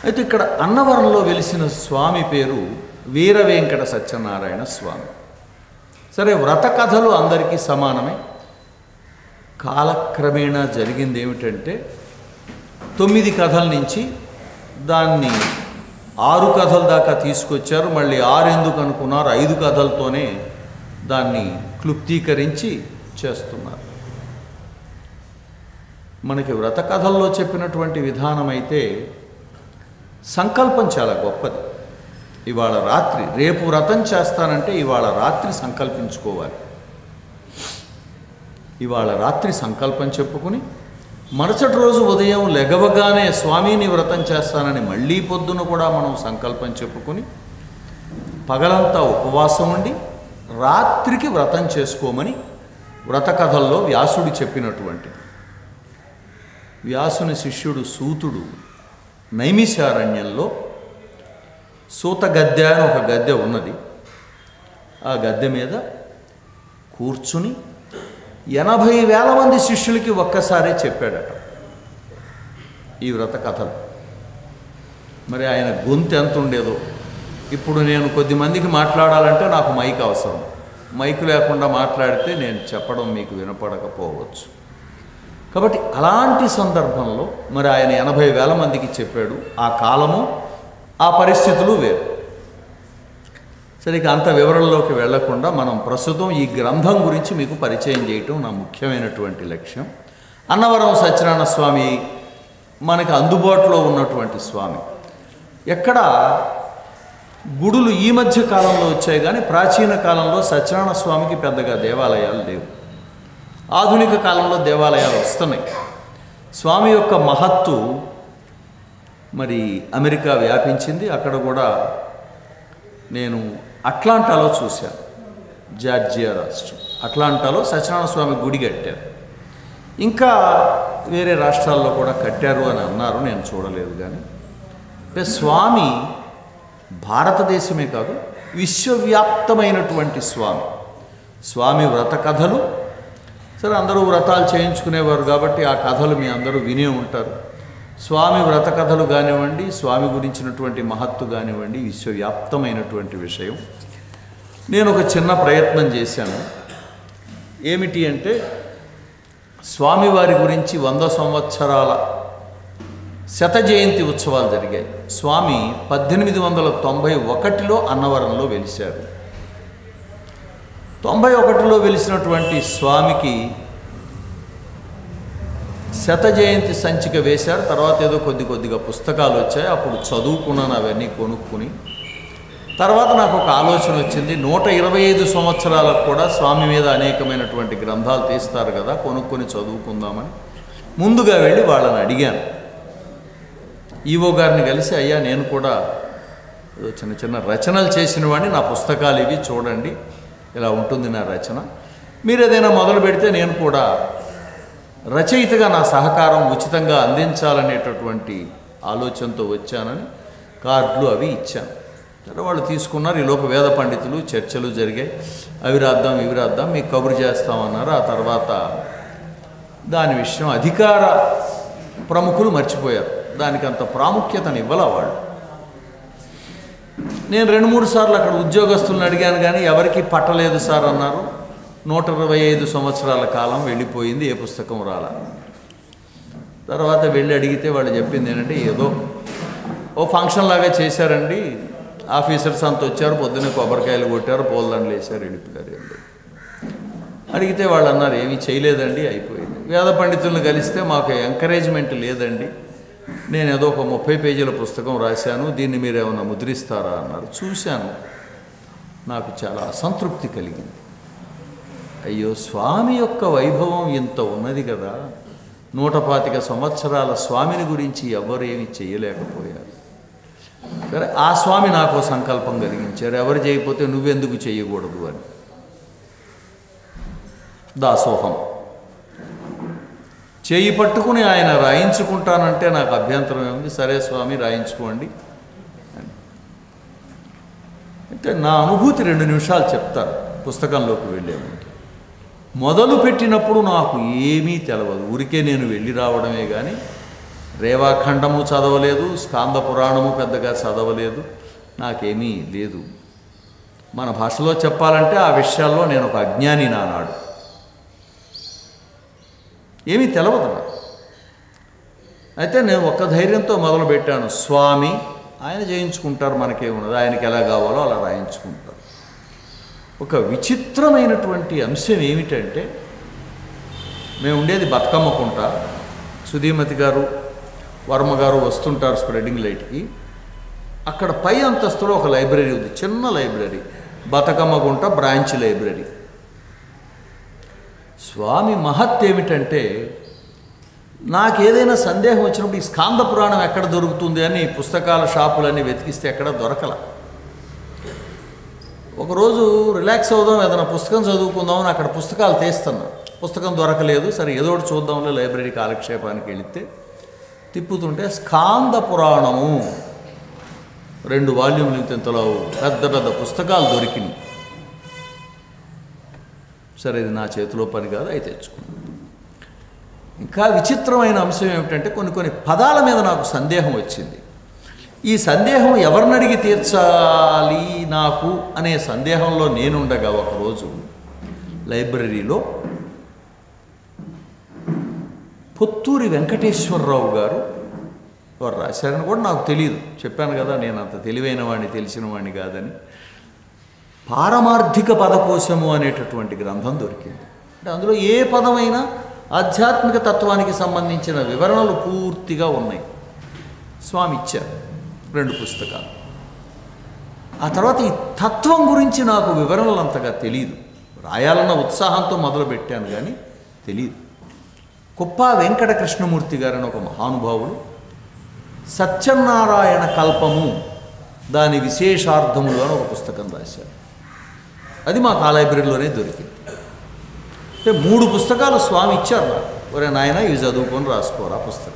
అయితే ఇక్కడ అన్నవరంలో వెలిసిన స్వామి పేరు వీర వెంకట సత్యనారాయణ స్వామి సరే వ్రత కథలు అందరికీ సమానమే కాలక్రమేణా జరిగింది ఏమిటంటే తొమ్మిది కథల నుంచి దాన్ని ఆరు కథల దాకా తీసుకొచ్చారు మళ్ళీ ఆరు ఎందుకు అనుకున్నారు ఐదు కథలతోనే దాన్ని క్లుప్తీకరించి చేస్తున్నారు మనకి వ్రత కథల్లో చెప్పినటువంటి విధానం అయితే సంకల్పం చాలా గొప్పది ఇవాళ రాత్రి రేపు వ్రతం చేస్తానంటే ఇవాళ రాత్రి సంకల్పించుకోవాలి ఇవాళ రాత్రి సంకల్పం చెప్పుకుని మరుసటి రోజు ఉదయం లెగవగానే స్వామిని వ్రతం చేస్తానని మళ్ళీ పొద్దున కూడా మనం సంకల్పం చెప్పుకుని పగలంతా ఉపవాసం ఉండి రాత్రికి వ్రతం చేసుకోమని వ్రత కథల్లో వ్యాసుడు చెప్పినటువంటి వ్యాసుని శిష్యుడు సూతుడు నైమిషారణ్యంలో సూత గద్దె అని ఒక గద్దె ఉన్నది ఆ గద్దె మీద కూర్చుని ఎనభై వేల మంది శిష్యులకి ఒక్కసారే చెప్పాడట ఈ వ్రత కథలు మరి ఆయన గొంతు ఎంత ఉండేదో ఇప్పుడు నేను కొద్ది మందికి మాట్లాడాలంటే నాకు మైక్ అవసరం మైక్ లేకుండా మాట్లాడితే నేను చెప్పడం మీకు వినపడకపోవచ్చు కాబట్టి అలాంటి సందర్భంలో మరి ఆయన ఎనభై వేల మందికి చెప్పాడు ఆ కాలము ఆ పరిస్థితులు వేరు సరే ఇక అంత వివరంలోకి వెళ్లకుండా మనం ప్రస్తుతం ఈ గ్రంథం గురించి మీకు పరిచయం చేయటం నా ముఖ్యమైనటువంటి లక్ష్యం అన్నవరం సత్యనారాయణ స్వామి మనకు అందుబాటులో ఉన్నటువంటి స్వామి ఎక్కడ గుడులు ఈ మధ్య కాలంలో వచ్చాయి కానీ ప్రాచీన కాలంలో సత్యనారాయణ స్వామికి పెద్దగా దేవాలయాలు లేవు ఆధునిక కాలంలో దేవాలయాలు వస్తున్నాయి స్వామి యొక్క మహత్తు మరి అమెరికా వ్యాపించింది అక్కడ కూడా నేను అట్లాంటాలో చూశాను జార్జియా రాష్ట్రం అట్లాంటాలో సత్యనారాయణ స్వామి గుడి కట్టారు ఇంకా వేరే రాష్ట్రాల్లో కూడా కట్టారు అని అన్నారు నేను చూడలేదు కానీ అంటే స్వామి భారతదేశమే కాదు విశ్వవ్యాప్తమైనటువంటి స్వామి స్వామి వ్రత కథలు సరే అందరూ వ్రతాలు చేయించుకునేవారు కాబట్టి ఆ కథలు మీ అందరూ వినే ఉంటారు స్వామి వ్రత కథలు కానివ్వండి స్వామి గురించినటువంటి మహత్తు కానివ్వండి విశ్వవ్యాప్తమైనటువంటి విషయం నేను ఒక చిన్న ప్రయత్నం చేశాను ఏమిటి అంటే స్వామివారి గురించి వంద సంవత్సరాల శత జయంతి ఉత్సవాలు జరిగాయి స్వామి పద్దెనిమిది వందల తొంభై ఒకటిలో అన్నవరంలో వెలిశారు తొంభై ఒకటిలో వెలిసినటువంటి స్వామికి శత జయంతి సంచిక వేశారు తర్వాత ఏదో కొద్ది కొద్దిగా పుస్తకాలు వచ్చాయి అప్పుడు చదువుకున్నాను అవన్నీ కొనుక్కుని తర్వాత నాకు ఒక ఆలోచన వచ్చింది నూట ఇరవై ఐదు సంవత్సరాలకు కూడా స్వామి మీద అనేకమైనటువంటి గ్రంథాలు తీస్తారు కదా కొనుక్కొని చదువుకుందామని ముందుగా వెళ్ళి వాళ్ళని అడిగాను ఈవో గారిని కలిసి అయ్యా నేను కూడా ఏదో చిన్న చిన్న రచనలు చేసిన వాడిని నా పుస్తకాలు ఇవి చూడండి ఇలా ఉంటుంది నా రచన మీరు ఏదైనా మొదలు పెడితే నేను కూడా రచయితగా నా సహకారం ఉచితంగా అందించాలనేటటువంటి ఆలోచనతో వచ్చానని కార్డులు అవి ఇచ్చాను సరే వాళ్ళు తీసుకున్నారు ఈలోపు వేద పండితులు చర్చలు జరిగాయి అవి రాద్దాం ఇవి రాద్దాం మీకు కబురు చేస్తామన్నారు ఆ తర్వాత దాని విషయం అధికార ప్రముఖులు మర్చిపోయారు దానికి అంత ప్రాముఖ్యతను ఇవ్వాల వాళ్ళు నేను రెండు మూడు సార్లు అక్కడ ఉద్యోగస్తులను అడిగాను కానీ ఎవరికి పట్టలేదు సార్ అన్నారు నూట ఇరవై ఐదు సంవత్సరాల కాలం వెళ్ళిపోయింది ఏ పుస్తకం రాల తర్వాత వెళ్ళి అడిగితే వాళ్ళు చెప్పింది ఏంటంటే ఏదో ఓ ఫంక్షన్ లాగా చేశారండి ఆఫీసర్స్ అంత వచ్చారు పొద్దున్నే కొబ్బరికాయలు కొట్టారు పూలదండలు వేశారు వెళ్ళిపోయారు అండి అడిగితే వాళ్ళు అన్నారు ఏమీ చేయలేదండి అయిపోయింది వేద పండితులను కలిస్తే మాకు ఎంకరేజ్మెంట్ లేదండి నేను ఏదో ఒక ముప్పై పేజీల పుస్తకం రాశాను దీన్ని మీరు ఏమైనా ముద్రిస్తారా అన్నారు చూశాను నాకు చాలా అసంతృప్తి కలిగింది అయ్యో స్వామి యొక్క వైభవం ఇంత ఉన్నది కదా నూట పాతిక సంవత్సరాల స్వామిని గురించి ఎవరు ఏమి చేయలేకపోయారు సరే ఆ స్వామి నాకు ఓ సంకల్పం కలిగించారు ఎవరు చేయకపోతే నువ్వెందుకు చేయకూడదు అని దాసోహం చేయి పట్టుకుని ఆయన రాయించుకుంటానంటే నాకు అభ్యంతరం ఏముంది సరే స్వామి రాయించుకోండి అని. అయితే నా అనుభూతి రెండు నిమిషాలు చెప్తాను పుస్తకంలోకి వెళ్ళే ముందు మొదలు పెట్టినప్పుడు నాకు ఏమీ తెలవదు ఊరికే నేను వెళ్ళి రావడమే కానీ రేవాఖండము చదవలేదు స్కాంద పురాణము పెద్దగా చదవలేదు నాకేమీ లేదు మన భాషలో చెప్పాలంటే ఆ విషయాల్లో నేను ఒక అజ్ఞాని నానాడు ఏమీ తెలవదు నాకు అయితే నేను ఒక్క ధైర్యంతో మొదలుపెట్టాను స్వామి ఆయన చేయించుకుంటారు మనకేమున్నది ఆయనకి ఎలా కావాలో అలా రాయించుకుంటారు ఒక విచిత్రమైనటువంటి అంశం ఏమిటంటే మేము ఉండేది బతుకమ్మ కుంట సుధీమతి గారు వర్మ గారు వస్తుంటారు స్ప్రెడింగ్ లైట్కి అక్కడ పై అంతస్తులో ఒక లైబ్రరీ ఉంది చిన్న లైబ్రరీ బతుకమ్మ గుంట బ్రాంచ్ లైబ్రరీ స్వామి మహత్ ఏమిటంటే నాకు ఏదైనా సందేహం వచ్చినప్పుడు ఈ స్కాంద పురాణం ఎక్కడ దొరుకుతుంది అని పుస్తకాల షాపులన్నీ వెతికిస్తే ఎక్కడ దొరకల ఒకరోజు రిలాక్స్ అవుదాం ఏదైనా పుస్తకం చదువుకుందామని అక్కడ పుస్తకాలు తీస్తున్నా పుస్తకం దొరకలేదు సరే ఏదో ఒకటి చూద్దాంలే లైబ్రరీ కాలక్షేపానికి వెళితే తిప్పుతుంటే స్కాంద పురాణము రెండు వాల్యూమ్లు ఇంతలో పెద్ద పెద్ద పుస్తకాలు దొరికినాయి సరే ఇది నా చేతిలో పని కాదు అవి తెచ్చుకున్నాను ఇంకా విచిత్రమైన అంశం ఏమిటంటే కొన్ని కొన్ని పదాల మీద నాకు సందేహం వచ్చింది ఈ సందేహం ఎవరిని అడిగి తీర్చాలి నాకు అనే సందేహంలో నేనుండగా ఒకరోజు లైబ్రరీలో పొత్తూరి వెంకటేశ్వరరావు గారు వారు రాశారని కూడా నాకు తెలియదు చెప్పాను కదా నేను అంత తెలివైన వాడిని తెలిసిన వాడిని కాదని పారమార్థిక పదకోశము అనేటటువంటి గ్రంథం దొరికింది అంటే అందులో ఏ పదమైనా ఆధ్యాత్మిక తత్వానికి సంబంధించిన వివరణలు పూర్తిగా ఉన్నాయి స్వామి ఇచ్చారు రెండు పుస్తకాలు ఆ తర్వాత ఈ తత్వం గురించి నాకు వివరణలు అంతగా తెలియదు రాయాలన్న ఉత్సాహంతో మొదలు పెట్టాను కానీ తెలియదు కుప్ప వెంకట కృష్ణమూర్తి గారని ఒక మహానుభావుడు సత్యనారాయణ కల్పము దాని విశేషార్థములు అని ఒక పుస్తకం రాశారు అది మా ఆ లైబ్రరీలోనే దొరికింది అంటే మూడు పుస్తకాలు స్వామి ఇచ్చారు నాకు ఒరే నాయన ఇవి చదువుకొని రాసుకోరా పుస్తకం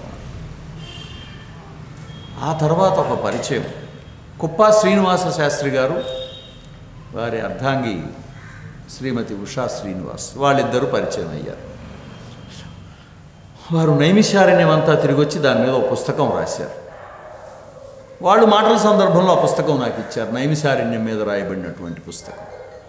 ఆ తర్వాత ఒక పరిచయం కుప్పా శ్రీనివాస శాస్త్రి గారు వారి అర్ధాంగి శ్రీమతి ఉషా శ్రీనివాస్ వాళ్ళిద్దరూ పరిచయం అయ్యారు వారు నైమిషారణ్యం అంతా తిరిగి వచ్చి దాని మీద ఒక పుస్తకం రాశారు వాళ్ళు మాటల సందర్భంలో ఆ పుస్తకం నాకు ఇచ్చారు నైమిషారణ్యం మీద రాయబడినటువంటి పుస్తకం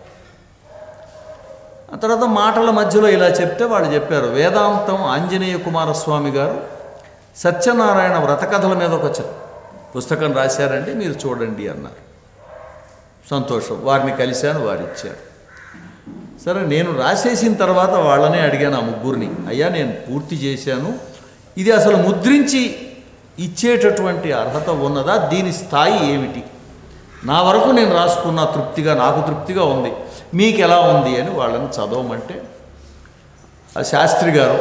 ఆ తర్వాత మాటల మధ్యలో ఇలా చెప్తే వాళ్ళు చెప్పారు వేదాంతం ఆంజనేయ కుమారస్వామి గారు సత్యనారాయణ వ్రతకథల మీద ఒక చ- పుస్తకం రాశారంటే మీరు చూడండి అన్నారు సంతోషం వారిని కలిశాను వారు ఇచ్చారు సరే నేను రాసేసిన తర్వాత వాళ్ళనే అడిగాను ఆ ముగ్గురిని అయ్యా నేను పూర్తి చేశాను ఇది అసలు ముద్రించి ఇచ్చేటటువంటి అర్హత ఉన్నదా దీని స్థాయి ఏమిటి నా వరకు నేను రాసుకున్న తృప్తిగా నాకు తృప్తిగా ఉంది మీకు ఎలా ఉంది అని వాళ్ళని చదవమంటే ఆ శాస్త్రి గారు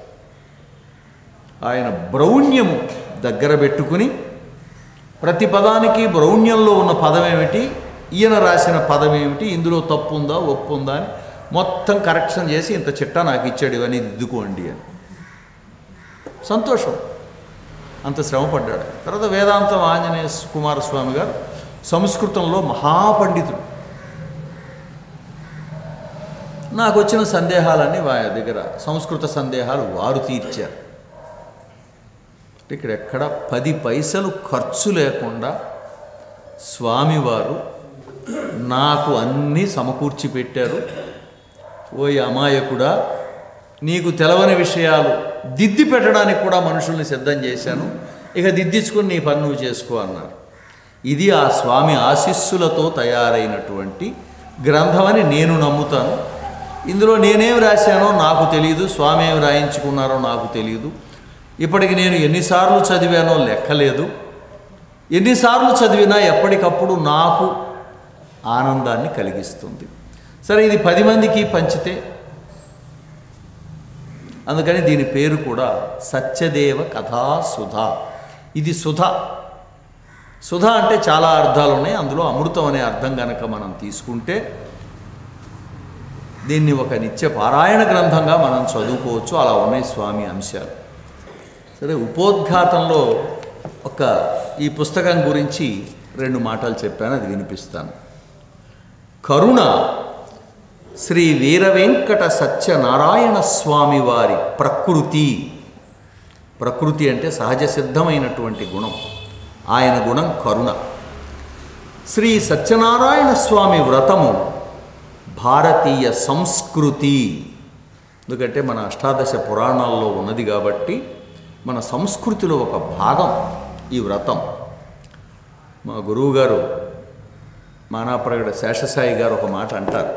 ఆయన బ్రౌణ్యము దగ్గర పెట్టుకుని ప్రతి పదానికి బ్రౌణ్యంలో ఉన్న పదం ఏమిటి ఈయన రాసిన పదం ఏమిటి ఇందులో తప్పు ఉందా ఒప్పు ఉందా అని మొత్తం కరెక్షన్ చేసి ఇంత చిట్టా నాకు ఇచ్చాడు ఇవన్నీ దిద్దుకోండి అని సంతోషం అంత శ్రమపడ్డాడు తర్వాత వేదాంతం ఆంజనేయ కుమారస్వామి గారు సంస్కృతంలో మహాపండితుడు నాకు వచ్చిన సందేహాలన్నీ వారి దగ్గర సంస్కృత సందేహాలు వారు తీర్చారు ఇక్కడ ఎక్కడ పది పైసలు ఖర్చు లేకుండా స్వామివారు నాకు అన్నీ సమకూర్చి పెట్టారు ఓయ్ అమాయకుడా నీకు తెలవని విషయాలు దిద్ది పెట్టడానికి కూడా మనుషుల్ని సిద్ధం చేశాను ఇక దిద్దించుకుని నీ పని నువ్వు చేసుకో అన్నారు ఇది ఆ స్వామి ఆశీస్సులతో తయారైనటువంటి గ్రంథమని నేను నమ్ముతాను ఇందులో నేనేం రాశానో నాకు తెలియదు స్వామి ఏం రాయించుకున్నారో నాకు తెలియదు ఇప్పటికి నేను ఎన్నిసార్లు చదివానో లెక్కలేదు ఎన్నిసార్లు చదివినా ఎప్పటికప్పుడు నాకు ఆనందాన్ని కలిగిస్తుంది సరే ఇది పది మందికి పంచితే అందుకని దీని పేరు కూడా సత్యదేవ కథా సుధ ఇది సుధ సుధ అంటే చాలా అర్థాలు ఉన్నాయి అందులో అమృతం అనే అర్థం కనుక మనం తీసుకుంటే దీన్ని ఒక నిత్య పారాయణ గ్రంథంగా మనం చదువుకోవచ్చు అలా ఉన్నాయి స్వామి అంశాలు సరే ఉపోద్ఘాతంలో ఒక ఈ పుస్తకం గురించి రెండు మాటలు చెప్పాను అది వినిపిస్తాను కరుణ శ్రీ వీర వెంకట సత్యనారాయణ స్వామి వారి ప్రకృతి ప్రకృతి అంటే సహజ సిద్ధమైనటువంటి గుణం ఆయన గుణం కరుణ శ్రీ సత్యనారాయణ స్వామి వ్రతము భారతీయ సంస్కృతి ఎందుకంటే మన అష్టాదశ పురాణాల్లో ఉన్నది కాబట్టి మన సంస్కృతిలో ఒక భాగం ఈ వ్రతం మా గురువుగారు మానాప్రగడ శేషసాయి గారు ఒక మాట అంటారు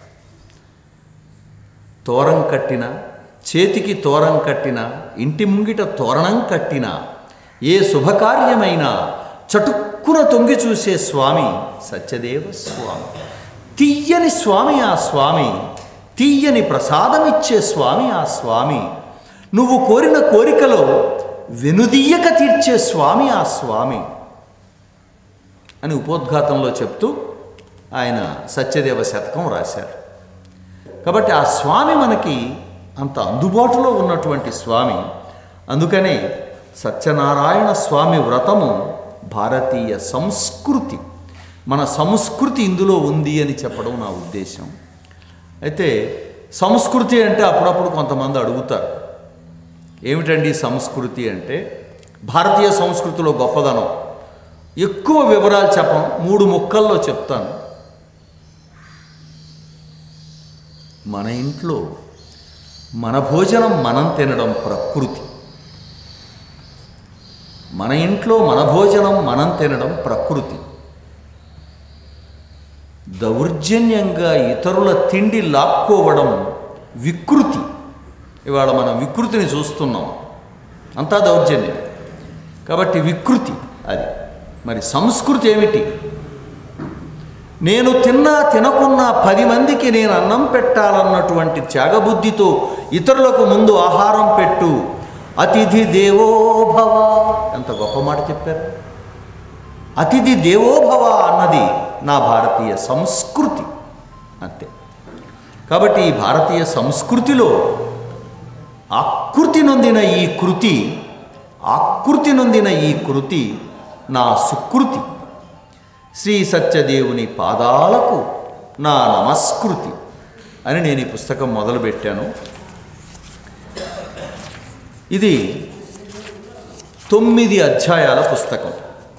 తోరం కట్టిన చేతికి తోరం కట్టిన ఇంటి ముంగిట తోరణం కట్టిన ఏ శుభకార్యమైనా చటుక్కున తొంగి చూసే స్వామి సత్యదేవ స్వామి తీయని స్వామి ఆ స్వామి తీయని ప్రసాదమిచ్చే స్వామి ఆ స్వామి నువ్వు కోరిన కోరికలో వెనుదీయక తీర్చే స్వామి ఆ స్వామి అని ఉపోద్ఘాతంలో చెప్తూ ఆయన సత్యదేవ శతకం రాశారు కాబట్టి ఆ స్వామి మనకి అంత అందుబాటులో ఉన్నటువంటి స్వామి అందుకనే సత్యనారాయణ స్వామి వ్రతము భారతీయ సంస్కృతి మన సంస్కృతి ఇందులో ఉంది అని చెప్పడం నా ఉద్దేశం అయితే సంస్కృతి అంటే అప్పుడప్పుడు కొంతమంది అడుగుతారు ఏమిటండి సంస్కృతి అంటే భారతీయ సంస్కృతిలో గొప్పదనం ఎక్కువ వివరాలు చెప్పను మూడు ముక్కల్లో చెప్తాను మన ఇంట్లో మన భోజనం మనం తినడం ప్రకృతి మన ఇంట్లో మన భోజనం మనం తినడం ప్రకృతి దౌర్జన్యంగా ఇతరుల తిండి లాక్కోవడం వికృతి ఇవాళ మనం వికృతిని చూస్తున్నాం అంతా దౌర్జన్యం కాబట్టి వికృతి అది మరి సంస్కృతి ఏమిటి నేను తిన్నా తినకున్నా పది మందికి నేను అన్నం పెట్టాలన్నటువంటి త్యాగబుద్ధితో ఇతరులకు ముందు ఆహారం పెట్టు అతిథి దేవోభవ ఎంత గొప్ప మాట చెప్పారు అతిథి దేవోభవ అన్నది నా భారతీయ సంస్కృతి అంతే కాబట్టి ఈ భారతీయ సంస్కృతిలో ఆకృతి నొందిన ఈ కృతి ఆకృతి నొందిన ఈ కృతి నా సుకృతి శ్రీ సత్యదేవుని పాదాలకు నా నమస్కృతి అని నేను ఈ పుస్తకం మొదలుపెట్టాను ఇది తొమ్మిది అధ్యాయాల పుస్తకం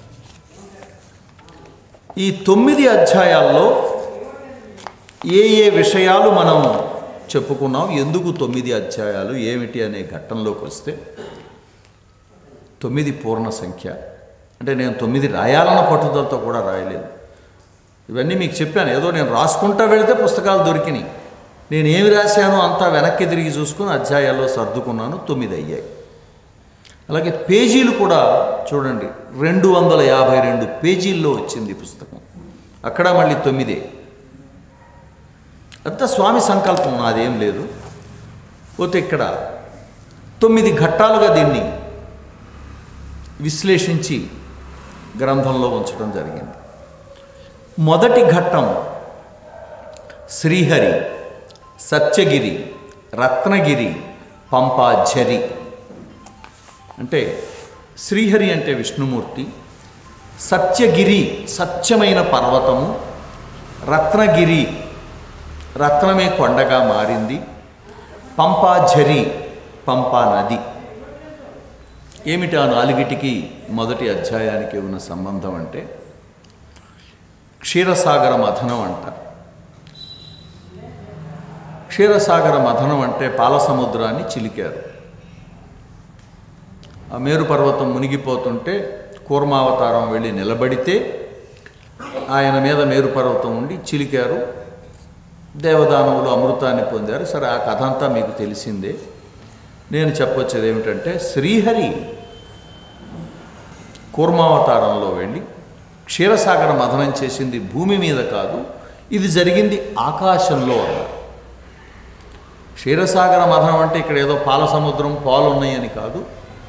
ఈ తొమ్మిది అధ్యాయాల్లో ఏ ఏ విషయాలు మనం చెప్పుకున్నాం ఎందుకు తొమ్మిది అధ్యాయాలు ఏమిటి అనే ఘట్టంలోకి వస్తే తొమ్మిది పూర్ణ సంఖ్య అంటే నేను తొమ్మిది రాయాలన్న పట్టుదలతో కూడా రాయలేదు ఇవన్నీ మీకు చెప్పాను ఏదో నేను రాసుకుంటా వెళితే పుస్తకాలు దొరికినాయి నేను ఏమి రాశానో అంతా వెనక్కి తిరిగి చూసుకుని అధ్యాయాల్లో సర్దుకున్నాను తొమ్మిది అయ్యాయి అలాగే పేజీలు కూడా చూడండి రెండు వందల యాభై రెండు పేజీల్లో వచ్చింది ఈ పుస్తకం అక్కడ మళ్ళీ తొమ్మిదే అంతా స్వామి సంకల్పం నాదేం లేదు పోతే ఇక్కడ తొమ్మిది ఘట్టాలుగా దీన్ని విశ్లేషించి గ్రంథంలో ఉంచడం జరిగింది మొదటి ఘట్టం శ్రీహరి సత్యగిరి రత్నగిరి పంపాఝరి అంటే శ్రీహరి అంటే విష్ణుమూర్తి సత్యగిరి సత్యమైన పర్వతము రత్నగిరి రత్నమే కొండగా మారింది పంపాఝరి పంపా నది ఏమిటి ఆ నాలుగిటికి మొదటి అధ్యాయానికి ఉన్న సంబంధం అంటే క్షీరసాగర మథనం అంటారు క్షీరసాగర మథనం అంటే పాల సముద్రాన్ని చిలికారు ఆ మేరు పర్వతం మునిగిపోతుంటే కూర్మావతారం వెళ్ళి నిలబడితే ఆయన మీద మేరు పర్వతం ఉండి చిలికారు దేవదానవులు అమృతాన్ని పొందారు సరే ఆ కథ అంతా మీకు తెలిసిందే నేను చెప్పొచ్చేది ఏమిటంటే శ్రీహరి కూర్మావతారంలో వెళ్ళి క్షీరసాగర మథనం చేసింది భూమి మీద కాదు ఇది జరిగింది ఆకాశంలో అన్నారు క్షీరసాగర మథనం అంటే ఇక్కడ ఏదో పాల సముద్రం పాలు ఉన్నాయని కాదు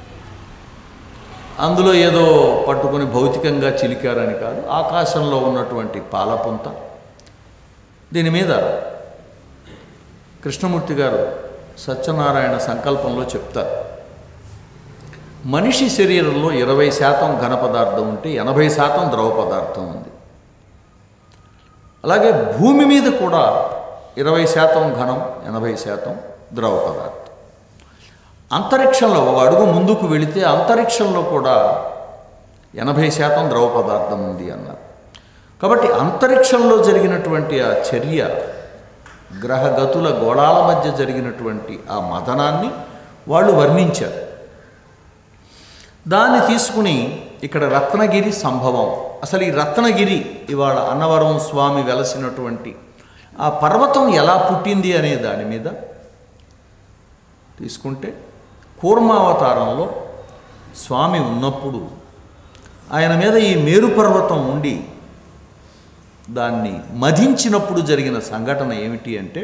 అందులో ఏదో పట్టుకొని భౌతికంగా చిలికారని కాదు ఆకాశంలో ఉన్నటువంటి పాలపుంత దీని మీద కృష్ణమూర్తి గారు సత్యనారాయణ సంకల్పంలో చెప్తారు మనిషి శరీరంలో ఇరవై శాతం ఘన పదార్థం ఉంటే ఎనభై శాతం ద్రవ పదార్థం ఉంది అలాగే భూమి మీద కూడా ఇరవై శాతం ఘనం ఎనభై శాతం ద్రవ పదార్థం అంతరిక్షంలో ఒక అడుగు ముందుకు వెళితే అంతరిక్షంలో కూడా ఎనభై శాతం ద్రవ పదార్థం ఉంది అన్నారు కాబట్టి అంతరిక్షంలో జరిగినటువంటి ఆ చర్య గ్రహగతుల గోళాల మధ్య జరిగినటువంటి ఆ మదనాన్ని వాళ్ళు వర్ణించారు దాన్ని తీసుకుని ఇక్కడ రత్నగిరి సంభవం అసలు ఈ రత్నగిరి ఇవాళ అన్నవరం స్వామి వెలసినటువంటి ఆ పర్వతం ఎలా పుట్టింది అనే దాని మీద తీసుకుంటే కూర్మావతారంలో స్వామి ఉన్నప్పుడు ఆయన మీద ఈ మేరు పర్వతం ఉండి దాన్ని మధించినప్పుడు జరిగిన సంఘటన ఏమిటి అంటే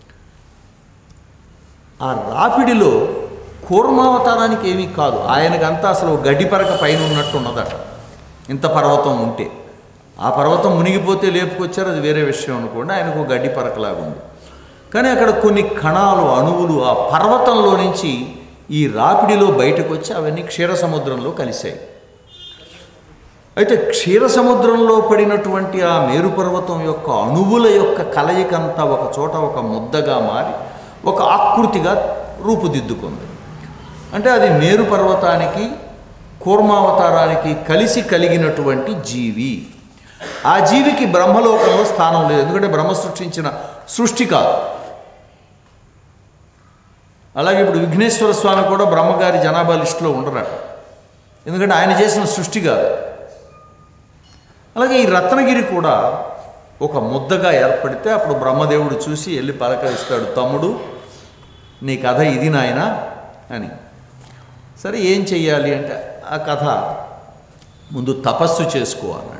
ఆ రాపిడిలో కూర్మావతారానికి ఏమీ కాదు ఆయనకంతా అసలు గడ్డిపరక పైన ఉన్నట్టు ఉన్నదట ఇంత పర్వతం ఉంటే ఆ పర్వతం మునిగిపోతే లేపుకొచ్చారు అది వేరే విషయం అనుకోండి ఆయనకు గడ్డి పరకలాగా ఉంది కానీ అక్కడ కొన్ని కణాలు అణువులు ఆ పర్వతంలో నుంచి ఈ రాపిడిలో బయటకు వచ్చి అవన్నీ క్షీర సముద్రంలో కలిశాయి అయితే క్షీర సముద్రంలో పడినటువంటి ఆ మేరు పర్వతం యొక్క అణువుల యొక్క కలయికంతా ఒక చోట ఒక ముద్దగా మారి ఒక ఆకృతిగా రూపుదిద్దుకుంది అంటే అది మేరు పర్వతానికి కూర్మావతారానికి కలిసి కలిగినటువంటి జీవి ఆ జీవికి బ్రహ్మలోకంలో స్థానం లేదు ఎందుకంటే బ్రహ్మ సృష్టించిన సృష్టి కాదు అలాగే ఇప్పుడు విఘ్నేశ్వర స్వామి కూడా బ్రహ్మగారి జనాభా లిస్టులో ఉండరట ఎందుకంటే ఆయన చేసిన సృష్టి కాదు అలాగే ఈ రత్నగిరి కూడా ఒక ముద్దగా ఏర్పడితే అప్పుడు బ్రహ్మదేవుడు చూసి వెళ్ళి పలకరిస్తాడు తమ్ముడు నీ కథ ఇది నాయనా అని సరే ఏం చెయ్యాలి అంటే ఆ కథ ముందు తపస్సు చేసుకో అన్నాడు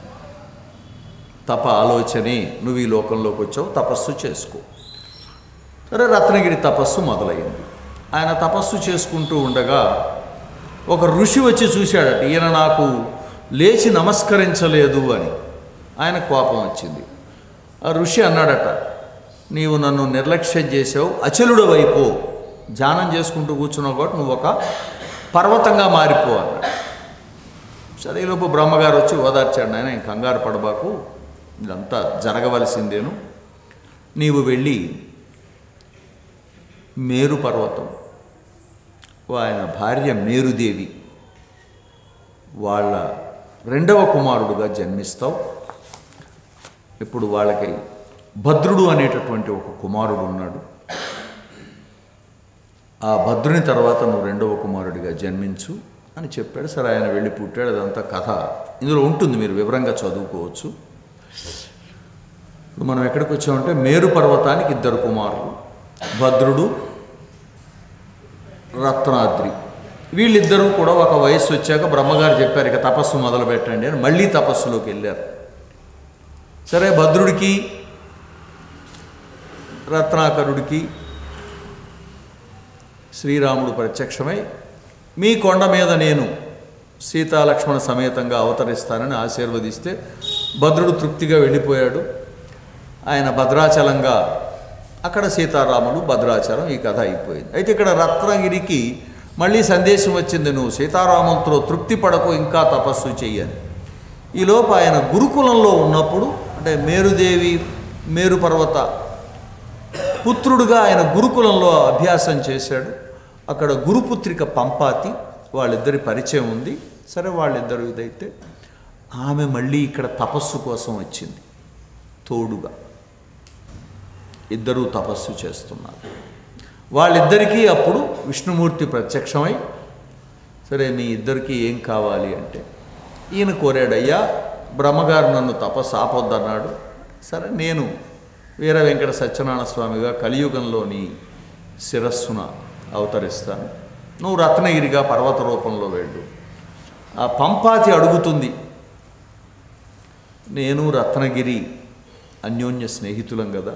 తప ఆలోచనే నువ్వు ఈ లోకంలోకి వచ్చావు తపస్సు చేసుకో సరే రత్నగిరి తపస్సు మొదలైంది ఆయన తపస్సు చేసుకుంటూ ఉండగా ఒక ఋషి వచ్చి చూశాడట ఈయన నాకు లేచి నమస్కరించలేదు అని ఆయన కోపం వచ్చింది ఆ ఋషి అన్నాడట నీవు నన్ను నిర్లక్ష్యం చేసావు అచలుడు వైపు ధ్యానం చేసుకుంటూ కూర్చున్నావు కాబట్టి నువ్వు ఒక పర్వతంగా మారిపో అన్నాడు సరే ఈలోపు బ్రహ్మగారు వచ్చి ఓదార్చాడు ఆయన కంగారు పడబాకు ఇదంతా జరగవలసిందేను నీవు వెళ్ళి మేరు పర్వతం ఆయన భార్య మేరుదేవి వాళ్ళ రెండవ కుమారుడుగా జన్మిస్తావు ఇప్పుడు వాళ్ళకి భద్రుడు అనేటటువంటి ఒక కుమారుడు ఉన్నాడు ఆ భద్రుని తర్వాత నువ్వు రెండవ కుమారుడిగా జన్మించు అని చెప్పాడు సరే ఆయన వెళ్ళి పుట్టాడు అదంతా కథ ఇందులో ఉంటుంది మీరు వివరంగా చదువుకోవచ్చు ఇప్పుడు మనం ఎక్కడికి వచ్చామంటే మేరు పర్వతానికి ఇద్దరు కుమారులు భద్రుడు రత్నాద్రి వీళ్ళిద్దరూ కూడా ఒక వయస్సు వచ్చాక బ్రహ్మగారు చెప్పారు ఇక తపస్సు మొదలు పెట్టండి అని మళ్ళీ తపస్సులోకి వెళ్ళారు సరే భద్రుడికి రత్నాకరుడికి శ్రీరాముడు ప్రత్యక్షమై మీ కొండ మీద నేను సీతాలక్ష్మణ సమేతంగా అవతరిస్తానని ఆశీర్వదిస్తే భద్రుడు తృప్తిగా వెళ్ళిపోయాడు ఆయన భద్రాచలంగా అక్కడ సీతారాముడు భద్రాచలం ఈ కథ అయిపోయింది అయితే ఇక్కడ రత్నగిరికి మళ్ళీ సందేశం వచ్చింది నువ్వు సీతారామంతో తృప్తి పడకు ఇంకా తపస్సు చెయ్యని ఈలోపు ఆయన గురుకులంలో ఉన్నప్పుడు అంటే మేరుదేవి మేరు పర్వత పుత్రుడుగా ఆయన గురుకులంలో అభ్యాసం చేశాడు అక్కడ గురుపుత్రిక పంపాతి వాళ్ళిద్దరి పరిచయం ఉంది సరే వాళ్ళిద్దరు ఇదైతే ఆమె మళ్ళీ ఇక్కడ తపస్సు కోసం వచ్చింది తోడుగా ఇద్దరూ తపస్సు చేస్తున్నారు వాళ్ళిద్దరికీ అప్పుడు విష్ణుమూర్తి ప్రత్యక్షమై సరే మీ ఇద్దరికీ ఏం కావాలి అంటే ఈయన కోరాడయ్యా బ్రహ్మగారు నన్ను తపస్సు ఆపొద్దన్నాడు సరే నేను వీర వెంకట సత్యనారాయణ స్వామిగా కలియుగంలోని శిరస్సున అవతరిస్తాను నువ్వు రత్నగిరిగా పర్వత రూపంలో వెళ్ళు ఆ పంపాతి అడుగుతుంది నేను రత్నగిరి అన్యోన్య స్నేహితులం కదా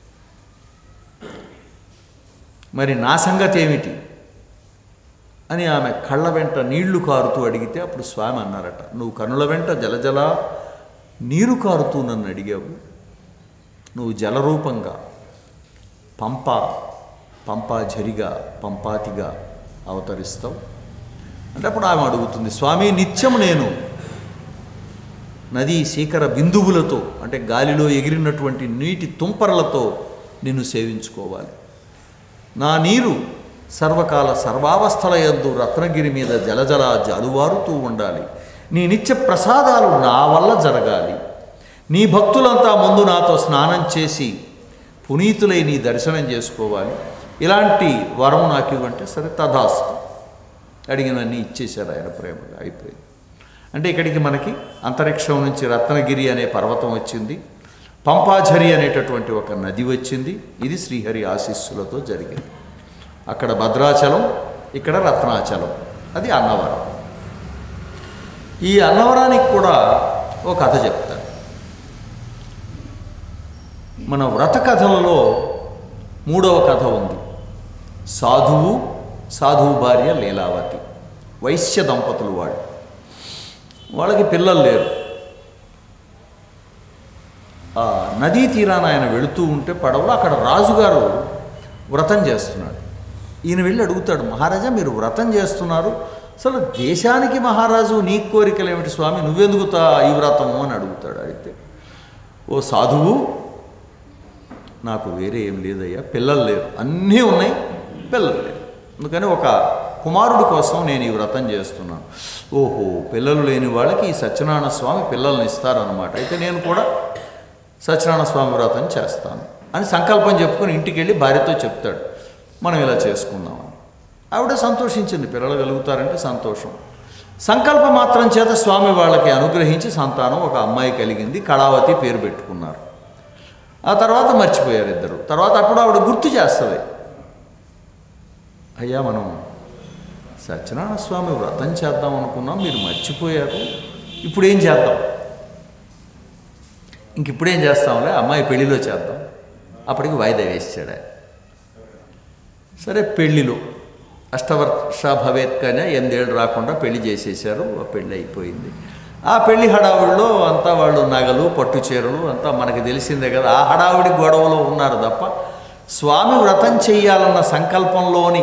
మరి నా సంగతి ఏమిటి అని ఆమె కళ్ళ వెంట నీళ్లు కారుతూ అడిగితే అప్పుడు స్వామి అన్నారట నువ్వు కనుల వెంట జలజల నీరు కారుతూ నన్ను అడిగావు నువ్వు జలరూపంగా పంప పంపా జరిగా పంపాతిగా అవతరిస్తావు అంటే అప్పుడు ఆమె అడుగుతుంది స్వామి నిత్యం నేను నదీ శీకర బిందువులతో అంటే గాలిలో ఎగిరినటువంటి నీటి తుంపరలతో నిన్ను సేవించుకోవాలి నా నీరు సర్వకాల సర్వావస్థల యందు రత్నగిరి మీద జలజల జలువారుతూ ఉండాలి నీ నిత్య ప్రసాదాలు నా వల్ల జరగాలి నీ భక్తులంతా ముందు నాతో స్నానం చేసి పునీతులై నీ దర్శనం చేసుకోవాలి ఇలాంటి వరం నాకు ఇవ్వంటే సరే తదాస్తు అడిగినవన్నీ ఇచ్చేశారు ఆయన ప్రేమగా అయిపోయింది అంటే ఇక్కడికి మనకి అంతరిక్షం నుంచి రత్నగిరి అనే పర్వతం వచ్చింది పంపాఝరి అనేటటువంటి ఒక నది వచ్చింది ఇది శ్రీహరి ఆశీస్సులతో జరిగింది అక్కడ భద్రాచలం ఇక్కడ రత్నాచలం అది అన్నవరం ఈ అన్నవరానికి కూడా ఒక కథ చెప్తాను మన వ్రత కథలలో మూడవ కథ ఉంది సాధువు సాధువు భార్య లీలావతి వైశ్య దంపతులు వాళ్ళు వాళ్ళకి పిల్లలు లేరు ఆ నదీ తీరాన ఆయన వెళుతూ ఉంటే పడవలో అక్కడ రాజుగారు వ్రతం చేస్తున్నాడు ఈయన వెళ్ళి అడుగుతాడు మహారాజా మీరు వ్రతం చేస్తున్నారు అసలు దేశానికి మహారాజు నీ కోరికలు ఏమిటి స్వామి నువ్వెందుకు తా ఈ వ్రతము అని అడుగుతాడు అడిగితే ఓ సాధువు నాకు వేరే ఏం లేదయ్యా పిల్లలు లేరు అన్నీ ఉన్నాయి పిల్లలు లేరు అందుకని ఒక కుమారుడి కోసం నేను ఈ వ్రతం చేస్తున్నాను ఓహో పిల్లలు లేని వాళ్ళకి ఈ సత్యనారాయణ స్వామి పిల్లల్ని ఇస్తారనమాట అయితే నేను కూడా సత్యనారాయణ స్వామి వ్రతం చేస్తాను అని సంకల్పం చెప్పుకొని ఇంటికి వెళ్ళి భార్యతో చెప్తాడు మనం ఇలా చేసుకుందామని ఆవిడ సంతోషించింది పిల్లలు కలుగుతారంటే సంతోషం సంకల్ప మాత్రం చేత స్వామి వాళ్ళకి అనుగ్రహించి సంతానం ఒక అమ్మాయి కలిగింది కళావతి పేరు పెట్టుకున్నారు ఆ తర్వాత మర్చిపోయారు ఇద్దరు తర్వాత అప్పుడు ఆవిడ గుర్తు చేస్తుంది అయ్యా మనం సత్యనారాయణ స్వామి వ్రతం చేద్దాం అనుకున్నాం మీరు మర్చిపోయారు ఇప్పుడు ఏం చేద్దాం ఇంక ఇప్పుడేం చేస్తాంలే అమ్మాయి పెళ్లిలో చేద్దాం అప్పటికి వాయిదా వేసాడు ఆయన. సరే పెళ్ళిలో అష్టవర్ష భవేత్కనే ఎనిమిదేళ్ళు రాకుండా పెళ్లి చేసేసారు ఆ పెళ్ళి అయిపోయింది ఆ పెళ్లి హడావుడిలో అంతా వాళ్ళు నగలు పట్టు చీరలు అంతా మనకి తెలిసిందే కదా ఆ హడావుడి గొడవలో ఉన్నారు తప్ప స్వామి వ్రతం చెయ్యాలన్న సంకల్పంలోని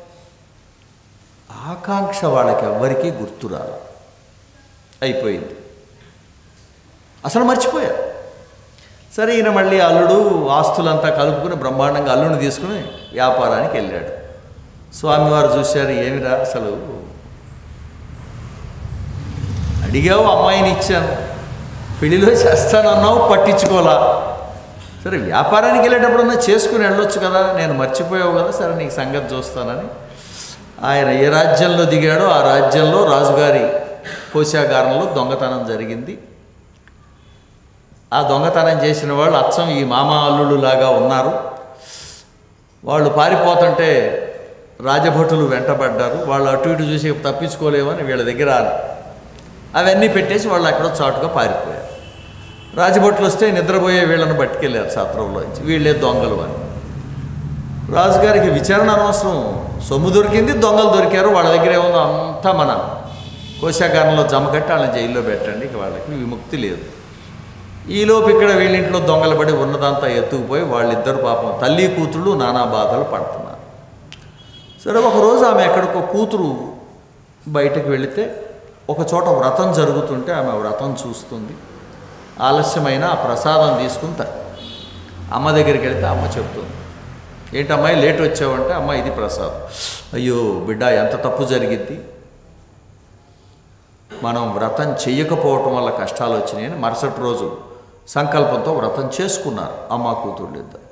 ఆకాంక్ష వాళ్ళకి ఎవ్వరికీ గుర్తురాల అయిపోయింది అసలు మర్చిపోయారు సరే ఈయన మళ్ళీ అల్లుడు ఆస్తులంతా కలుపుకుని బ్రహ్మాండంగా అల్లుడిని తీసుకుని వ్యాపారానికి వెళ్ళాడు స్వామివారు చూశారు ఏమిరా అసలు అడిగావు అమ్మాయిని ఇచ్చాను పెళ్లిలో చేస్తానన్నావు పట్టించుకోలా సరే వ్యాపారానికి వెళ్ళేటప్పుడన్నా చేసుకుని వెళ్ళొచ్చు కదా నేను మర్చిపోయావు కదా సరే నీకు సంగతి చూస్తానని ఆయన ఏ రాజ్యంలో దిగాడో ఆ రాజ్యంలో రాజుగారి కోశాగారంలో దొంగతనం జరిగింది ఆ దొంగతనం చేసిన వాళ్ళు అచ్చం ఈ మామ అల్లుళ్ళు లాగా ఉన్నారు వాళ్ళు పారిపోతుంటే రాజభటులు వెంటబడ్డారు వాళ్ళు అటు ఇటు చూసి తప్పించుకోలేమని వీళ్ళ దగ్గర అవన్నీ పెట్టేసి వాళ్ళు అక్కడ చాటుగా పారిపోయారు రాజభటులు వస్తే నిద్రపోయే వీళ్ళని పట్టుకెళ్ళారు సత్రంలోంచి వీళ్ళే దొంగలు అని రాజుగారికి విచారణ అనవసరం సొమ్ము దొరికింది దొంగలు దొరికారు వాళ్ళ దగ్గర ఏముందో అంతా మన కోశాగారంలో జమ కట్టి వాళ్ళని జైల్లో పెట్టండి ఇక వాళ్ళకి విముక్తి లేదు ఈలోపు ఇక్కడ వీళ్ళింట్లో దొంగలు పడి ఉన్నదంతా ఎత్తుకుపోయి వాళ్ళిద్దరు పాపం తల్లి కూతుళ్ళు నానా బాధలు పడుతున్నారు సరే ఒకరోజు ఆమె ఎక్కడికో కూతురు బయటకు వెళితే ఒక చోట వ్రతం జరుగుతుంటే ఆమె వ్రతం చూస్తుంది ఆలస్యమైన ఆ ప్రసాదం తీసుకుని త- అమ్మ దగ్గరికి వెళితే అమ్మ చెప్తుంది ఏంటమ్మాయి లేట్ వచ్చావంటే అమ్మ ఇది ప్రసాదం అయ్యో బిడ్డ ఎంత తప్పు జరిగిద్ది మనం వ్రతం చెయ్యకపోవటం వల్ల కష్టాలు వచ్చినాయని మరుసటి రోజు సంకల్పంతో వ్రతం చేసుకున్నారు అమ్మ కూతుళ్ళు ఇద్దరు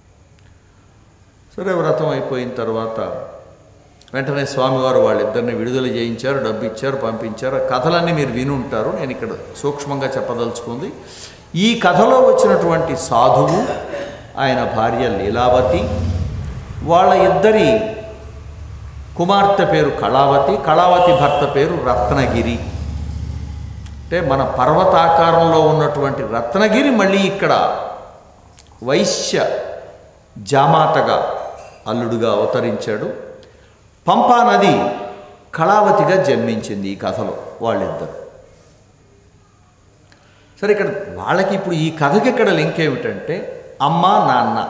సరే వ్రతం అయిపోయిన తర్వాత వెంటనే స్వామివారు వాళ్ళిద్దరిని విడుదల చేయించారు డబ్బు ఇచ్చారు పంపించారు ఆ కథలన్నీ మీరు విని ఉంటారు నేను ఇక్కడ సూక్ష్మంగా చెప్పదలుచుకుంది ఈ కథలో వచ్చినటువంటి సాధువు ఆయన భార్య లీలావతి వాళ్ళ ఇద్దరి కుమార్తె పేరు కళావతి కళావతి భర్త పేరు రత్నగిరి అంటే మన పర్వతాకారంలో ఉన్నటువంటి రత్నగిరి మళ్ళీ ఇక్కడ వైశ్య జామాతగా అల్లుడుగా అవతరించాడు పంపా నది కళావతిగా జన్మించింది ఈ కథలో వాళ్ళిద్దరు సరే ఇక్కడ వాళ్ళకి ఇప్పుడు ఈ కథకి ఇక్కడ లింక్ ఏమిటంటే అమ్మ నాన్న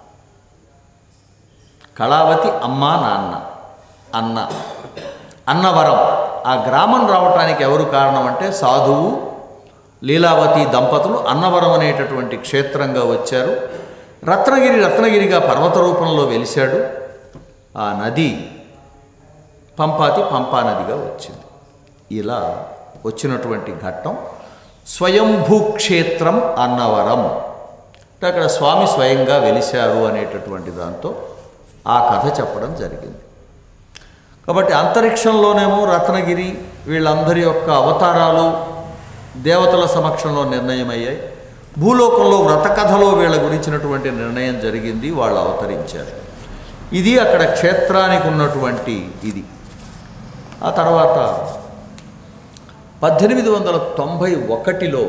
కళావతి అమ్మ నాన్న అన్న అన్నవరం ఆ గ్రామం రావటానికి ఎవరు కారణం అంటే సాధువు లీలావతి దంపతులు అన్నవరం అనేటటువంటి క్షేత్రంగా వచ్చారు రత్నగిరి రత్నగిరిగా పర్వత రూపంలో వెలిశాడు ఆ నది పంపాతి పంపా నదిగా వచ్చింది ఇలా వచ్చినటువంటి ఘట్టం స్వయంభూ క్షేత్రం అన్నవరం అంటే అక్కడ స్వామి స్వయంగా వెలిశారు అనేటటువంటి దాంతో ఆ కథ చెప్పడం జరిగింది కాబట్టి అంతరిక్షంలోనేమో రత్నగిరి వీళ్ళందరి యొక్క అవతారాలు దేవతల సమక్షంలో నిర్ణయం అయ్యాయి భూలోకంలో వ్రతకథలో వీళ్ళ గురించినటువంటి నిర్ణయం జరిగింది వాళ్ళు అవతరించారు ఇది అక్కడ క్షేత్రానికి ఉన్నటువంటి ఇది ఆ తర్వాత పద్దెనిమిది వందల తొంభై ఒకటిలో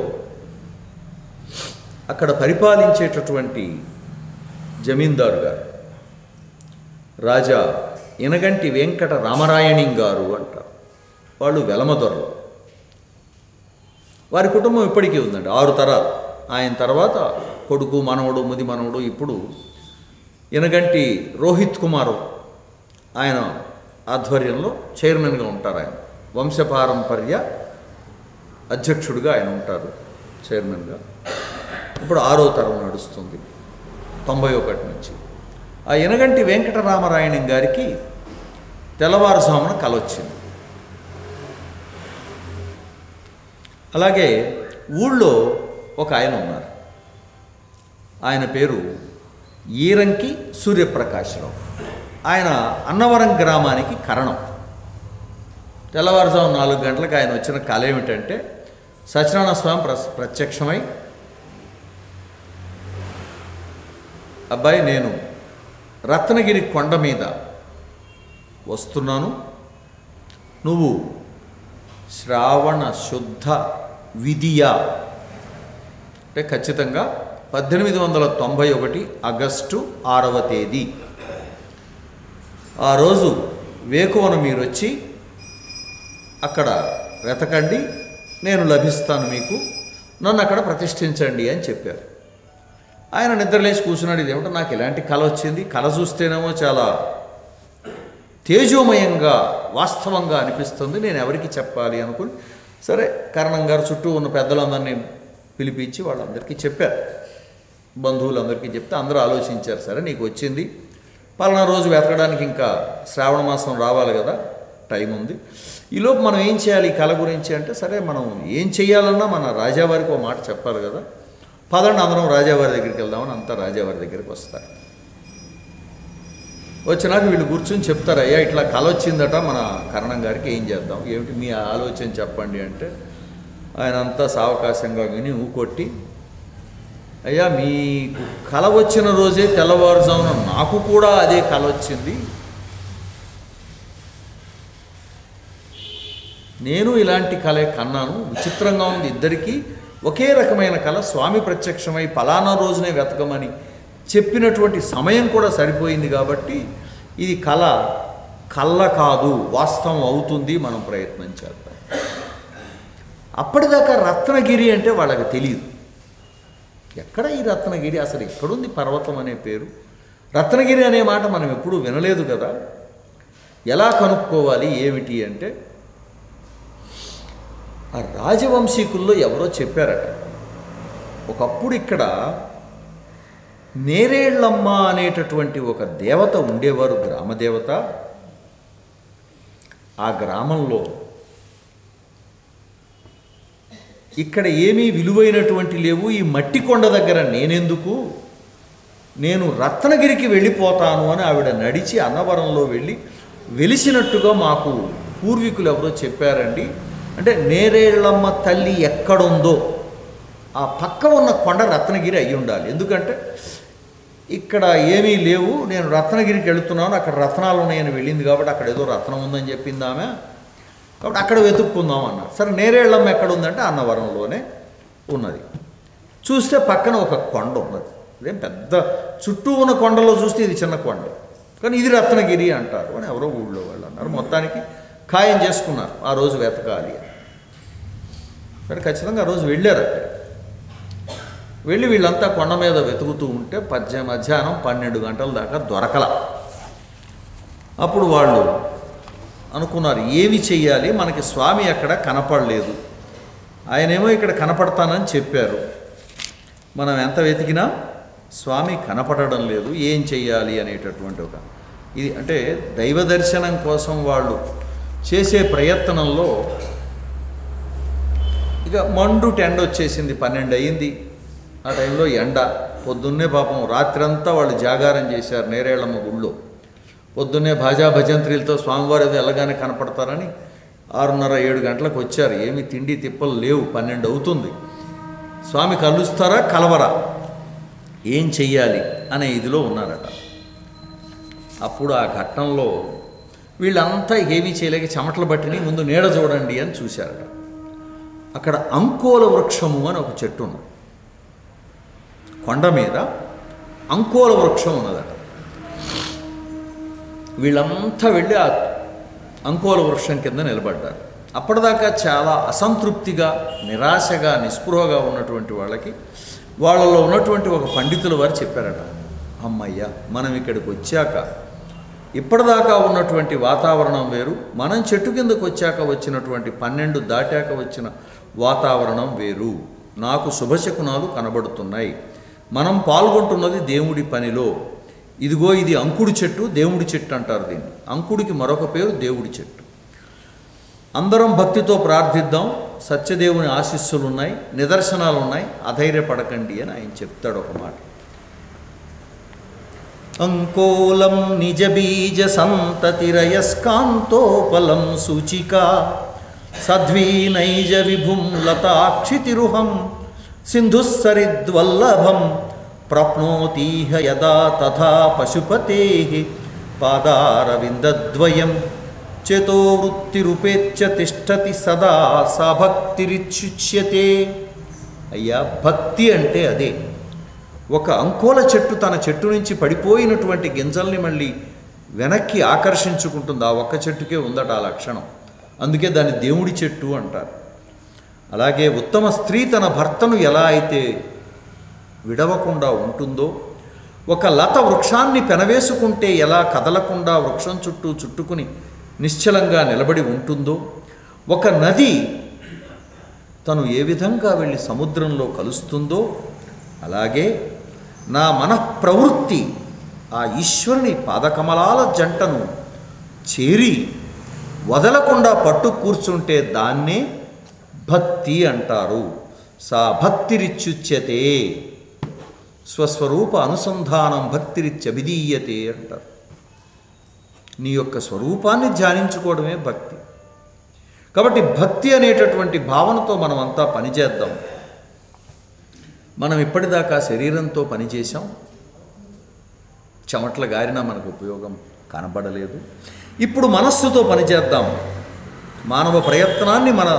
అక్కడ పరిపాలించేటటువంటి జమీందారు గారు రాజా ఇనగంటి వెంకట రామరాయణిం గారు అంటారు వాళ్ళు వెలమదొరలు వారి కుటుంబం ఇప్పటికీ ఉందండి ఆరు తరాలు ఆయన తర్వాత కొడుకు మనవడు ముది మనవడు ఇప్పుడు ఇనగంటి రోహిత్ కుమారు ఆయన ఆధ్వర్యంలో చైర్మన్గా ఉంటారు ఆయన వంశపారంపర్య అధ్యక్షుడిగా ఆయన ఉంటారు చైర్మన్గా ఇప్పుడు ఆరో తరం నడుస్తుంది తొంభై ఒకటి నుంచి ఆ ఎనగంటి వెంకటరామరాయణం గారికి తెల్లవారుజామున కల వచ్చింది అలాగే ఊళ్ళో ఒక ఆయన ఉన్నారు ఆయన పేరు ఈరంకి సూర్యప్రకాశ్రావు ఆయన అన్నవరం గ్రామానికి కరణం తెల్లవారుజాము నాలుగు గంటలకు ఆయన వచ్చిన కళ ఏమిటంటే సత్యనారాయణ స్వామి ప్ర ప్రత్యక్షమై అబ్బాయి నేను రత్నగిరి కొండ మీద వస్తున్నాను నువ్వు శ్రావణ శుద్ధ విధియ అంటే ఖచ్చితంగా పద్దెనిమిది వందల తొంభై ఒకటి ఆగస్టు ఆరవ తేదీ ఆ రోజు వేకువన మీరు వచ్చి అక్కడ వెతకండి నేను లభిస్తాను మీకు నన్ను అక్కడ ప్రతిష్ఠించండి అని చెప్పారు ఆయన నిద్రలేసి కూర్చున్నాడు ఇదేమిటో నాకు ఇలాంటి కళ వచ్చింది కళ చూస్తేనేమో చాలా తేజోమయంగా వాస్తవంగా అనిపిస్తుంది నేను ఎవరికి చెప్పాలి అనుకుని సరే కరణం గారు చుట్టూ ఉన్న పెద్దలందరినీ పిలిపించి వాళ్ళందరికీ చెప్పారు బంధువులందరికీ చెప్తే అందరూ ఆలోచించారు సరే నీకు వచ్చింది పలానా రోజు వెతకడానికి ఇంకా శ్రావణ మాసం రావాలి కదా టైం ఉంది ఈలోపు మనం ఏం చేయాలి ఈ కళ గురించి అంటే సరే మనం ఏం చేయాలన్నా మన రాజావారికి ఒక మాట చెప్పాలి కదా పదండి అందరం రాజావారి దగ్గరికి వెళ్దామని అంతా రాజావారి దగ్గరికి వస్తారు వచ్చినాక వీళ్ళు కూర్చొని చెప్తారు అయ్యా ఇట్లా కళ వచ్చిందట మన కరణం గారికి ఏం చేద్దాం ఏమిటి మీ ఆలోచన చెప్పండి అంటే ఆయన అంతా సావకాశంగా విని ఊకొట్టి అయ్యా మీకు కళ వచ్చిన రోజే తెల్లవారుజామున నాకు కూడా అదే కళ వచ్చింది నేను ఇలాంటి కళే కన్నాను విచిత్రంగా ఉంది ఇద్దరికీ ఒకే రకమైన కళ స్వామి ప్రత్యక్షమై పలానా రోజునే వెతకమని చెప్పినటువంటి సమయం కూడా సరిపోయింది కాబట్టి ఇది కళ కళ్ళ కాదు వాస్తవం అవుతుంది మనం ప్రయత్నం చేద్దాం అప్పటిదాకా రత్నగిరి అంటే వాళ్ళకి తెలియదు ఎక్కడ ఈ రత్నగిరి అసలు ఎక్కడుంది పర్వతం అనే పేరు రత్నగిరి అనే మాట మనం ఎప్పుడూ వినలేదు కదా ఎలా కనుక్కోవాలి ఏమిటి అంటే ఆ రాజవంశీకుల్లో ఎవరో చెప్పారట ఒకప్పుడు ఇక్కడ నేరేళ్ళమ్మ అనేటటువంటి ఒక దేవత ఉండేవారు గ్రామదేవత ఆ గ్రామంలో ఇక్కడ ఏమీ విలువైనటువంటి లేవు ఈ మట్టి కొండ దగ్గర నేనెందుకు నేను రత్నగిరికి వెళ్ళిపోతాను అని ఆవిడ నడిచి అన్నవరంలో వెళ్ళి వెలిసినట్టుగా మాకు పూర్వీకులు ఎవరో చెప్పారండి అంటే నేరేళ్ళమ్మ తల్లి ఎక్కడుందో ఆ పక్క ఉన్న కొండ రత్నగిరి అయి ఉండాలి ఎందుకంటే ఇక్కడ ఏమీ లేవు నేను రత్నగిరికి వెళుతున్నాను అక్కడ రత్నాలు ఉన్నాయని వెళ్ళింది కాబట్టి అక్కడ ఏదో రత్నం ఉందని చెప్పింది ఆమె కాబట్టి అక్కడ వెతుక్కుందాం అన్నారు సరే నేరేళ్ళమ్మ ఎక్కడ ఉందంటే అన్నవరంలోనే ఉన్నది చూస్తే పక్కన ఒక కొండ ఉన్నది ఇదేం పెద్ద చుట్టూ ఉన్న కొండలో చూస్తే ఇది చిన్న కొండ కానీ ఇది రత్నగిరి అంటారు అని ఎవరో ఊళ్ళో వాళ్ళు అన్నారు మొత్తానికి ఖాయం చేసుకున్నారు ఆ రోజు వెతకాలి అని సరే ఖచ్చితంగా ఆ రోజు వెళ్ళారు అక్కడ వెళ్ళి వీళ్ళంతా కొండ మీద వెతుకుతూ ఉంటే పద్య మధ్యాహ్నం పన్నెండు గంటల దాకా దొరకల అప్పుడు వాళ్ళు అనుకున్నారు ఏమి చెయ్యాలి మనకి స్వామి అక్కడ కనపడలేదు ఆయనేమో ఇక్కడ కనపడతానని చెప్పారు మనం ఎంత వెతికినా స్వామి కనపడడం లేదు ఏం చెయ్యాలి అనేటటువంటి ఒక ఇది అంటే దైవ దర్శనం కోసం వాళ్ళు చేసే ప్రయత్నంలో ఇక మండు టెండ వచ్చేసింది పన్నెండు అయింది ఆ టైంలో ఎండ పొద్దున్నే పాపం రాత్రంతా వాళ్ళు జాగారం చేశారు నేరేళ్లమ్మ గుళ్ళో పొద్దున్నే భాజా భజంత్రీలతో స్వామివారి ఏదో ఎలాగానే కనపడతారని ఆరున్నర ఏడు గంటలకు వచ్చారు ఏమి తిండి తిప్పలు లేవు పన్నెండు అవుతుంది స్వామి కలుస్తారా కలవరా ఏం చెయ్యాలి అనే ఇదిలో ఉన్నారట అప్పుడు ఆ ఘట్టంలో వీళ్ళంతా ఏమీ చేయలేక చెమటలు పట్టిని ముందు నీడ చూడండి అని చూశారట అక్కడ అంకోల వృక్షము అని ఒక చెట్టు ఉంది కొండ మీద అంకోల వృక్షం ఉన్నదట వీళ్ళంతా వెళ్ళి ఆ అంకోల వృక్షం కింద నిలబడ్డారు అప్పటిదాకా చాలా అసంతృప్తిగా నిరాశగా నిస్పృహగా ఉన్నటువంటి వాళ్ళకి వాళ్ళలో ఉన్నటువంటి ఒక పండితుల వారు చెప్పారట అమ్మయ్య మనం ఇక్కడికి వచ్చాక ఇప్పటిదాకా ఉన్నటువంటి వాతావరణం వేరు మనం చెట్టు కిందకు వచ్చాక వచ్చినటువంటి పన్నెండు దాటాక వచ్చిన వాతావరణం వేరు నాకు శుభశకునాలు కనబడుతున్నాయి మనం పాల్గొంటున్నది దేవుడి పనిలో ఇదిగో ఇది అంకుడి చెట్టు దేవుడి చెట్టు అంటారు దీన్ని అంకుడికి మరొక పేరు దేవుడి చెట్టు అందరం భక్తితో ప్రార్థిద్దాం సత్యదేవుని ఆశీస్సులు ఉన్నాయి నిదర్శనాలు ఉన్నాయి అధైర్యపడకండి అని ఆయన చెప్తాడు ఒక మాట అంకోలం నిజ బీజ సంతతిరయస్కాంతోపలం సూచిక సద్వీనైజ విభుం లతాక్షితిరుహం సింధుస్సరిద్వల్లభం ప్రాప్నోతీహ యదా తథా పశుపతే పాదారవిందద్వయం చేతో వృత్తిరుపేత్య తిష్టతి సదా సా భక్తిరిచ్యుచ్యతే అయ్యా భక్తి అంటే అదే ఒక అంకోల చెట్టు తన చెట్టు నుంచి పడిపోయినటువంటి గింజల్ని మళ్ళీ వెనక్కి ఆకర్షించుకుంటుంది ఆ ఒక్క చెట్టుకే ఉందట ఆ లక్షణం అందుకే దాన్ని దేవుడి చెట్టు అంటారు అలాగే ఉత్తమ స్త్రీ తన భర్తను ఎలా అయితే విడవకుండా ఉంటుందో ఒక లత వృక్షాన్ని పెనవేసుకుంటే ఎలా కదలకుండా వృక్షం చుట్టూ చుట్టుకుని నిశ్చలంగా నిలబడి ఉంటుందో ఒక నది తను ఏ విధంగా వెళ్ళి సముద్రంలో కలుస్తుందో అలాగే నా మనఃప్రవృత్తి ఆ ఈశ్వరుని పాదకమలాల జంటను చేరి వదలకుండా పట్టు కూర్చుంటే దాన్నే భక్తి అంటారు సా భక్తిరిచ్యుచ్యతే స్వస్వరూప అనుసంధానం భక్తిరిత్యభిధీయతే అంటారు నీ యొక్క స్వరూపాన్ని ధ్యానించుకోవడమే భక్తి కాబట్టి భక్తి అనేటటువంటి భావనతో మనం అంతా పనిచేద్దాం మనం ఇప్పటిదాకా శరీరంతో పనిచేసాం చెమట్ల గారిన మనకు ఉపయోగం కనబడలేదు ఇప్పుడు మనస్సుతో పనిచేద్దాం మానవ ప్రయత్నాన్ని మన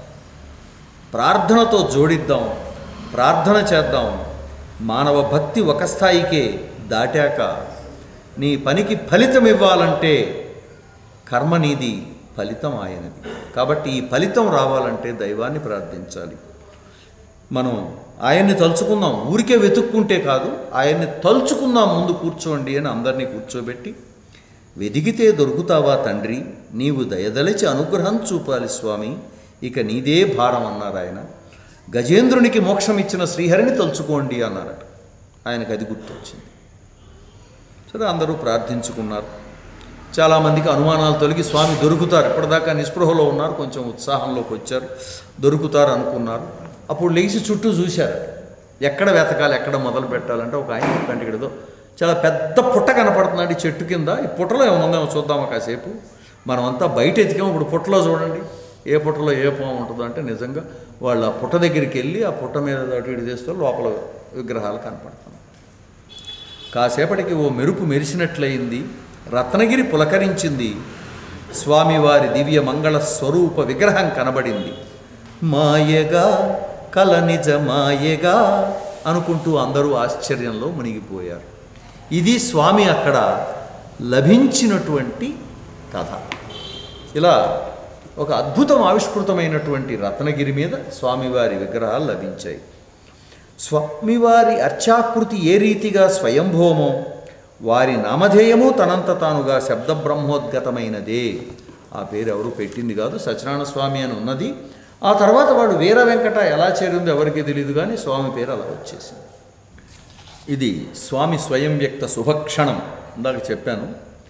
ప్రార్థనతో జోడిద్దాం ప్రార్థన చేద్దాం మానవ భక్తి ఒక స్థాయికే దాటాక నీ పనికి ఫలితం ఇవ్వాలంటే కర్మ నీది ఫలితం ఆయనది కాబట్టి ఈ ఫలితం రావాలంటే దైవాన్ని ప్రార్థించాలి మనం ఆయన్ని తలుచుకుందాం ఊరికే వెతుక్కుంటే కాదు ఆయన్ని తలుచుకుందాం ముందు కూర్చోండి అని అందరినీ కూర్చోబెట్టి వెదిగితే దొరుకుతావా తండ్రి నీవు దయదలిచి అనుగ్రహం చూపాలి స్వామి ఇక నీదే భారం అన్నారు ఆయన గజేంద్రునికి మోక్షం ఇచ్చిన శ్రీహరిని తలుచుకోండి అన్నారట ఆయనకు అది గుర్తొచ్చింది సరే అందరూ ప్రార్థించుకున్నారు చాలామందికి అనుమానాలు తొలగి స్వామి దొరుకుతారు ఇప్పటిదాకా నిస్పృహలో ఉన్నారు కొంచెం ఉత్సాహంలోకి వచ్చారు దొరుకుతారు అనుకున్నారు అప్పుడు లేచి చుట్టూ చూశారు ఎక్కడ వెతకాలి ఎక్కడ మొదలు పెట్టాలంటే ఒక ఆయన చెప్పండి ఇక్కడదో చాలా పెద్ద పుట్ట కనపడుతున్నాడు ఈ చెట్టు కింద ఈ పుట్టలో ఏమైనా ఉందేమో చూద్దామా కాసేపు మనమంతా బయట ఎతికాము ఇప్పుడు పుట్టలో చూడండి ఏ పుట్టలో ఏ పాము ఉంటుందో అంటే నిజంగా వాళ్ళు ఆ పుట్ట దగ్గరికి వెళ్ళి ఆ పుట్ట మీద అటు ఇటు చేస్తే లోపల విగ్రహాలు కనపడుతున్నాయి కాసేపటికి ఓ మెరుపు మెరిసినట్లయింది రత్నగిరి పులకరించింది స్వామివారి దివ్య మంగళ స్వరూప విగ్రహం కనబడింది మాయగా కల నిజ మాయగా అనుకుంటూ అందరూ ఆశ్చర్యంలో మునిగిపోయారు ఇది స్వామి అక్కడ లభించినటువంటి కథ ఇలా ఒక అద్భుతం ఆవిష్కృతమైనటువంటి రత్నగిరి మీద స్వామివారి విగ్రహాలు లభించాయి స్వామివారి అర్చాకృతి ఏ రీతిగా స్వయంభోమో వారి నామధేయము తనంత తానుగా శబ్ద బ్రహ్మోద్గతమైనదే ఆ పేరు ఎవరు పెట్టింది కాదు సత్యనారాయణ స్వామి అని ఉన్నది ఆ తర్వాత వాడు వీర వెంకట ఎలా చేరిందో ఎవరికీ తెలియదు కానీ స్వామి పేరు అలా వచ్చేసింది ఇది స్వామి స్వయం వ్యక్త శుభక్షణం ఇందాక చెప్పాను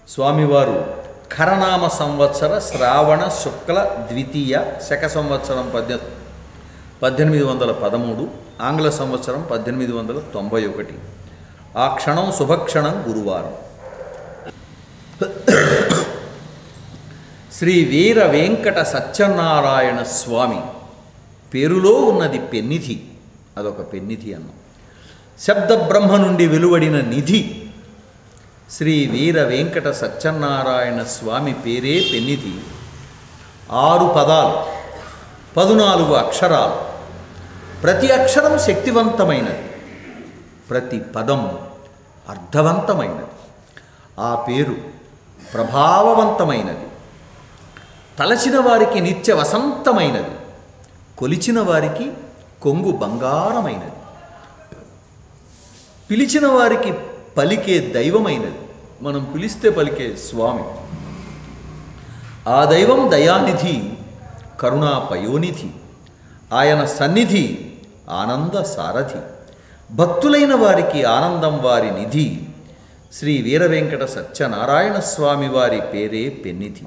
స్వామివారు ఖరనామ సంవత్సర శ్రావణ శుక్ల ద్వితీయ శక సంవత్సరం పద్దె పద్దెనిమిది వందల పదమూడు ఆంగ్ల సంవత్సరం పద్దెనిమిది వందల తొంభై ఒకటి ఆ క్షణం శుభక్షణం గురువారం శ్రీ వీర వెంకట సత్యనారాయణ స్వామి పేరులో ఉన్నది పెన్నిధి అదొక పెన్నిధి అన్నం శబ్ద బ్రహ్మ నుండి వెలువడిన నిధి శ్రీ వీర వెంకట సత్యనారాయణ స్వామి పేరే పెన్నిధి ఆరు పదాలు పదునాలుగు అక్షరాలు ప్రతి అక్షరం శక్తివంతమైనది ప్రతి పదం అర్థవంతమైనది ఆ పేరు ప్రభావవంతమైనది తలచిన వారికి నిత్య వసంతమైనది కొలిచిన వారికి కొంగు బంగారమైనది పిలిచిన వారికి పలికే దైవమైనది మనం పిలిస్తే పలికే స్వామి ఆ దైవం దయానిధి కరుణా పయోనిధి ఆయన సన్నిధి ఆనంద సారథి భక్తులైన వారికి ఆనందం వారి నిధి శ్రీ వీరవెంకట సత్యనారాయణ స్వామి వారి పేరే పెన్నిధి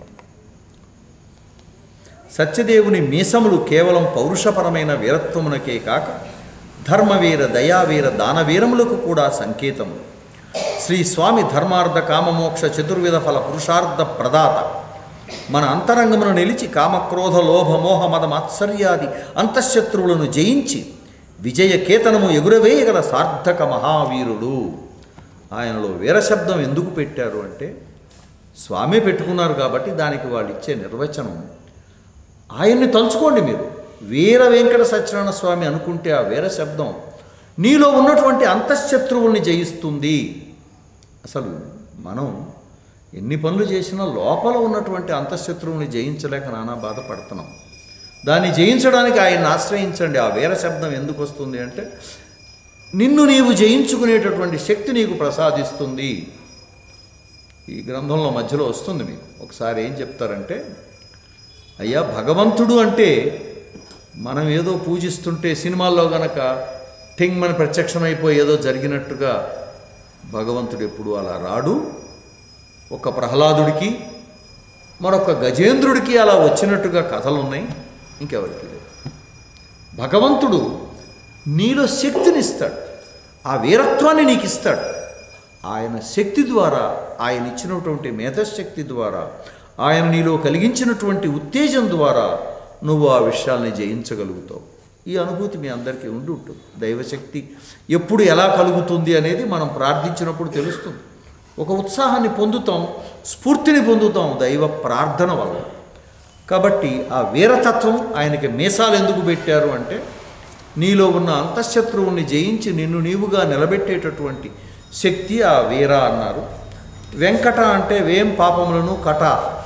సత్యదేవుని మీసములు కేవలం పౌరుషపరమైన వీరత్వమునకే కాక ధర్మవీర దయావీర దానవీరములకు కూడా సంకేతము శ్రీ స్వామి ధర్మార్థ కామమోక్ష చతుర్విధ ఫల పురుషార్థ ప్రదాత మన అంతరంగమును నిలిచి కామక్రోధ లోభ మోహ మద మాత్సర్యాది అంతఃశత్రువులను జయించి విజయ కేతనము ఎగురవేయగల సార్థక మహావీరుడు ఆయనలో వీరశబ్దం ఎందుకు పెట్టారు అంటే స్వామి పెట్టుకున్నారు కాబట్టి దానికి వాళ్ళు ఇచ్చే నిర్వచనం ఆయన్ని తలుచుకోండి మీరు వీర వెంకట సత్యనారాయణ స్వామి అనుకుంటే ఆ వీర శబ్దం నీలో ఉన్నటువంటి అంతఃశత్రువుల్ని జయిస్తుంది అసలు మనం ఎన్ని పనులు చేసినా లోపల ఉన్నటువంటి అంతఃశత్రువుని జయించలేక నానా బాధపడుతున్నాం దాన్ని జయించడానికి ఆయన్ని ఆశ్రయించండి ఆ వీర శబ్దం ఎందుకు వస్తుంది అంటే నిన్ను నీవు జయించుకునేటటువంటి శక్తి నీకు ప్రసాదిస్తుంది ఈ గ్రంథంలో మధ్యలో వస్తుంది మీకు ఒకసారి ఏం చెప్తారంటే అయ్యా భగవంతుడు అంటే మనం ఏదో పూజిస్తుంటే సినిమాల్లో గనక టింగ్ మన ప్రత్యక్షమైపోయి ఏదో జరిగినట్టుగా భగవంతుడు ఎప్పుడు అలా రాడు ఒక ప్రహ్లాదుడికి మరొక గజేంద్రుడికి అలా వచ్చినట్టుగా కథలు ఉన్నాయి ఇంకెవరికి లేవు భగవంతుడు నీలో శక్తినిస్తాడు ఆ వీరత్వాన్ని నీకు ఇస్తాడు ఆయన శక్తి ద్వారా ఆయన ఇచ్చినటువంటి మేధశక్తి ద్వారా ఆయన నీలో కలిగించినటువంటి ఉత్తేజం ద్వారా నువ్వు ఆ విషయాల్ని జయించగలుగుతావు ఈ అనుభూతి మీ అందరికీ ఉండి ఉంటుంది దైవశక్తి ఎప్పుడు ఎలా కలుగుతుంది అనేది మనం ప్రార్థించినప్పుడు తెలుస్తుంది ఒక ఉత్సాహాన్ని పొందుతాం స్ఫూర్తిని పొందుతాం దైవ ప్రార్థన వల్ల కాబట్టి ఆ వీరతత్వం ఆయనకి మీసాలు ఎందుకు పెట్టారు అంటే నీలో ఉన్న అంతఃశత్రువుని జయించి నిన్ను నీవుగా నిలబెట్టేటటువంటి శక్తి ఆ వీర అన్నారు వెంకట అంటే వేం పాపములను కట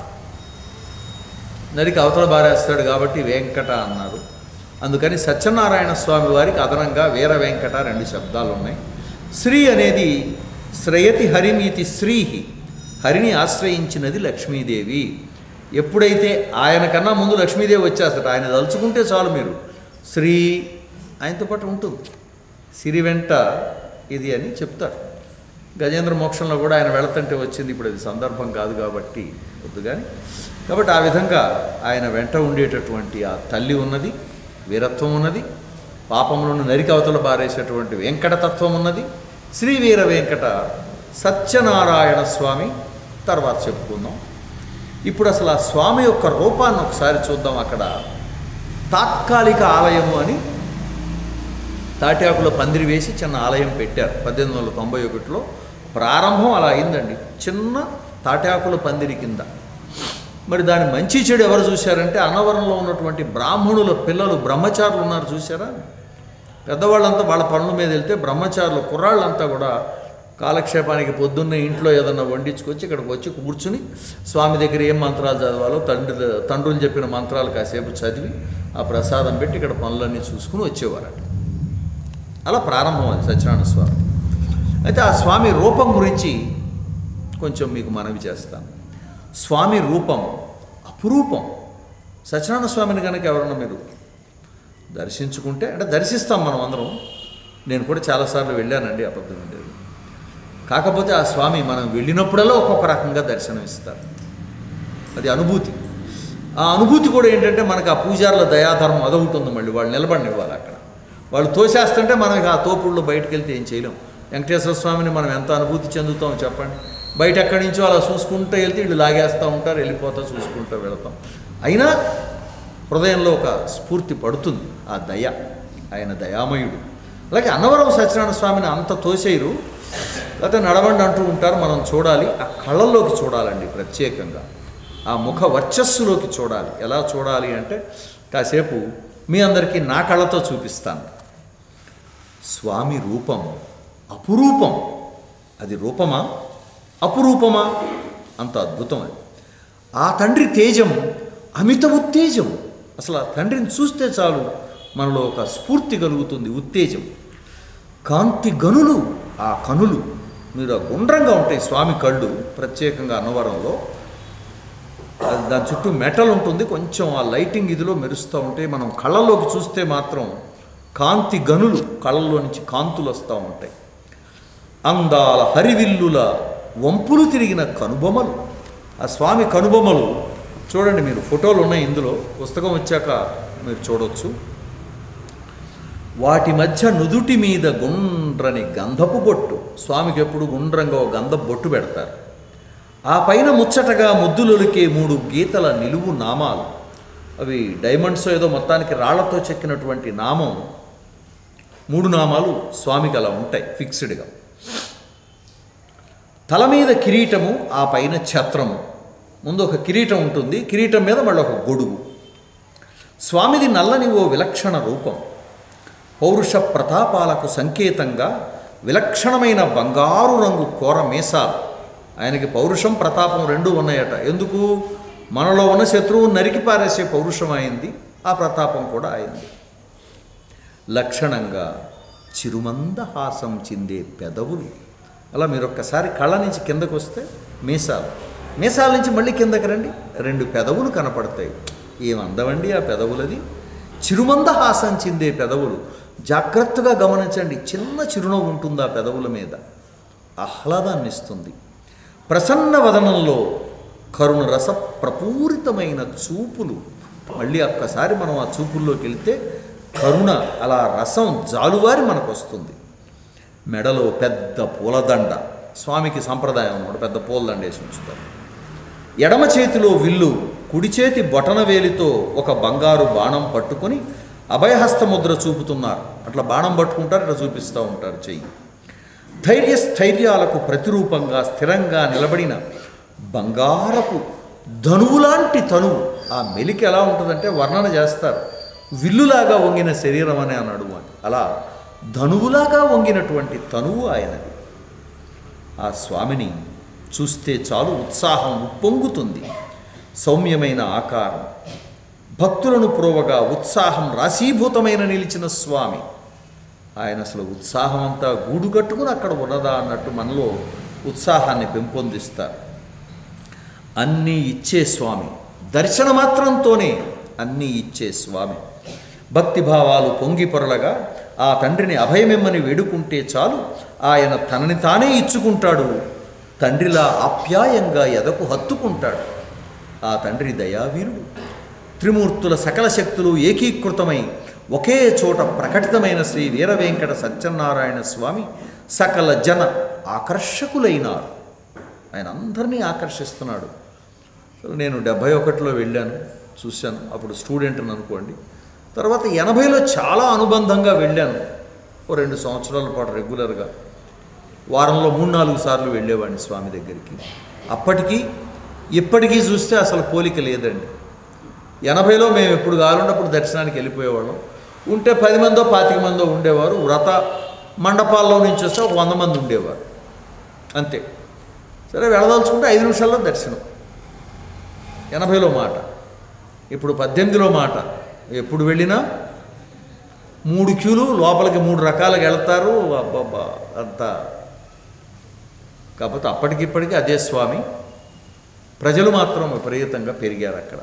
నరికి అవతల బారేస్తాడు కాబట్టి వెంకట అన్నారు అందుకని సత్యనారాయణ స్వామి వారికి అదనంగా వీర వెంకట రెండు శబ్దాలు ఉన్నాయి శ్రీ అనేది శ్రయతి హరిమీతి శ్రీహి హరిని ఆశ్రయించినది లక్ష్మీదేవి ఎప్పుడైతే ఆయన కన్నా ముందు లక్ష్మీదేవి వచ్చేస్తాడు ఆయన తలుచుకుంటే చాలు మీరు శ్రీ ఆయనతో పాటు ఉంటుంది సిరి వెంట ఇది అని చెప్తారు గజేంద్ర మోక్షంలో కూడా ఆయన వెళతంటే వచ్చింది ఇప్పుడు అది సందర్భం కాదు కాబట్టి వద్దు కానీ కాబట్టి ఆ విధంగా ఆయన వెంట ఉండేటటువంటి ఆ తల్లి ఉన్నది వీరత్వం ఉన్నది పాపములను నరికి అవతల పారేసేటువంటి వెంకటతత్వం ఉన్నది శ్రీ వీర వెంకట సత్యనారాయణ స్వామి తర్వాత చెప్పుకుందాం ఇప్పుడు అసలు ఆ స్వామి యొక్క రూపాన్ని ఒకసారి చూద్దాం అక్కడ తాత్కాలిక ఆలయము అని తాటాకులో పందిరి వేసి చిన్న ఆలయం పెట్టారు పద్దెనిమిది వందల తొంభై ఒకటిలో ప్రారంభం అలా అయిందండి చిన్న తాటాకుల పందిరి కింద మరి దాని మంచి చెడు ఎవరు చూశారంటే అన్నవరంలో ఉన్నటువంటి బ్రాహ్మణుల పిల్లలు బ్రహ్మచారులు ఉన్నారు చూసారా పెద్దవాళ్ళంతా వాళ్ళ పనుల మీద వెళ్తే బ్రహ్మచారులు కుర్రాళ్ళంతా కూడా కాలక్షేపానికి పొద్దున్నే ఇంట్లో ఏదన్నా వండించుకొచ్చి ఇక్కడికి వచ్చి కూర్చుని స్వామి దగ్గర ఏం మంత్రాలు చదవాలో తండ్రి తండ్రులు చెప్పిన మంత్రాలు కాసేపు చదివి ఆ ప్రసాదం పెట్టి ఇక్కడ పనులన్నీ చూసుకుని వచ్చేవారట అలా ప్రారంభం అది సత్యనారాయణ స్వామి అయితే ఆ స్వామి రూపం గురించి కొంచెం మీకు మనవి చేస్తాను స్వామి రూపం అపురూపం సత్యనారాయణ స్వామిని కనుక ఎవరన్నా మీరు దర్శించుకుంటే అంటే దర్శిస్తాం మనం అందరం నేను కూడా చాలాసార్లు వెళ్ళానండి అబద్ధం ఉండేది కాకపోతే ఆ స్వామి మనం వెళ్ళినప్పుడల్లా ఒక్కొక్క రకంగా దర్శనం ఇస్తారు అది అనుభూతి ఆ అనుభూతి కూడా ఏంటంటే మనకు ఆ పూజారుల దయాధర్మం అదొకటి ఉంది మళ్ళీ వాళ్ళు నిలబడినివ్వాలి అక్కడ వాళ్ళు తోసేస్తుంటే మనం ఇక ఆ తోపుల్లో బయటకు వెళ్తే ఏం చేయలేం వెంకటేశ్వర స్వామిని మనం ఎంత అనుభూతి చెందుతాం చెప్పండి బయట ఎక్కడి నుంచో అలా చూసుకుంటూ వెళ్తే వీళ్ళు లాగేస్తూ ఉంటారు వెళ్ళిపోతా చూసుకుంటూ వెళతాం అయినా హృదయంలో ఒక స్ఫూర్తి పడుతుంది ఆ దయ ఆయన దయామయుడు అలాగే అన్నవరం సత్యనారాయణ స్వామిని అంత తోసేయరు లేకపోతే నడవండి అంటూ ఉంటారు మనం చూడాలి ఆ కళ్ళల్లోకి చూడాలండి ప్రత్యేకంగా ఆ ముఖ వర్చస్సులోకి చూడాలి ఎలా చూడాలి అంటే కాసేపు మీ అందరికీ నా కళ్ళతో చూపిస్తాను స్వామి రూపం అపురూపం అది రూపమా అపురూపమా అంత అద్భుతం అది ఆ తండ్రి తేజం అమిత ఉత్తేజం అసలు ఆ తండ్రిని చూస్తే చాలు మనలో ఒక స్ఫూర్తి కలుగుతుంది ఉత్తేజం కాంతి గనులు ఆ కనులు మీరు ఆ గుండ్రంగా ఉంటాయి స్వామి కళ్ళు ప్రత్యేకంగా అన్నవరంలో అది దాని చుట్టూ మెటల్ ఉంటుంది కొంచెం ఆ లైటింగ్ ఇదిలో మెరుస్తూ ఉంటే మనం కళ్ళలోకి చూస్తే మాత్రం కాంతి గనులు కళ్ళల్లో నుంచి కాంతులు వస్తూ ఉంటాయి అందాల హరివిల్లుల వంపులు తిరిగిన కనుబొమలు ఆ స్వామి కనుబొమలు చూడండి మీరు ఫోటోలు ఉన్నాయి ఇందులో పుస్తకం వచ్చాక మీరు చూడొచ్చు వాటి మధ్య నుదుటి మీద గుండ్రని గంధపు బొట్టు స్వామికి ఎప్పుడు గుండ్రంగా ఒక గంధపు బొట్టు పెడతారు ఆ పైన ముచ్చటగా ముద్దులొలికే మూడు గీతల నిలువు నామాలు అవి డైమండ్స్ ఏదో మొత్తానికి రాళ్లతో చెక్కినటువంటి నామం మూడు నామాలు స్వామికి అలా ఉంటాయి ఫిక్స్డ్గా తల మీద కిరీటము ఆ పైన ఛత్రము ముందు ఒక కిరీటం ఉంటుంది కిరీటం మీద మళ్ళీ ఒక గొడుగు స్వామిది నల్లని ఓ విలక్షణ రూపం పౌరుష ప్రతాపాలకు సంకేతంగా విలక్షణమైన బంగారు రంగు కోర మీసాలు ఆయనకి పౌరుషం ప్రతాపం రెండూ ఉన్నాయట ఎందుకు మనలో ఉన్న శత్రువు నరికి పారేసే పౌరుషం అయింది ఆ ప్రతాపం కూడా అయింది లక్షణంగా చిరుమంద హాసం చిందే పెదవులు అలా మీరు ఒక్కసారి కళ్ళ నుంచి కిందకు వస్తే మీసాలు మీసాల నుంచి మళ్ళీ కిందకి రండి రెండు పెదవులు కనపడతాయి ఏం అందమండి ఆ పెదవులది చిరుమంద హాసం చిందే పెదవులు జాగ్రత్తగా గమనించండి చిన్న చిరునవ్వు ఉంటుంది ఆ పెదవుల మీద ఆహ్లాదాన్ని ఇస్తుంది ప్రసన్న వదనంలో కరుణ రస ప్రపూరితమైన చూపులు మళ్ళీ ఒక్కసారి మనం ఆ చూపుల్లోకి వెళ్తే కరుణ అలా రసం జాలువారి మనకు వస్తుంది మెడలో పెద్ద పూలదండ స్వామికి సంప్రదాయం అన్నమాట పెద్ద పూలదండ వేసి ఉంచుతారు ఎడమ చేతిలో విల్లు కుడి చేతి బొటన వేలితో ఒక బంగారు బాణం పట్టుకొని అభయహస్త ముద్ర చూపుతున్నారు అట్లా బాణం పట్టుకుంటారు ఇట్లా చూపిస్తూ ఉంటారు చెయ్యి ధైర్య స్థైర్యాలకు ప్రతిరూపంగా స్థిరంగా నిలబడిన బంగారపు ధనువులాంటి తనువు ఆ మెలికి ఎలా ఉంటుందంటే వర్ణన చేస్తారు విల్లులాగా వంగిన శరీరం అనే అన్నాడు అని అలా ధనువులాగా వంగినటువంటి తనువు ఆయనది ఆ స్వామిని చూస్తే చాలు ఉత్సాహం ఉప్పొంగుతుంది సౌమ్యమైన ఆకారం భక్తులను ప్రోవగా ఉత్సాహం రాశీభూతమైన నిలిచిన స్వామి ఆయన అసలు ఉత్సాహం అంతా గూడు కట్టుకుని అక్కడ ఉన్నదా అన్నట్టు మనలో ఉత్సాహాన్ని పెంపొందిస్తారు అన్నీ ఇచ్చే స్వామి దర్శన మాత్రంతోనే అన్నీ ఇచ్చే స్వామి భక్తిభావాలు పొంగి పొరలగా ఆ తండ్రిని అభయమిమ్మని వేడుకుంటే చాలు ఆయన తనని తానే ఇచ్చుకుంటాడు తండ్రిలా ఆప్యాయంగా ఎదకు హత్తుకుంటాడు ఆ తండ్రి దయావీరుడు త్రిమూర్తుల సకల శక్తులు ఏకీకృతమై ఒకే చోట ప్రకటితమైన శ్రీ వీరవేంకట సత్యనారాయణ స్వామి సకల జన ఆకర్షకులైనారు ఆయన అందరినీ ఆకర్షిస్తున్నాడు నేను డెబ్భై ఒకటిలో వెళ్ళాను చూశాను అప్పుడు స్టూడెంట్ని అనుకోండి తర్వాత ఎనభైలో చాలా అనుబంధంగా వెళ్ళాను ఓ రెండు సంవత్సరాల పాటు రెగ్యులర్గా వారంలో మూడు నాలుగు సార్లు వెళ్ళేవాడిని స్వామి దగ్గరికి అప్పటికి ఇప్పటికీ చూస్తే అసలు పోలిక లేదండి ఎనభైలో మేము ఎప్పుడు కావాలన్నప్పుడు దర్శనానికి వెళ్ళిపోయేవాళ్ళం ఉంటే పది మందో పాతిక మందో ఉండేవారు వ్రత మండపాల్లో నుంచి వస్తే ఒక వంద మంది ఉండేవారు అంతే సరే వెళ్ళదలుచుకుంటే ఐదు నిమిషాల్లో దర్శనం ఎనభైలో మాట ఇప్పుడు పద్దెనిమిదిలో మాట ఎప్పుడు వెళ్ళినా మూడు క్యూలు లోపలికి మూడు రకాలుగా వెళ్తారు అబ్బబ్బా అంతా కాకపోతే అప్పటికిప్పటికీ అదే స్వామి ప్రజలు మాత్రం విపరీతంగా పెరిగారు అక్కడ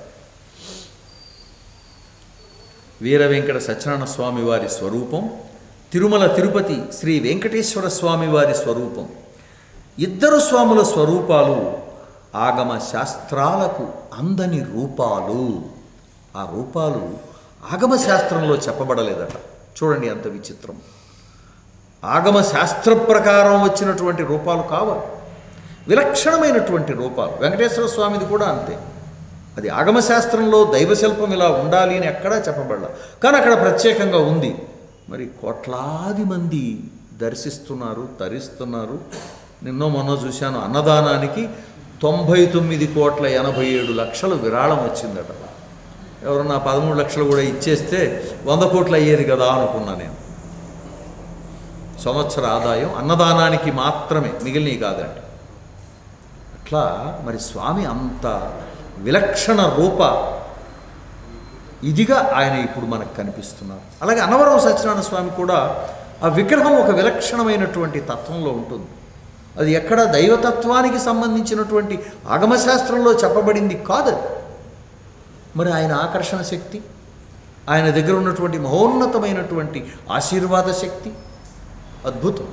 వీర వెంకట సత్యనారాయణ స్వామి వారి స్వరూపం తిరుమల తిరుపతి శ్రీ వెంకటేశ్వర స్వామి వారి స్వరూపం ఇద్దరు స్వాముల స్వరూపాలు ఆగమ శాస్త్రాలకు అందని రూపాలు ఆ రూపాలు ఆగమ శాస్త్రంలో చెప్పబడలేదట చూడండి అంత విచిత్రం ఆగమ శాస్త్ర ప్రకారం వచ్చినటువంటి రూపాలు కావాలి విలక్షణమైనటువంటి రూపాలు వెంకటేశ్వర స్వామిది కూడా అంతే అది ఆగమశాస్త్రంలో దైవశిల్పం ఇలా ఉండాలి అని ఎక్కడా చెప్పబడలా కానీ అక్కడ ప్రత్యేకంగా ఉంది మరి కోట్లాది మంది దర్శిస్తున్నారు తరిస్తున్నారు నిన్నో మొన్న చూశాను అన్నదానానికి తొంభై తొమ్మిది కోట్ల ఎనభై ఏడు లక్షలు విరాళం వచ్చిందట ఎవరన్నా పదమూడు లక్షలు కూడా ఇచ్చేస్తే వంద కోట్లు అయ్యేది కదా అనుకున్నా నేను సంవత్సర ఆదాయం అన్నదానానికి మాత్రమే మిగిలినవి కాదంట అట్లా మరి స్వామి అంత విలక్షణ రూప ఇదిగా ఆయన ఇప్పుడు మనకు కనిపిస్తున్నారు అలాగే అన్నవరం సత్యనారాయణ స్వామి కూడా ఆ విగ్రహం ఒక విలక్షణమైనటువంటి తత్వంలో ఉంటుంది అది ఎక్కడ దైవతత్వానికి సంబంధించినటువంటి ఆగమశాస్త్రంలో చెప్పబడింది కాదు మరి ఆయన ఆకర్షణ శక్తి ఆయన దగ్గర ఉన్నటువంటి మహోన్నతమైనటువంటి ఆశీర్వాద శక్తి అద్భుతం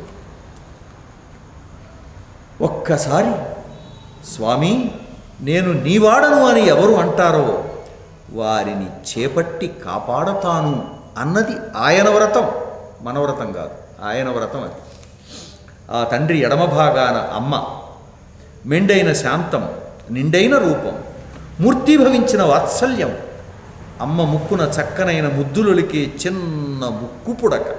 ఒక్కసారి స్వామి నేను నీవాడను అని ఎవరు అంటారో వారిని చేపట్టి కాపాడతాను అన్నది ఆయన వ్రతం మన వ్రతం కాదు ఆయన వ్రతం అది ఆ తండ్రి ఎడమ భాగాన అమ్మ మెండైన శాంతం నిండైన రూపం మూర్తిభవించిన వాత్సల్యం అమ్మ ముక్కున చక్కనైన ముద్దులొలికే చిన్న ముక్కు పుడక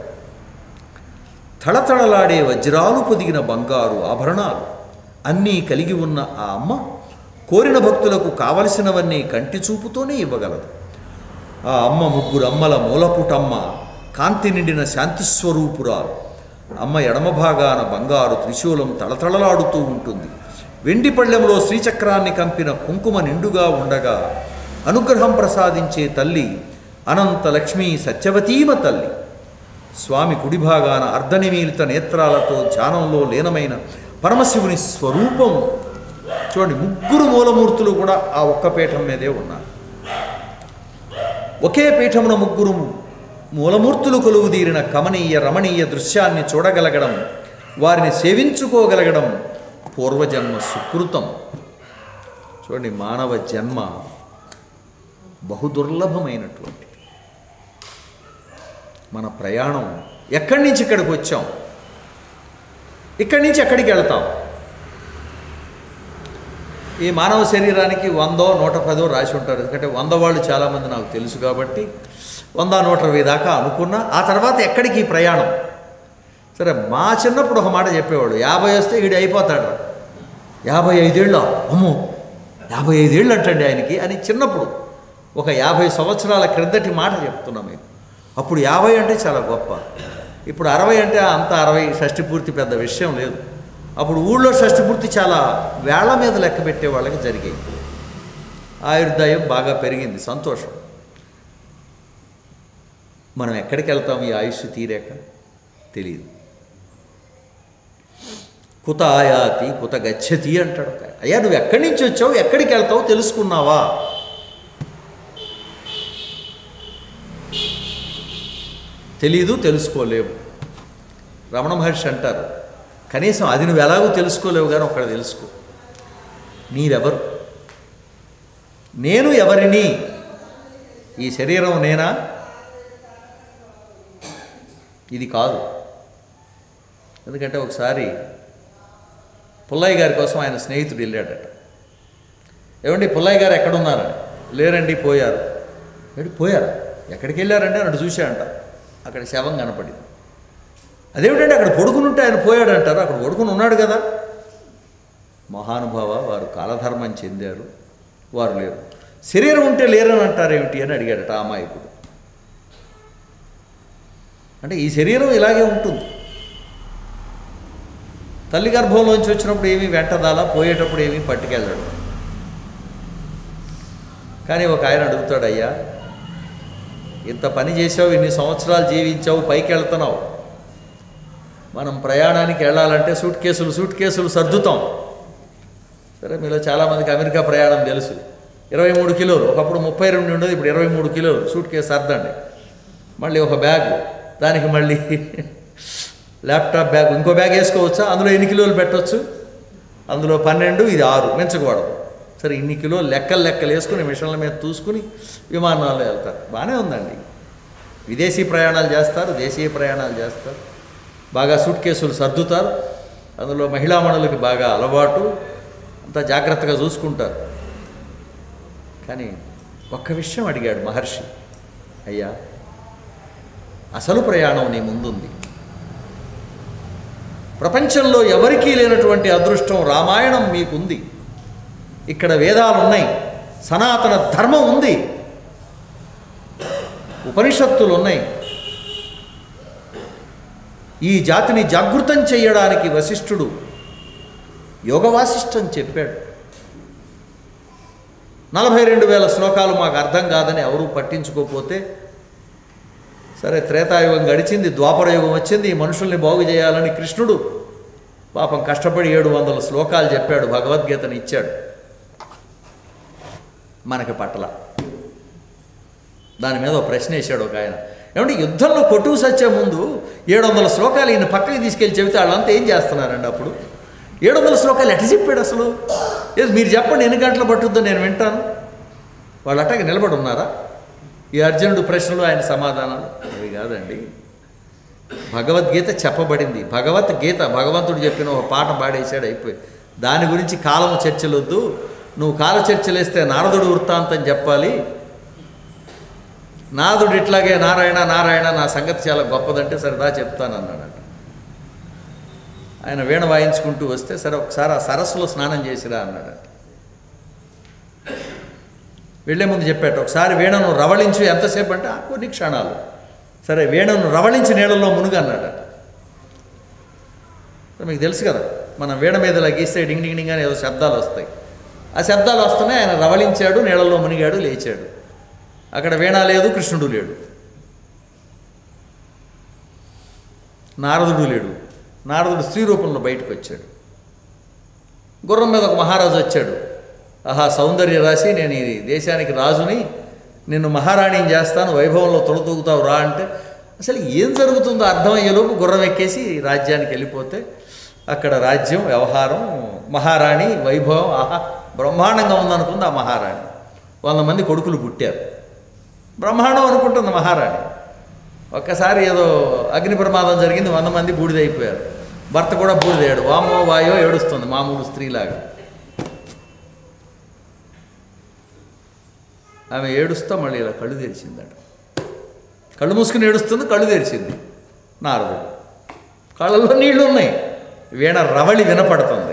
తళతళలాడే వజ్రాలు పొదిగిన బంగారు ఆభరణాలు అన్నీ కలిగి ఉన్న ఆ అమ్మ కోరిన భక్తులకు కావలసినవన్నీ కంటి చూపుతోనే ఇవ్వగలదు ఆ అమ్మ ముగ్గురు అమ్మల మూలపుటమ్మ కాంతి నిండిన శాంతి స్వరూపురాలు అమ్మ ఎడమ భాగాన బంగారు త్రిశూలం తళతళలాడుతూ ఉంటుంది వెండి పళ్ళెంలో శ్రీచక్రాన్ని కంపిన కుంకుమ నిండుగా ఉండగా అనుగ్రహం ప్రసాదించే తల్లి అనంత లక్ష్మీ సత్యవతీమ తల్లి స్వామి కుడి భాగాన అర్ధనిమీలిత నేత్రాలతో ధ్యానంలో లీనమైన పరమశివుని స్వరూపం చూడండి ముగ్గురు మూలమూర్తులు కూడా ఆ ఒక్క పీఠం మీదే ఉన్నారు ఒకే పీఠమున ముగ్గురు మూలమూర్తులు కొలువుదీరిన కమనీయ రమణీయ దృశ్యాన్ని చూడగలగడం వారిని సేవించుకోగలగడం పూర్వజన్మ సుకృతం చూడండి మానవ జన్మ బహుదుర్లభమైనటువంటి మన ప్రయాణం ఎక్కడి నుంచి ఇక్కడికి వచ్చాం ఇక్కడి నుంచి ఎక్కడికి వెళ్తాం ఈ మానవ శరీరానికి వందో నూట పదో రాసి ఉంటారు ఎందుకంటే వంద వాళ్ళు చాలామంది నాకు తెలుసు కాబట్టి వంద నూట ఇరవై దాకా అనుకున్నా ఆ తర్వాత ఎక్కడికి ఈ ప్రయాణం సరే మా చిన్నప్పుడు ఒక మాట చెప్పేవాడు యాభై వస్తే ఈడు అయిపోతాడు యాభై ఐదేళ్ళు అమ్మో యాభై ఐదేళ్ళు అంటండి ఆయనకి అని చిన్నప్పుడు ఒక యాభై సంవత్సరాల క్రిందటి మాట చెప్తున్నా మీకు అప్పుడు యాభై అంటే చాలా గొప్ప ఇప్పుడు అరవై అంటే అంత అరవై షష్టి పూర్తి పెద్ద విషయం లేదు అప్పుడు ఊళ్ళో షష్టి పూర్తి చాలా వేళ్ల మీద లెక్క పెట్టే వాళ్ళకి జరిగాయి ఆయుర్దాయం బాగా పెరిగింది సంతోషం మనం ఎక్కడికి వెళ్తాం ఈ ఆయుష్ తీరాక తెలియదు కుత ఆయాతి కుత గచ్చతి అంటాడు ఒక ఆయన. అయ్యా నువ్వు ఎక్కడి నుంచి వచ్చావు ఎక్కడికి వెళ్తావు తెలుసుకున్నావా తెలీదు తెలుసుకోలేవు రమణ మహర్షి అంటారు కనీసం అది నువ్వు ఎలాగో తెలుసుకోలేవు కానీ ఒక్కడ తెలుసుకో నీవెవరు నేను ఎవరిని ఈ శరీరం నేనా ఇది కాదు ఎందుకంటే ఒకసారి పుల్లయ్య గారి కోసం ఆయన స్నేహితుడు వెళ్ళాడట ఏమండి పుల్లయ్య గారు ఎక్కడున్నారని లేరండి పోయారు ఏమిటి పోయారు ఎక్కడికి వెళ్ళారండి అని అటు చూశాడంట అక్కడ శవం కనపడింది అదేమిటంటే అక్కడ పడుకుని ఉంటే ఆయన పోయాడు అంటారు అక్కడ పడుకుని ఉన్నాడు కదా మహానుభావ వారు కాలధర్మం చెందారు వారు లేరు శరీరం ఉంటే లేరని అంటారేమిటి అని అడిగాడట ఆ అమాయకుడు అంటే ఈ శరీరం ఇలాగే ఉంటుంది తల్లి గర్భంలోంచి వచ్చినప్పుడు ఏమీ వెంటదాలా పోయేటప్పుడు ఏమీ పట్టుకెళ్ళాడు కానీ ఒక ఆయన అడుగుతాడు అయ్యా ఇంత పని చేసావు ఇన్ని సంవత్సరాలు జీవించావు పైకి వెళ్తున్నావు మనం ప్రయాణానికి వెళ్ళాలంటే సూట్ కేసులు సూట్ కేసులు సర్దుతాం సరే మీలో చాలామందికి అమెరికా ప్రయాణం తెలుసు ఇరవై మూడు కిలోలు ఒకప్పుడు ముప్పై రెండు ఉండేది ఇప్పుడు ఇరవై మూడు కిలోలు సూట్ కేసు సర్దండి మళ్ళీ ఒక బ్యాగ్ దానికి మళ్ళీ ల్యాప్టాప్ బ్యాగ్ ఇంకో బ్యాగ్ వేసుకోవచ్చా అందులో ఎన్ని కిలోలు పెట్టవచ్చు అందులో పన్నెండు ఇది ఆరు మించకూడదు సరే ఇన్ని కిలో లెక్కలు లెక్కలు వేసుకుని మిషన్ల మీద చూసుకుని విమానాల్లో వెళ్తారు బాగానే ఉందండి విదేశీ ప్రయాణాలు చేస్తారు దేశీయ ప్రయాణాలు చేస్తారు బాగా సూట్ కేసులు సర్దుతారు అందులో మహిళామణులకి బాగా అలవాటు అంతా జాగ్రత్తగా చూసుకుంటారు కానీ ఒక్క విషయం అడిగాడు మహర్షి అయ్యా అసలు ప్రయాణం నీ ముందుంది ప్రపంచంలో ఎవరికీ లేనటువంటి అదృష్టం రామాయణం మీకుంది ఇక్కడ వేదాలు ఉన్నాయి సనాతన ధర్మం ఉంది ఉపనిషత్తులు ఉన్నాయి ఈ జాతిని జాగృతం చేయడానికి వశిష్ఠుడు యోగ వాసిష్టం చెప్పాడు నలభై రెండు వేల శ్లోకాలు మాకు అర్థం కాదని ఎవరూ పట్టించుకోకపోతే సరే త్రేతాయుగం గడిచింది ద్వాపరయుగం వచ్చింది ఈ మనుషుల్ని బాగు చేయాలని కృష్ణుడు పాపం కష్టపడి ఏడు వందల శ్లోకాలు చెప్పాడు భగవద్గీతను ఇచ్చాడు మనకి పట్టల దాని మీద ఒక ప్రశ్న వేశాడు ఒక ఆయన ఏమంటే యుద్ధంలో కొట్టుకు సచ్చే ముందు ఏడు వందల శ్లోకాలు ఈయన పక్కకి తీసుకెళ్ళి చెబితే వాళ్ళంతా ఏం చేస్తున్నారండి అప్పుడు ఏడు వందల శ్లోకాలు ఎట్ట చెప్పాడు అసలు ఏది మీరు చెప్పండి ఎన్ని గంటలు పట్టుద్దో నేను వింటాను వాళ్ళు అట్టాగే నిలబడి ఉన్నారా ఈ అర్జునుడు ప్రశ్నలు ఆయన సమాధానాలు అవి కాదండి భగవద్గీత చెప్పబడింది భగవద్గీత భగవంతుడు చెప్పిన ఒక పాట పాడేశాడు అయిపోయి దాని గురించి కాలము చర్చలొద్దు నువ్వు కాల చర్చలేస్తే నారదుడు వృత్తాంతం చెప్పాలి నాదుడు ఇట్లాగే నారాయణ నారాయణ నా సంగతి చాలా గొప్పదంటే సరదా చెప్తానన్నాడట ఆయన వీణ వాయించుకుంటూ వస్తే సరే ఒకసారి ఆ సరస్సులో స్నానం చేసిరా అన్నాడట వెళ్ళే ముందు చెప్పాట ఒకసారి వీణను రవళించు ఎంతసేపు అంటే "ఆ, కొన్ని క్షణాలు సరే వీణను రవళించి నీళ్ళలో మునుగు అన్నాడట సరే, మీకు తెలుసు కదా మనం వీణ మీద ఇలా గీస్తే డింగ్ డింగ్ డింగ్ అని ఏదో శబ్దాలు వస్తాయి ఆ శబ్దాలు వస్తున్నాయి ఆయన రవళించాడు నీళ్ళలో మునిగాడు లేచాడు అక్కడ వీణ లేదు కృష్ణుడు లేడు నారదుడు లేడు నారదుడు స్త్రీ రూపంలో బయటకు వచ్చాడు గుర్రం మీద ఒక మహారాజు వచ్చాడు ఆహా సౌందర్య రాశి నేను ఈ దేశానికి రాజుని నిన్ను మహారాణిని చేస్తాను వైభవంలో తొలతూగుతావు రా అంటే అసలు ఏం జరుగుతుందో అర్థమయ్యేలోపు గుర్రం ఎక్కేసి రాజ్యానికి వెళ్ళిపోతే అక్కడ రాజ్యం వ్యవహారం మహారాణి వైభవం ఆహా బ్రహ్మాండంగా ఉందనుకుంది ఆ మహారాణి వంద మంది కొడుకులు పుట్టారు బ్రహ్మాండం అనుకుంటుంది మహారాణి ఒక్కసారి ఏదో అగ్ని ప్రమాదం జరిగింది వంద మంది బూడిదైపోయారు భర్త కూడా బూడిదయ్యాడు వామో వాయో ఏడుస్తుంది మామూలు స్త్రీలాగా ఆమె ఏడుస్తా మళ్ళీ ఇలా కళ్ళు తెరిచిందట కళ్ళు మూసుకుని ఏడుస్తుంది కళ్ళు తెరిచింది నారదుడు కళ్ళల్లో నీళ్లు ఉన్నాయి వీణ రవళి వినపడుతుంది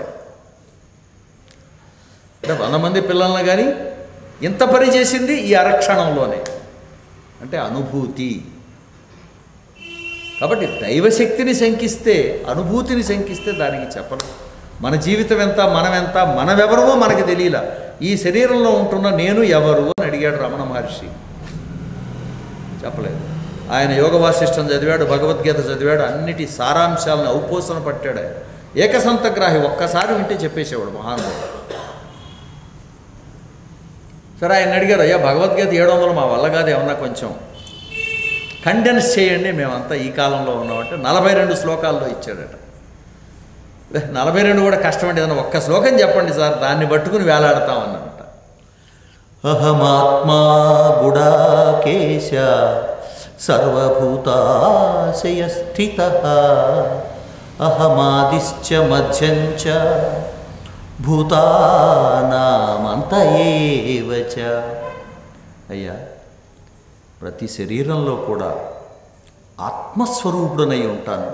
అంటే వంద మంది పిల్లల్ని కానీ ఇంత పని చేసింది ఈ అరక్షణంలోనే అంటే అనుభూతి కాబట్టి దైవశక్తిని శంకిస్తే అనుభూతిని శంకిస్తే దానికి చెప్పలేం మన జీవితం ఎంత మనం ఎంత మనమెవరమో మనకి తెలియలా ఈ శరీరంలో ఉంటున్న నేను ఎవరు అని అడిగాడు రమణ మహర్షి చెప్పలేదు ఆయన యోగ వాసిష్టం చదివాడు భగవద్గీత చదివాడు అన్నిటి సారాంశాలను ఔపోసన పట్టాడు ఆయన ఏకసంతగ్రాహి ఒక్కసారి వింటే చెప్పేసేవాడు మహానుభావుడు సరే ఆయన అడిగారు అయ్యా భగవద్గీత ఏడు వందలు మా వల్ల కాదు ఏమన్నా కొంచెం కండెన్స్ చేయండి మేమంతా ఈ కాలంలో ఉన్నామంటే నలభై రెండు శ్లోకాల్లో ఇచ్చాడట "లే, నలభై రెండు కూడా కష్టమండి ఏదైనా ఒక్క శ్లోకం చెప్పండి సార్ దాన్ని పట్టుకుని వేలాడతామన్నమాట అహమాత్మా గుడాకేశ సర్వభూతాశయ స్థిత అహమాదిశ్చ మధ్యంచ భూతానామంత ఏవచ అయ్యా ప్రతి శరీరంలో కూడా ఆత్మస్వరూపుడనై ఉంటాను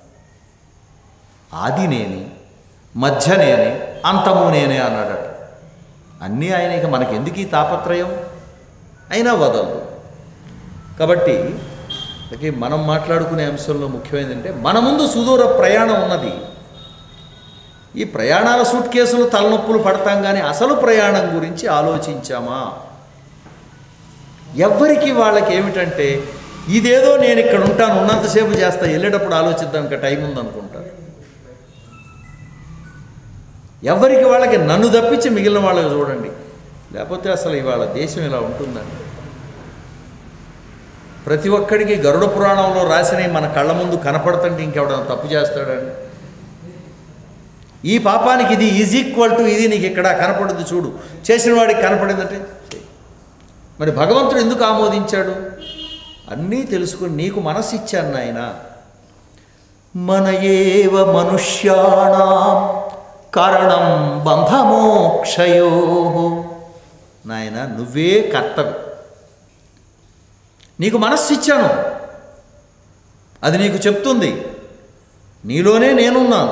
ఆది నేనే మధ్య నేనే అంతము నేనే అన్నాడట అన్నీ ఆయన ఇక మనకెందుకు ఈ తాపత్రయం అయినా వదలదు కాబట్టి ఇక మనం మాట్లాడుకునే అంశంలో ముఖ్యమైనది అంటే మన ముందు సుదూర ప్రయాణం ఉన్నది ఈ ప్రయాణాల సూట్ కేసులు తలనొప్పులు పడతాం కానీ అసలు ప్రయాణం గురించి ఆలోచించామా ఎవ్వరికి వాళ్ళకి ఏమిటంటే ఇదేదో నేను ఇక్కడ ఉంటాను ఉన్నంతసేపు చేస్తా వెళ్ళేటప్పుడు ఆలోచిద్దాం ఇంకా టైం ఉందనుకుంటారు ఎవరికి వాళ్ళకి నన్ను తప్పించి మిగిలిన వాళ్ళకి చూడండి లేకపోతే అసలు ఇవాళ దేశం ఇలా ఉంటుందండి ప్రతి ఒక్కడికి గరుడ పురాణంలో రాసినవి మన కళ్ళ ముందు కనపడుతుంటే ఇంకెవడన్నా తప్పు చేస్తాడండి ఈ పాపానికి ఇది ఈజ్ ఈక్వల్ టు ఇది నీకు ఇక్కడ కనపడుద్ది చూడు చేసిన వాడికి కనపడిందంటే చెయ్. మరి భగవంతుడు ఎందుకు ఆమోదించాడు అన్నీ తెలుసుకుని నీకు మనస్సు ఇచ్చాను నాయన మన ఏవ మనుష్యాణం కారణం బంధమోక్షయో నాయన నువ్వే కర్తవి నీకు మనస్సు ఇచ్చాను అది నీకు చెప్తుంది నీలోనే నేనున్నాను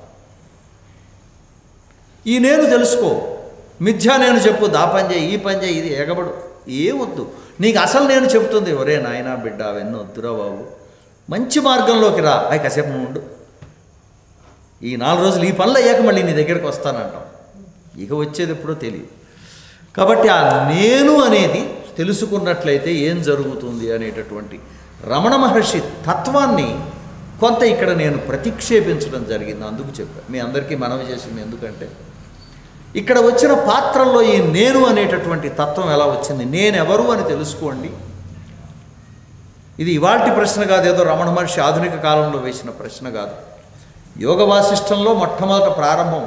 ఈ నేను తెలుసుకో మిథ్యా నేను చెప్పు దా పని చేయి ఈ పని చేయి ఇది ఎగబడు ఏమొద్దు నీకు అసలు నేను చెప్తుంది ఒరే నాయనా బిడ్డ అవన్నీ వద్దురా బాబు మంచి మార్గంలోకి రా అవి కాసేపు నువ్వు ఉండు ఈ నాలుగు రోజులు ఈ పనులు అయ్యాక మళ్ళీ నీ దగ్గరికి వస్తానంటాం ఇక వచ్చేది ఎప్పుడో తెలియదు కాబట్టి ఆ నేను అనేది తెలుసుకున్నట్లయితే ఏం జరుగుతుంది అనేటటువంటి రమణ మహర్షి తత్వాన్ని కొంత ఇక్కడ నేను ప్రతిక్షేపించడం జరిగింది అందుకు చెప్పాను మీ అందరికీ మనవి చేసింది ఎందుకంటే ఇక్కడ వచ్చిన పాత్రల్లో ఈ నేను అనేటటువంటి తత్వం ఎలా వచ్చింది నేనెవరు అని తెలుసుకోండి ఇది ఇవాల్టి ప్రశ్న కాదు ఏదో రమణ మహర్షి ఆధునిక కాలంలో వేసిన ప్రశ్న కాదు యోగ వాసిష్టంలో మొట్టమొదట ప్రారంభం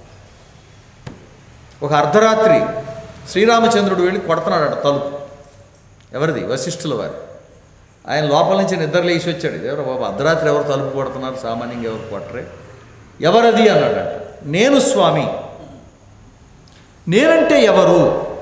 ఒక అర్ధరాత్రి శ్రీరామచంద్రుడు వెళ్ళి కొడుతున్నాడు తలుపు ఎవరిది వశిష్ఠుల వారు ఆయన లోపల నుంచి నిద్ర లేచి వచ్చాడు ఎవరు బాబు అర్ధరాత్రి ఎవరు తలుపు కొడుతున్నారు సామాన్యంగా ఎవరు కొట్టరే ఎవరది అన్నాడంట నేను స్వామి నేనంటే ఎవరు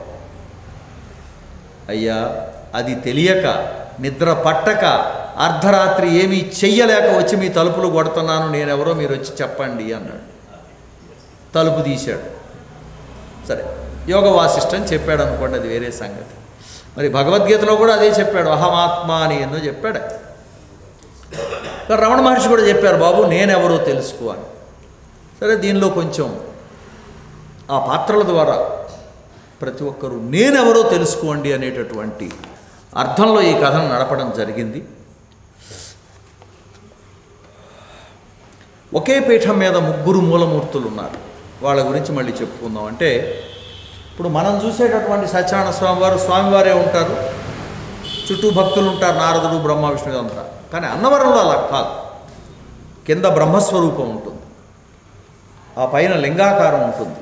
అయ్యా అది తెలియక నిద్ర పట్టక అర్ధరాత్రి ఏమీ చెయ్యలేక వచ్చి మీ తలుపులు కొడుతున్నాను నేనెవరో మీరు వచ్చి చెప్పండి అన్నాడు తలుపు తీశాడు సరే యోగ వాసిష్టం చెప్పాడు అనుకోండి అది వేరే సంగతి మరి భగవద్గీతలో కూడా అదే చెప్పాడు అహమాత్మ అని ఎన్నో చెప్పాడు రమణ మహర్షి కూడా చెప్పారు బాబు నేనెవరో తెలుసుకో అని సరే దీనిలో కొంచెం ఆ పాత్రల ద్వారా ప్రతి ఒక్కరూ నేనెవరో తెలుసుకోండి అనేటటువంటి అర్థంలో ఈ కథను నడపడం జరిగింది ఒకే పీఠం మీద ముగ్గురు మూలమూర్తులు ఉన్నారు వాళ్ళ గురించి మళ్ళీ చెప్పుకుందాం అంటే ఇప్పుడు మనం చూసేటటువంటి సత్యనారాయణ స్వామివారు స్వామివారే ఉంటారు చుట్టూ భక్తులు ఉంటారు నారదుడు బ్రహ్మ విష్ణువు అంతా కానీ అన్నవరంలో అలా కాదు కింద బ్రహ్మస్వరూపం ఉంటుంది ఆ పైన లింగాకారం ఉంటుంది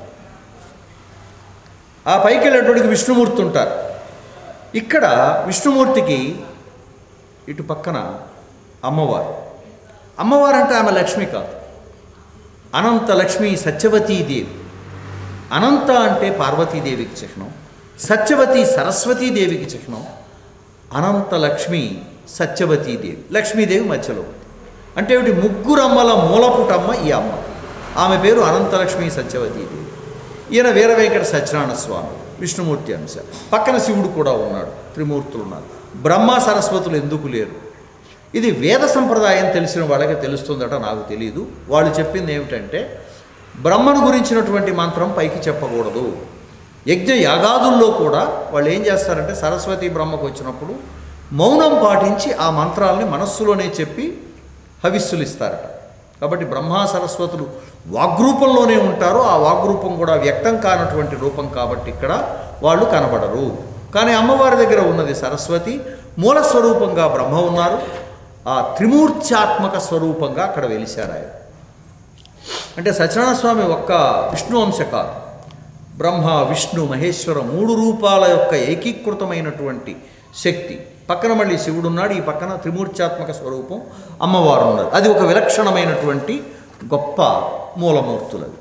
ఆ పైకి వెళ్ళేటోడికి విష్ణుమూర్తి ఉంటారు ఇక్కడ విష్ణుమూర్తికి ఇటు పక్కన అమ్మవారు అమ్మవారు అంటే ఆమె లక్ష్మి కాదు అనంత లక్ష్మి సత్యవతీదేవి అనంత అంటే పార్వతీదేవికి చిహ్నం సత్యవతి సరస్వతీదేవికి చిహ్నం అనంత లక్ష్మి సత్యవతీదేవి లక్ష్మీదేవి మధ్యలో ఉంది. అంటే ఏమిటి ముగ్గురు అమ్మల మూలపుటమ్మ ఈ అమ్మ ఆమె పేరు అనంతలక్ష్మి సత్యవతీదేవి ఈయన వీర వెంకట సత్యనారాయణ స్వామి విష్ణుమూర్తి అంశ పక్కన శివుడు కూడా ఉన్నాడు త్రిమూర్తులు ఉన్నారు బ్రహ్మ సరస్వతులు ఎందుకు లేరు ఇది వేద సంప్రదాయం తెలిసిన వాళ్ళకి తెలుస్తుందట నాకు తెలియదు వాళ్ళు చెప్పింది ఏమిటంటే బ్రహ్మను గురించినటువంటి మంత్రం పైకి చెప్పకూడదు యజ్ఞ యాగాదుల్లో కూడా వాళ్ళు ఏం చేస్తారంటే సరస్వతి బ్రహ్మకు వచ్చినప్పుడు మౌనం పాటించి ఆ మంత్రాలని మనస్సులోనే చెప్పి హవిస్సులు ఇస్తారట కాబట్టి బ్రహ్మ సరస్వతులు వాగ్రూపంలోనే ఉంటారు ఆ వాగ్రూపం కూడా వ్యక్తం కానటువంటి రూపం కాబట్టి ఇక్కడ వాళ్ళు కనబడరు కానీ అమ్మవారి దగ్గర ఉన్నది సరస్వతి మూల స్వరూపంగా బ్రహ్మ ఉన్నారు ఆ త్రిమూర్త్యాత్మక స్వరూపంగా అక్కడ వెలిశారు ఆయన అంటే సత్యనారాయణ స్వామి ఒక్క విష్ణు అంశ కాదు బ్రహ్మ విష్ణు మహేశ్వర మూడు రూపాల యొక్క ఏకీకృతమైనటువంటి శక్తి పక్కన మళ్ళీ శివుడు ఉన్నాడు ఈ పక్కన త్రిమూర్త్యాత్మక స్వరూపం అమ్మవారు ఉన్నారు అది ఒక విలక్షణమైనటువంటి గొప్ప మూలమూర్తులవి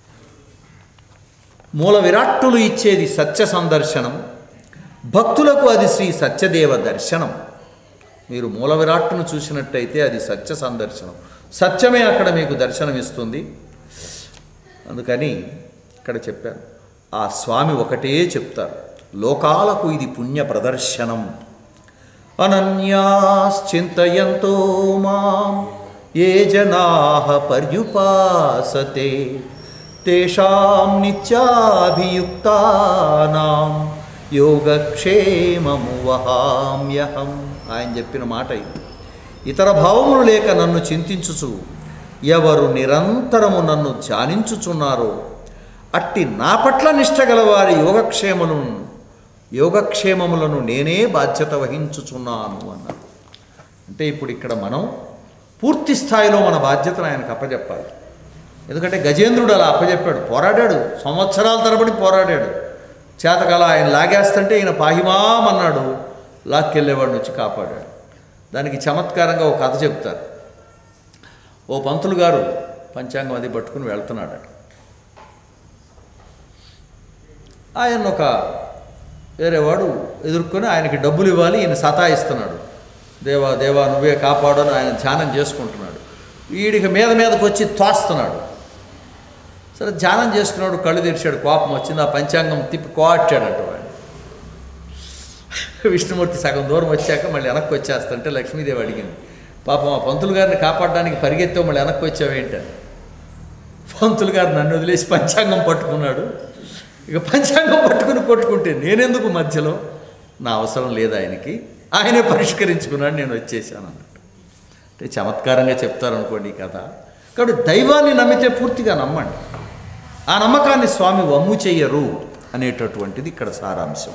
మూల విరాట్టులు ఇచ్చేది సత్య సందర్శనం భక్తులకు అది శ్రీ సత్యదేవ దర్శనం మీరు మూల విరాట్టును చూసినట్టయితే అది సత్య సందర్శనం సత్యమే అక్కడ మీకు దర్శనమిస్తుంది అందుకని ఇక్కడ చెప్పాను ఆ స్వామి ఒకటే చెప్తారు లోకాలకు ఇది పుణ్య ప్రదర్శనం అనన్యాశ్చింతయంతో మాం ఏ జనా పర్యుపాసతే తేషాం నిత్యాభియుక్తానాం యోగక్షేమము వహామ్యహం ఆయన చెప్పిన మాట ఇది ఇతర భావములు లేక నన్ను చింతించుచు ఎవరు నిరంతరము నన్ను ధ్యానించుచున్నారో అట్టి నా పట్ల నిష్టగల వారి యోగక్షేమలను యోగక్షేమములను నేనే బాధ్యత వహించుచున్నాను అన్నారు అంటే ఇప్పుడు ఇక్కడ మనం పూర్తి స్థాయిలో మన బాధ్యతను ఆయనకు అప్పచెప్పాలి ఎందుకంటే గజేంద్రుడు అలా అప్పచెప్పాడు పోరాడాడు సంవత్సరాల తరబడి పోరాడాడు చేతకాల ఆయన లాగేస్తుంటే ఈయన పాహిమామన్నాడు లాక్కెళ్ళేవాడిని వచ్చి కాపాడాడు దానికి చమత్కారంగా ఒక కథ చెప్తారు ఓ పంతులు గారు పంచాంగం అది పట్టుకుని వెళ్తున్నాడు ఆయన ఒక వేరేవాడు ఎదుర్కొని ఆయనకి డబ్బులు ఇవ్వాలి ఈయన సతాయిస్తున్నాడు దేవా దేవా నువ్వే కాపాడు అని ఆయన ధ్యానం చేసుకుంటున్నాడు వీడికి మీద మీదకి వచ్చి తోస్తున్నాడు సరే ధ్యానం చేసుకున్నాడు కళ్ళు తెరిచాడు కోపం వచ్చింది ఆ పంచాంగం తిప్పి కోట్టాడంట వాడు విష్ణుమూర్తి సగం దూరం వచ్చాక మళ్ళీ వెనక్కి వచ్చేస్తుంటే లక్ష్మీదేవి అడిగింది పాపం ఆ పంతులు గారిని కాపాడడానికి పరిగెత్తావు మళ్ళీ వెనక్కి వచ్చావేంటని పంతులు గారు నన్ను వదిలేసి పంచాంగం పట్టుకున్నాడు ఇక పంచాంగం పట్టుకుని కొట్టుకుంటే నేనెందుకు మధ్యలో నా అవసరం లేదు ఆయనకి ఆయనే పరిష్కరించుకున్నాడు నేను వచ్చేసాను అన్నట్టు అంటే చమత్కారంగా చెప్తారనుకోండి ఈ కథ కాబట్టి దైవాన్ని నమ్మితే పూర్తిగా నమ్మండి ఆ నమ్మకాన్ని స్వామి వమ్ము చెయ్యరు అనేటటువంటిది ఇక్కడ సారాంశం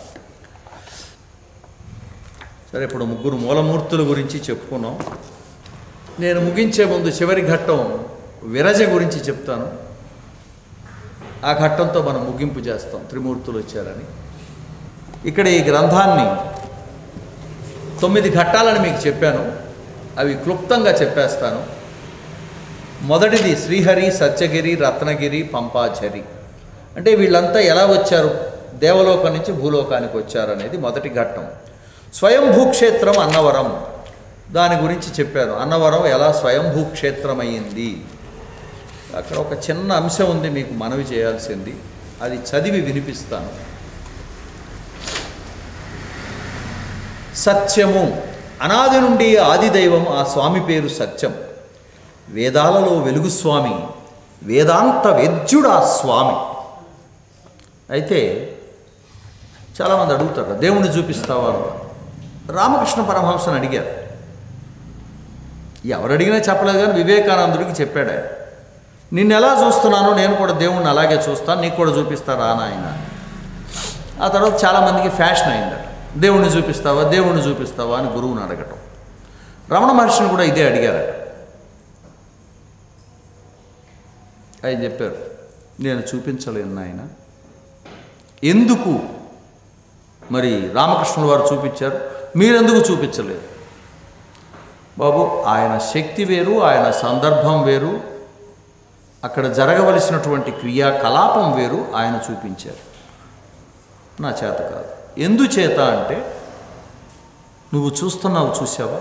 సరే ఇప్పుడు ముగ్గురు మూలమూర్తుల గురించి చెప్పుకున్నాం నేను ముగించే ముందు చివరి ఘట్టం విరజ గురించి చెప్తాను ఆ ఘట్టంతో మనం ముగింపు చేస్తాం త్రిమూర్తులు వచ్చారని ఇక్కడ ఈ గ్రంథాన్ని తొమ్మిది ఘట్టాలని మీకు చెప్పాను అవి క్లుప్తంగా చెప్పేస్తాను మొదటిది శ్రీహరి సత్యగిరి రత్నగిరి పంపాచరి అంటే వీళ్ళంతా ఎలా వచ్చారు దేవలోకం నుంచి భూలోకానికి వచ్చారు అనేది మొదటి ఘట్టం స్వయంభూ క్షేత్రం అన్నవరం దాని గురించి చెప్పాను అన్నవరం ఎలా స్వయంభూ క్షేత్రం అయ్యింది అక్కడ ఒక చిన్న అంశం ఉంది మీకు మనవి చేయాల్సింది అది చదివి వినిపిస్తాను సత్యము అనాది నుండి ఆదిదైవం ఆ స్వామి పేరు సత్యం వేదాలలో వెలుగు స్వామి వేదాంత వేద్యుడు ఆ స్వామి అయితే చాలామంది అడుగుతారు దేవుణ్ణి చూపిస్తావా అని. రామకృష్ణ పరమహంసని అడిగారు ఎవరు అడిగినా చెప్పలేదు కానీ వివేకానందుడికి చెప్పాడు ఆయన నిన్ను ఎలా చూస్తున్నానో నేను కూడా దేవుణ్ణి అలాగే చూస్తాను నీకు కూడా చూపిస్తారా నాయన ఆ తర్వాత చాలామందికి ఫ్యాషన్ అయిందట దేవుణ్ణి చూపిస్తావా దేవుణ్ణి చూపిస్తావా అని గురువుని అడగటం రమణ మహర్షిని కూడా ఇదే అడిగారట ఆయన చెప్పారు నేను చూపించలేను నాయన ఎందుకు మరి రామకృష్ణుల వారు చూపించారు మీరెందుకు చూపించలేదు బాబు ఆయన శక్తి వేరు ఆయన సందర్భం వేరు అక్కడ జరగవలసినటువంటి క్రియాకలాపం వేరు ఆయన చూపించారు నా చేత కాదు ఎందుచేత అంటే నువ్వు చూస్తున్నావు చూసావా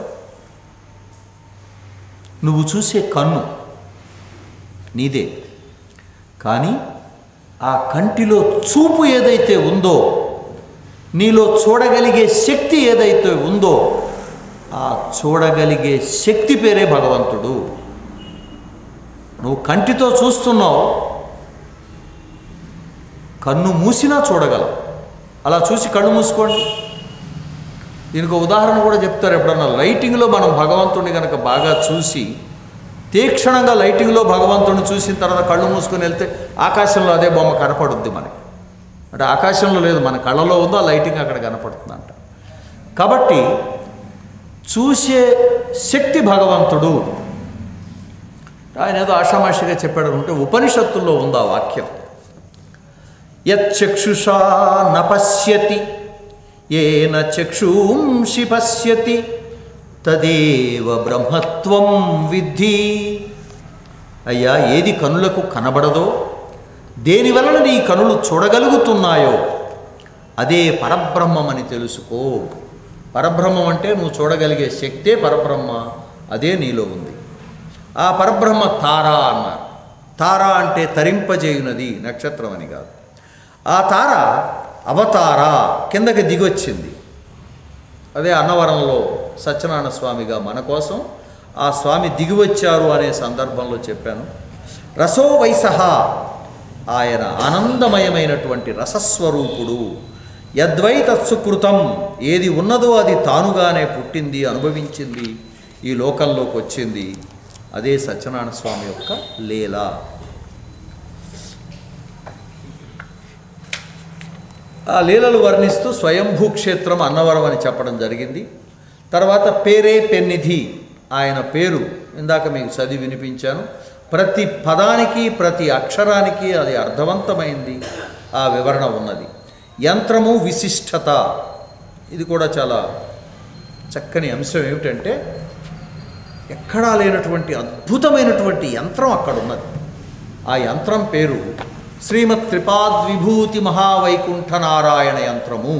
నువ్వు చూసే కన్ను నీదే కానీ ఆ కంటిలో చూపు ఏదైతే ఉందో నీలో చూడగలిగే శక్తి ఏదైతే ఉందో ఆ చూడగలిగే శక్తి పేరే భగవంతుడు నువ్వు కంటితో చూస్తున్నావు కన్ను మూసినా చూడగలవు అలా చూసి కళ్ళు మూసుకోండి దీనికి ఒక ఉదాహరణ కూడా చెప్తారు ఎప్పుడన్నా లైటింగ్లో మనం భగవంతుడిని కనుక బాగా చూసి తీక్షణంగా లైటింగ్లో భగవంతుడిని చూసిన తర్వాత కళ్ళు మూసుకొని వెళ్తే ఆకాశంలో అదే బొమ్మ కనపడుద్ది మనకి అంటే ఆకాశంలో లేదు మన కళ్ళలో ఉందో ఆ లైటింగ్ అక్కడ కనపడుతుందంట కాబట్టి చూసే శక్తి భగవంతుడు ఆయన ఏదో ఆషామాషిగా చెప్పాడు అంటే ఉపనిషత్తుల్లో ఉంది ఆ వాక్యం యక్షుషా న పశ్యతి ఏన చక్షూంషి పశ్యతి తదేవ బ్రహ్మత్వం విద్ధి అయ్యా ఏది కనులకు కనబడదో దేని వలన నీ కనులు చూడగలుగుతున్నాయో అదే పరబ్రహ్మమని తెలుసుకో పరబ్రహ్మం అంటే నువ్వు చూడగలిగే శక్తే పరబ్రహ్మ అదే నీలో ఉంది ఆ పరబ్రహ్మ తార అన్నారు తార అంటే తరింపజేయునది నక్షత్రం అని కాదు ఆ తార అవతార కిందకి దిగొచ్చింది అదే అన్నవరంలో సత్యనారాయణ స్వామిగా మన కోసం ఆ స్వామి దిగివచ్చారు అనే సందర్భంలో చెప్పాను రసో వైసహ ఆయన ఆనందమయమైనటువంటి రసస్వరూపుడు యద్వై తత్సుకృతం ఏది ఉన్నదో అది తానుగానే పుట్టింది అనుభవించింది ఈ లోకంలోకి వచ్చింది అదే సత్యనారాయణ స్వామి యొక్క లీల ఆ లీలలు వర్ణిస్తూ స్వయంభూ క్షేత్రం అన్నవరం అని చెప్పడం జరిగింది తర్వాత పేరే పెన్నిధి ఆయన పేరు ఇందాక మీకు చదివి వినిపించాను ప్రతి పదానికి ప్రతి అక్షరానికి అది అర్థవంతమైంది ఆ వివరణ ఉన్నది యంత్రము విశిష్టత ఇది కూడా చాలా చక్కని అంశం ఏమిటంటే ఎక్కడా లేనటువంటి అద్భుతమైనటువంటి యంత్రం అక్కడ ఉన్నది ఆ యంత్రం పేరు శ్రీమత్ త్రిపాద్విభూతి మహావైకుంఠ నారాయణ యంత్రము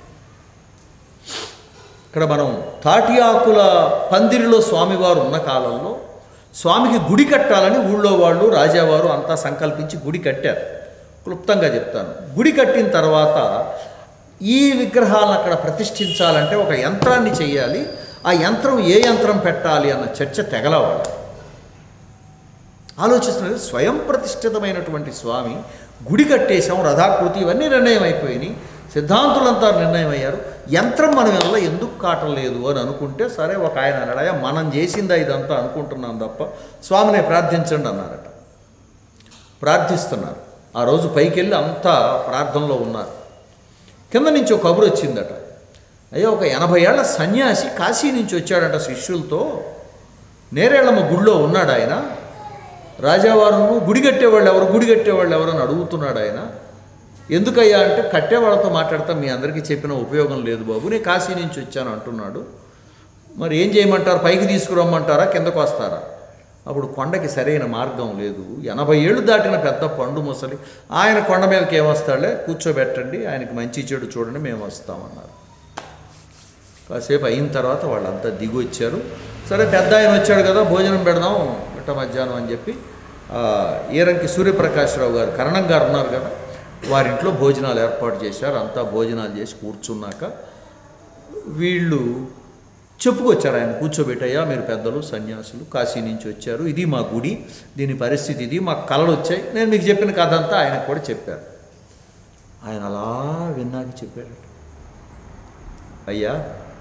ఇక్కడ మనం తాటి ఆకుల పందిరిలో స్వామివారు ఉన్న కాలంలో స్వామికి గుడి కట్టాలని ఊళ్ళో వాళ్ళు రాజావారు అంతా సంకల్పించి గుడి కట్టారు క్లుప్తంగా చెప్తాను గుడి కట్టిన తర్వాత ఈ విగ్రహాలను అక్కడ ప్రతిష్ఠించాలంటే ఒక యంత్రాన్ని చేయాలి ఆ యంత్రం ఏ యంత్రం పెట్టాలి అన్న చర్చ తెగలవాడు ఆలోచిస్తున్నది స్వయం ప్రతిష్ఠితమైనటువంటి స్వామి గుడి కట్టేశాం రథాకృతి ఇవన్నీ నిర్ణయం అయిపోయినాయి సిద్ధాంతులంతా నిర్ణయం అయ్యారు యంత్రం మన వల్ల ఎందుకు కావటం లేదు అని అనుకుంటే సరే ఒక ఆయన అన్నాడయ్యా మనం చేసిందా ఇదంతా అనుకుంటున్నాం తప్ప స్వామిని ప్రార్థించండి అన్నారట ప్రార్థిస్తున్నారు ఆ రోజు పైకి వెళ్ళి అంతా ప్రార్థనలో ఉన్నారు కింద నుంచి ఒక కబురు వచ్చిందట అయ్యో ఒక ఎనభై ఏళ్ల సన్యాసి కాశీ నుంచి వచ్చాడట శిష్యులతో నేరేళ్ళమ్మ గుడిలో ఉన్నాడు ఆయన రాజావారును గుడి కట్టేవాళ్ళు ఎవరు గుడి కట్టేవాళ్ళు ఎవరు అని అడుగుతున్నాడు ఆయన ఎందుకయ్యా అంటే కట్టేవాళ్ళతో మాట్లాడతా మీ అందరికీ చెప్పిన ఉపయోగం లేదు బాబు నేను కాశీ నుంచి వచ్చాను అంటున్నాడు మరి ఏం చేయమంటారు పైకి తీసుకురమ్మంటారా కిందకు వస్తారా అప్పుడు కొండకి సరైన మార్గం లేదు ఎనభై ఏళ్ళు దాటిన పెద్ద పండు ముసలి ఆయన కొండ మీదకి ఏమొస్తాడులే కూర్చోబెట్టండి ఆయనకి మంచి చెడు చూడండి మేము వస్తామన్నారు కాసేపు అయిన తర్వాత వాళ్ళంతా దిగి వచ్చారు సరే పెద్ద ఆయన వచ్చాడు కదా భోజనం పెడదాం మిట్ట మధ్యాహ్నం అని చెప్పి ఆ, ఈరంకి సూర్యప్రకాశ్రావు గారు కరణం గారు ఉన్నారు కదా వారింట్లో భోజనాలు ఏర్పాటు చేశారు అంతా భోజనాలు చేసి కూర్చున్నాక వీళ్ళు చెప్పుకొచ్చారు ఆయన కూర్చోబెట్టయ్యా మీరు పెద్దలు సన్యాసులు కాశీ నుంచి వచ్చారు ఇది మా గుడి దీని పరిస్థితి ఇది మాకు కళలు వచ్చాయి నేను మీకు చెప్పిన కథ అంతా ఆయనకు కూడా చెప్పారు ఆయన అలా విన్నాక చెప్పాడు అయ్యా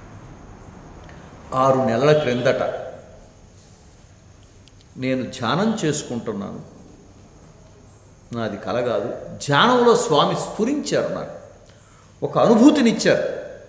ఆరు నెలల క్రిందట నేను ధ్యానం చేసుకుంటున్నాను నాది కల కాదు ధ్యానంలో స్వామి స్ఫురించారు నాకు ఒక అనుభూతినిచ్చారు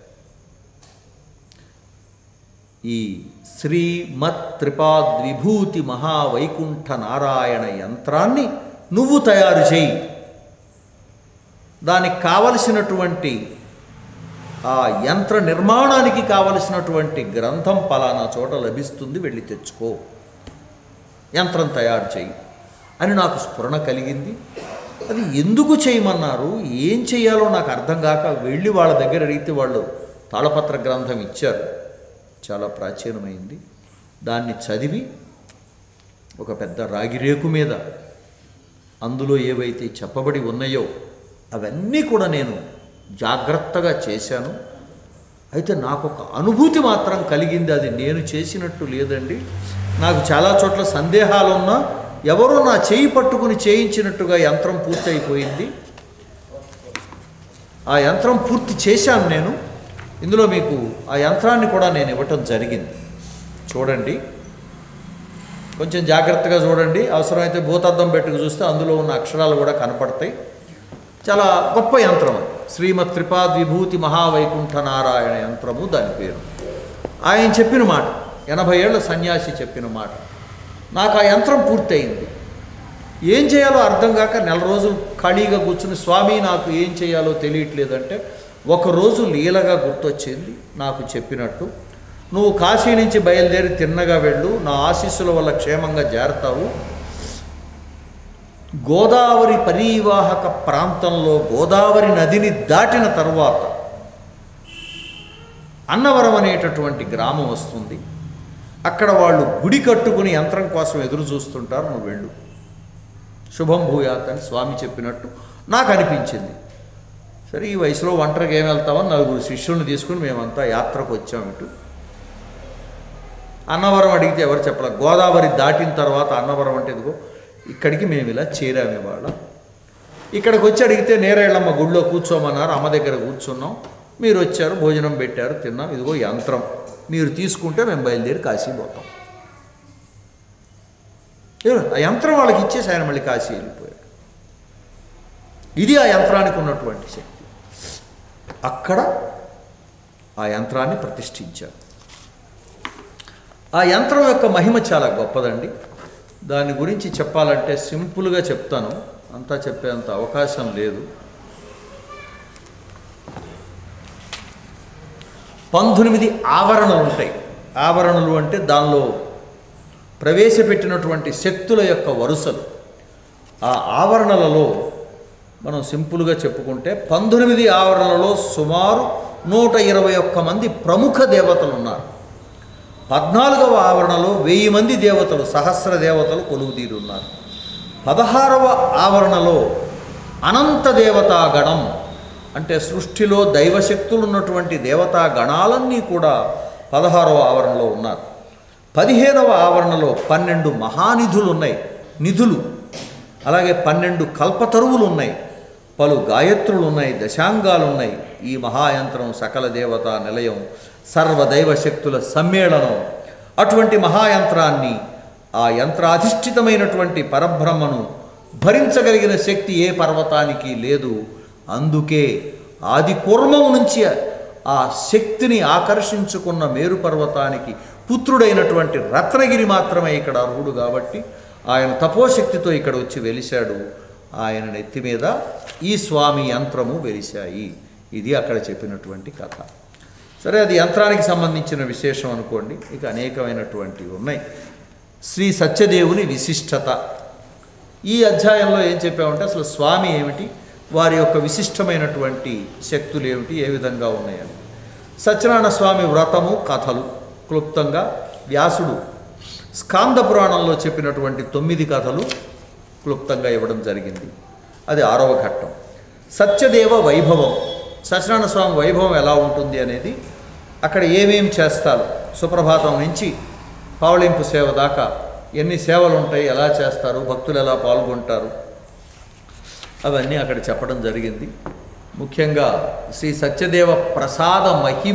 ఈ శ్రీమత్ త్రిపాద్విభూతి మహావైకుంఠ నారాయణ యంత్రాన్ని నువ్వు తయారు చేయి దానికి కావలసినటువంటి ఆ యంత్ర నిర్మాణానికి కావలసినటువంటి గ్రంథం పలానా చోట లభిస్తుంది వెళ్ళి తెచ్చుకో యంత్రం తయారు చేయి అని నాకు స్ఫురణ కలిగింది అది ఎందుకు చేయమన్నారు ఏం చేయాలో నాకు అర్థం కాక వెళ్ళి వాళ్ళ దగ్గర అడిగితే వాళ్ళు తాళపత్ర గ్రంథం ఇచ్చారు చాలా ప్రాచీనమైంది దాన్ని చదివి ఒక పెద్ద రాగి రేకు మీద అందులో ఏవైతే చెప్పబడి ఉన్నాయో అవన్నీ కూడా నేను జాగ్రత్తగా చేశాను అయితే నాకు ఒక అనుభూతి మాత్రం కలిగింది అది నేను చేసినట్టు లేదండి నాకు చాలా చోట్ల సందేహాలు ఉన్నా ఎవరో నా చేయి పట్టుకుని చేయించినట్టుగా యంత్రం పూర్తయిపోయింది ఆ యంత్రం పూర్తి చేశాను నేను ఇందులో మీకు ఆ యంత్రాన్ని కూడా నేను ఇవ్వటం జరిగింది చూడండి కొంచెం జాగ్రత్తగా చూడండి అవసరమైతే భూతద్దం పెట్టుకు చూస్తే అందులో ఉన్న అక్షరాలు కూడా కనపడతాయి చాలా గొప్ప యంత్రం అది శ్రీమత్ త్రిపాద్ విభూతి మహావైకుంఠ నారాయణ యంత్రము దాని పేరు ఆయన చెప్పిన మాట ఎనభై ఏళ్ళ సన్యాసి చెప్పిన మాట నాకు ఆ యంత్రం పూర్తయింది ఏం చేయాలో అర్థం కాక నెల రోజులు ఖాళీగా కూర్చుని స్వామి నాకు ఏం చేయాలో తెలియట్లేదంటే ఒకరోజు లీలగా గుర్తొచ్చింది నాకు చెప్పినట్టు నువ్వు కాశీ నుంచి బయలుదేరి తిన్నగా వెళ్ళు నా ఆశీస్సుల వల్ల క్షేమంగా చేరతావు గోదావరి పరీవాహక ప్రాంతంలో గోదావరి నదిని దాటిన తర్వాత అన్నవరం అనేటటువంటి గ్రామం వస్తుంది అక్కడ వాళ్ళు గుడి కట్టుకుని యంత్రం కోసం ఎదురు చూస్తుంటారు నువ్వు వెళ్ళు శుభం భూయాత్ అని స్వామి చెప్పినట్టు నాకు అనిపించింది సరే ఈ వయసులో ఒంటరికి ఏం వెళ్తామని నలుగురు శిష్యుల్ని తీసుకుని మేమంతా యాత్రకు వచ్చాం ఇటు అన్నవరం అడిగితే ఎవరు చెప్పలేదు గోదావరి దాటిన తర్వాత అన్నవరం అంటే ఇదిగో ఇక్కడికి మేము ఇలా చేరాము ఇవాళ ఇక్కడికి వచ్చి అడిగితే నేరేళ్ళమ్మ గుడిలో కూర్చోమన్నారు అమ్మ దగ్గర కూర్చున్నాం మీరు వచ్చారు భోజనం పెట్టారు తిన్నాం ఇదిగో యంత్రం మీరు తీసుకుంటే మేము బయలుదేరి కాశీ పోతాం ఏమో, ఆ యంత్రం వాళ్ళకి ఇచ్చేసి ఆయన మళ్ళీ కాశీ వెళ్ళిపోయాడు ఇది ఆ యంత్రానికి ఉన్నటువంటి శక్తి అక్కడ ఆ యంత్రాన్ని ప్రతిష్ఠించారు ఆ యంత్రం యొక్క మహిమ చాలా గొప్పదండి దాని గురించి చెప్పాలంటే సింపుల్గా చెప్తాను అంతా చెప్పేంత అవకాశం లేదు పంతొమ్మిది ఆవరణలు ఉంటాయి ఆవరణలు అంటే దానిలో ప్రవేశపెట్టినటువంటి శక్తుల యొక్క వరుసలు ఆ ఆవరణలలో మనం సింపుల్గా చెప్పుకుంటే పంతొమ్మిది ఆవరణలలో సుమారు నూట ఇరవై ఒక్క మంది ప్రముఖ దేవతలు ఉన్నారు పద్నాలుగవ ఆవరణలో వెయ్యి మంది దేవతలు సహస్ర దేవతలు కొలువుదీరి ఉన్నారు పదహారవ ఆవరణలో అనంత దేవతా గణం అంటే సృష్టిలో దైవశక్తులు ఉన్నటువంటి దేవతా గణాలన్నీ కూడా పదహారవ ఆవరణలో ఉన్నారు పదిహేనవ ఆవరణలో పన్నెండు మహానిధులు ఉన్నాయి నిధులు అలాగే పన్నెండు కల్పతరువులు ఉన్నాయి పలు గాయత్రులు ఉన్నాయి దశాంగాలు ఉన్నాయి ఈ మహాయంత్రం సకల దేవతా నిలయం సర్వదైవ శక్తుల సమ్మేళనం అటువంటి మహాయంత్రాన్ని ఆ యంత్రాధిష్ఠితమైనటువంటి పరబ్రహ్మను భరించగలిగిన శక్తి ఏ పర్వతానికి లేదు అందుకే ఆది కూర్మం నుంచి ఆ శక్తిని ఆకర్షించుకున్న మేరు పర్వతానికి పుత్రుడైనటువంటి రత్నగిరి మాత్రమే ఇక్కడ అర్హుడు కాబట్టి ఆయన తపోశక్తితో ఇక్కడ వచ్చి వెలిశాడు ఆయన నెత్తి మీద ఈ స్వామి యంత్రము వెలిశాయి ఇది అక్కడ చెప్పినటువంటి కథ సరే అది యంత్రానికి సంబంధించిన విశేషం అనుకోండి ఇక అనేకమైనటువంటివి ఉన్నాయి శ్రీ సత్యదేవుని విశిష్టత ఈ అధ్యాయంలో ఏం చెప్పామంటే అసలు స్వామి ఏమిటి వారి యొక్క విశిష్టమైనటువంటి శక్తులు ఏమిటి ఏ విధంగా ఉన్నాయని సత్యనారాయణ స్వామి వ్రతము కథలు క్లుప్తంగా వ్యాసుడు స్కాంద పురాణంలో చెప్పినటువంటి తొమ్మిది కథలు క్లుప్తంగా ఇవ్వడం జరిగింది అది ఆరవ ఘట్టం సత్యదేవ వైభవం సత్యనారాయణ స్వామి వైభవం ఎలా ఉంటుంది అనేది అక్కడ ఏమేమి చేస్తారు సుప్రభాతం నుంచి పావళింపు సేవ దాకా ఎన్ని సేవలు ఉంటాయి ఎలా చేస్తారు భక్తులు ఎలా పాల్గొంటారు అవన్నీ అక్కడ చెప్పడం జరిగింది ముఖ్యంగా శ్రీ సత్యదేవ ప్రసాద మహిమ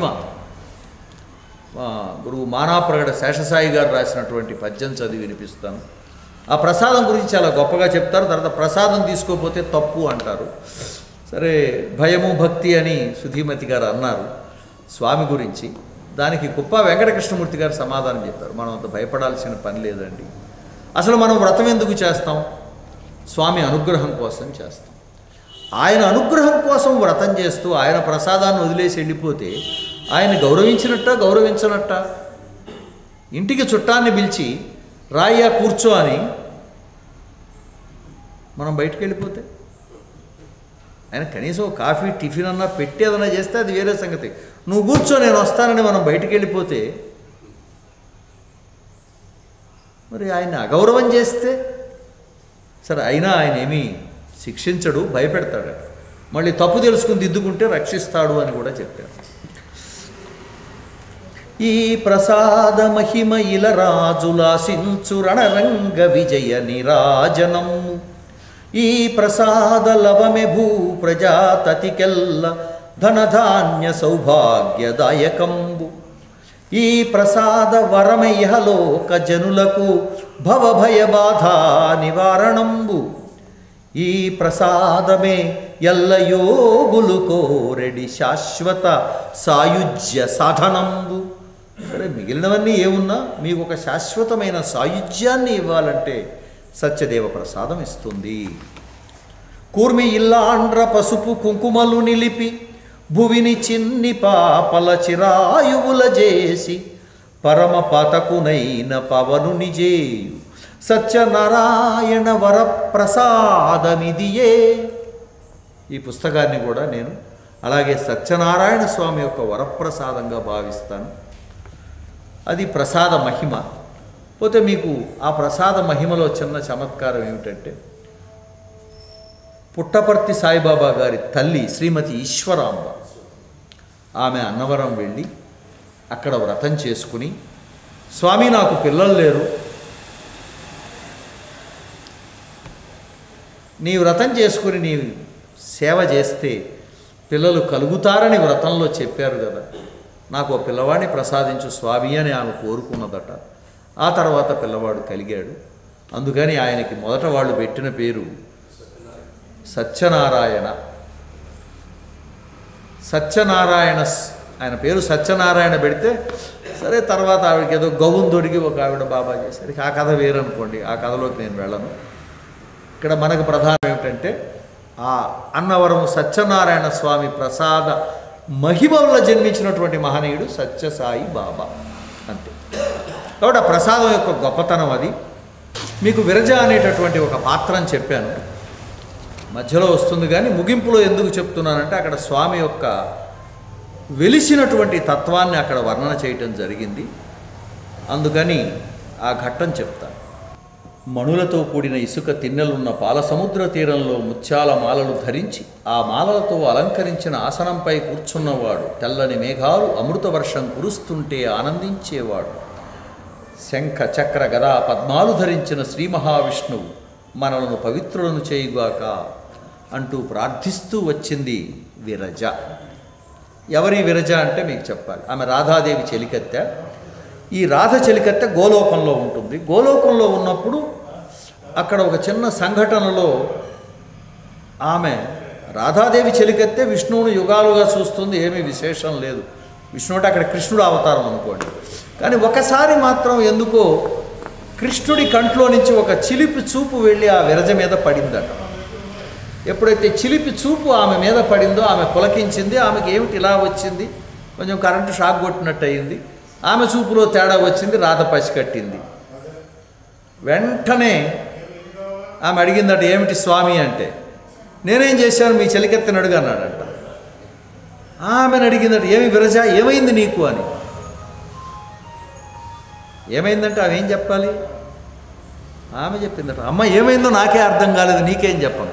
ఆ, గురువు మానాప్రగడ శేషసాయి గారు రాసినటువంటి పద్యం చదివి వినిపిస్తాను ఆ ప్రసాదం గురించి చాలా గొప్పగా చెప్తారు తర్వాత ప్రసాదం తీసుకోకపోతే తప్పు అంటారు సరే భయము భక్తి అని సుధీమతి గారు అన్నారు స్వామి గురించి దానికి కుప్ప వెంకటకృష్ణమూర్తి గారు సమాధానం చెప్పారు మనం అంత భయపడాల్సిన పని లేదండి అసలు మనం వ్రతం ఎందుకు చేస్తాం స్వామి అనుగ్రహం కోసం చేస్తాం ఆయన అనుగ్రహం కోసం వ్రతం చేస్తూ ఆయన ప్రసాదాన్ని వదిలేసి వెళ్ళిపోతే ఆయన గౌరవించినట్ట గౌరవించనట్ట ఇంటికి చుట్టాన్ని పిలిచి రాయ్యా కూర్చో అని మనం బయటికి వెళ్ళిపోతే ఆయన కనీసం ఓ కాఫీ టిఫిన్ అన్నా పెట్టేదన్నా చేస్తే అది వేరే సంగతి నువ్వు కూర్చో నేను వస్తానని మనం బయటికి వెళ్ళిపోతే మరి ఆయన అగౌరవం చేస్తే సరే అయినా ఆయన ఏమీ శిక్షించడు భయపెడతాడు మళ్ళీ తప్పు తెలుసుకుని దిద్దుకుంటే రక్షిస్తాడు అని కూడా చెప్పారు ఈ ప్రసాద మహిమ ఇల రాజులాసించు రణరంగ విజయ నిరాజనము ఈ ప్రసాద లవమె భూ ప్రజాతతికెల్ల ధనధాన్య సౌభాగ్యదాయకంబు ఈ ప్రసాద వరమె ఇహలోక జనులకు భవభయ బాధ నివారణంబు ఈ ప్రసాదమే ఎల్ల యోగులు కోరెడి శాశ్వత సాయుజ్య సాధనంబు సరే మిగిలినవన్నీ ఏమున్నా మీకు ఒక శాశ్వతమైన సాయుధ్యాన్ని ఇవ్వాలంటే సత్యదేవ ప్రసాదం ఇస్తుంది కూర్మి ఇల్లాండ్ర పసుపు కుంకుమలు నిలిపి భువిని చిన్ని పాపల చిరాయువుల చేసి పరమ పతకునైన పవనుని జేయు సత్యనారాయణ వరప్రసాదమిదియే ఈ పుస్తకాన్ని కూడా నేను అలాగే సత్యనారాయణ స్వామి యొక్క వరప్రసాదంగా భావిస్తాను అది ప్రసాద మహిమ పోతే మీకు ఆ ప్రసాద మహిమలో చిన్న చమత్కారం ఏమిటంటే పుట్టపర్తి సాయిబాబా గారి తల్లి శ్రీమతి ఈశ్వరాంబ ఆమె అన్నవరం వెళ్ళి అక్కడ వ్రతం చేసుకుని స్వామి నాకు పిల్లలు లేరు నీ వ్రతం చేసుకుని నీ సేవ చేస్తే పిల్లలు కలుగుతారని వ్రతంలో చెప్పారు కదా నాకు ఓ పిల్లవాడిని ప్రసాదించు స్వామి అని ఆమె కోరుకున్నదట ఆ తర్వాత పిల్లవాడు కలిగాడు అందుకని ఆయనకి మొదట వాళ్ళు పెట్టిన పేరు సత్యనారాయణ సత్యనారాయణ స్- ఆయన పేరు సత్యనారాయణ పెడితే సరే తర్వాత ఆవిడకి ఏదో గౌన్ దొరికి ఒక ఆవిడ బాబా చేశారు ఇక ఆ కథ వేరనుకోండి ఆ కథలోకి నేను వెళ్ళను ఇక్కడ మనకు ప్రధానం ఏమిటంటే ఆ అన్నవరం సత్యనారాయణ స్వామి ప్రసాద మహిమ వల్ల జన్మించినటువంటి మహనీయుడు సత్యసాయి బాబా అంతే కాబట్టి ఆ ప్రసాదం యొక్క గొప్పతనం అది మీకు విరజ అనేటటువంటి ఒక పాత్ర అని చెప్పాను మధ్యలో వస్తుంది కానీ ముగింపులో ఎందుకు చెప్తున్నానంటే అక్కడ స్వామి యొక్క వెలిసినటువంటి తత్వాన్ని అక్కడ వర్ణన చేయటం జరిగింది అందుకని ఆ ఘట్టం చెప్తాను మణులతో కూడిన ఇసుక తిన్నెలున్న పాల సముద్ర తీరంలో ముత్యాల మాలలు ధరించి ఆ మాలలతో అలంకరించిన ఆసనంపై కూర్చున్నవాడు తెల్లని మేఘాలు అమృత వర్షం కురుస్తుంటే ఆనందించేవాడు శంఖ చక్ర గదా పద్మాలు ధరించిన శ్రీ మహావిష్ణువు మనలను పవిత్రులను చేయుగాక అంటూ ప్రార్థిస్తూ వచ్చింది విరజ ఎవరి విరజ అంటే మీకు చెప్పాలి ఆమె రాధాదేవి చెలికత్తె ఈ రాధ చెలికత్తె గోలోకంలో ఉంటుంది గోలోకంలో ఉన్నప్పుడు అక్కడ ఒక చిన్న సంఘటనలో ఆమె రాధాదేవి చెలికత్తె విష్ణువును యుగాలుగా చూస్తుంది ఏమీ విశేషం లేదు విష్ణువు అంటే అక్కడ కృష్ణుడు అవతారం అనుకోండి కానీ ఒకసారి మాత్రం ఎందుకో కృష్ణుడి కంట్లో నుంచి ఒక చిలిపి చూపు వెళ్ళి ఆ విరజ మీద పడిందట ఎప్పుడైతే చిలిపి చూపు ఆమె మీద పడిందో ఆమె పులకించింది ఆమెకి ఏమిటి ఇలా వచ్చింది కొంచెం కరెంటు షాక్ కొట్టినట్టు అయింది ఆమె చూపులో తేడా వచ్చింది రాధ పసికట్టింది వెంటనే ఆమె అడిగిందట ఏమిటి స్వామి అంటే నేనేం చేశాను మీ చెలికెత్తని అడుగు అన్నాడట ఆమెను అడిగిందట ఏమి విరజ ఏమైంది నీకు అని ఏమైందంటే ఆమె ఏం చెప్పాలి ఆమె చెప్పిందట అమ్మ ఏమైందో నాకే అర్థం కాలేదు నీకేం చెప్పను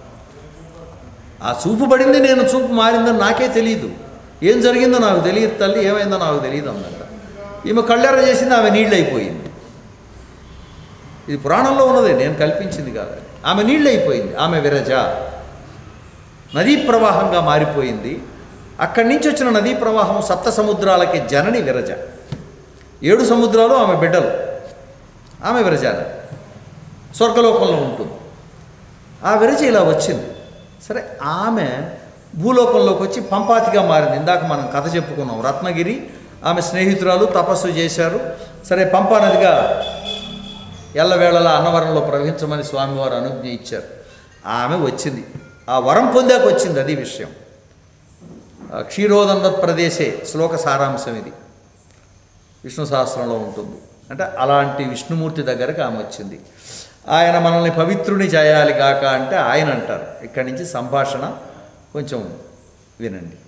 ఆ చూపు పడింది నేను చూపు మారిందని నాకే తెలియదు ఏం జరిగిందో నాకు తెలియదు తల్లి ఏమైందో నాకు తెలియదు అన్నట ఈమె కళ్ళెర చేసింది ఆమె నీళ్ళు అయిపోయింది ఇది పురాణంలో ఉన్నదే నేను కల్పించింది కాదు ఆమె నీళ్ళు అయిపోయింది ఆమె విరజ నదీ ప్రవాహంగా మారిపోయింది అక్కడి నుంచి వచ్చిన నదీ ప్రవాహం సప్త సముద్రాలకి జనని విరజ ఏడు సముద్రాలు ఆమె బిడ్డలు ఆమె విరజ స్వర్గలోకంలో ఉంటుంది ఆ విరజ ఇలా వచ్చింది సరే ఆమె భూలోకంలోకి వచ్చి పంపాతిగా మారింది ఇందాక మనం కథ చెప్పుకున్నాం రత్నగిరి ఆమె స్నేహితురాలు తపస్సు చేశారు సరే పంపా నదిగా ఎల్లవేళలా అన్నవరంలో ప్రవహించమని స్వామివారు అనుజ్ఞ ఇచ్చారు ఆమె వచ్చింది ఆ వరం పొందాక వచ్చింది అది విషయం ఆ క్షీరోదండ ప్రదేశే శ్లోక సారాంశం ఇది విష్ణు సహస్రంలో ఉంటుంది అంటే అలాంటి విష్ణుమూర్తి దగ్గరకు ఆమె వచ్చింది ఆయన మనల్ని పవిత్రుని చేయాలి కాక అంటే ఆయన అంటారు ఇక్కడి నుంచి సంభాషణ కొంచెం వినండి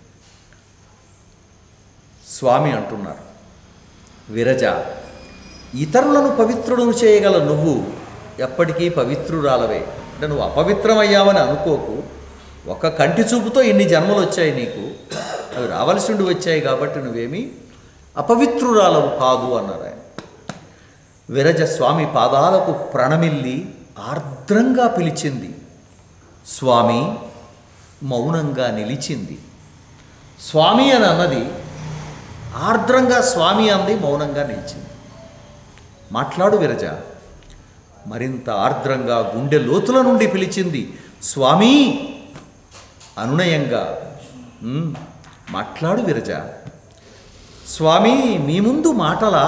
స్వామి అంటున్నారు విరజ ఇతరులను పవిత్రులను చేయగల నువ్వు ఎప్పటికీ పవిత్రురాలవే అంటే నువ్వు అపవిత్రమయ్యావని అనుకోకు ఒక కంటి చూపుతో ఇన్ని జన్మలు వచ్చాయి నీకు అవి రావలసి ఉండి వచ్చాయి కాబట్టి నువ్వేమీ అపవిత్రురాలవు కాదు అన్నారు ఆయన విరజ స్వామి పాదాలకు ప్రణమిల్లి ఆర్ద్రంగా పిలిచింది స్వామి మౌనంగా నిలిచింది స్వామి అని అన్నది ఆర్ద్రంగా స్వామి అంది మౌనంగా నిలిచింది మాట్లాడు విరజ మరింత ఆర్ద్రంగా గుండె లోతుల నుండి పిలిచింది స్వామి అనునయంగా "ఉమ్, మాట్లాడు విరజ స్వామి మీ ముందు మాటలా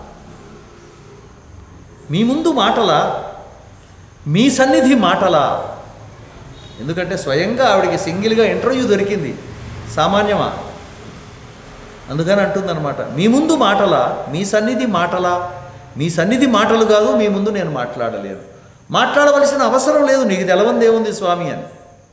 మీ ముందు మాటలా మీ సన్నిధి మాటలా ఎందుకంటే స్వయంగా ఆవిడకి సింగిల్గా ఇంటర్వ్యూ దొరికింది సామాన్యమా అందుకని అంటుందన్నమాట మీ ముందు మాటలా మీ సన్నిధి మాటలా మీ సన్నిధి మాటలు కాదు మీ ముందు నేను మాట్లాడలేదు మాట్లాడవలసిన అవసరం లేదు నీకు తెలవంది ఏముంది స్వామి అని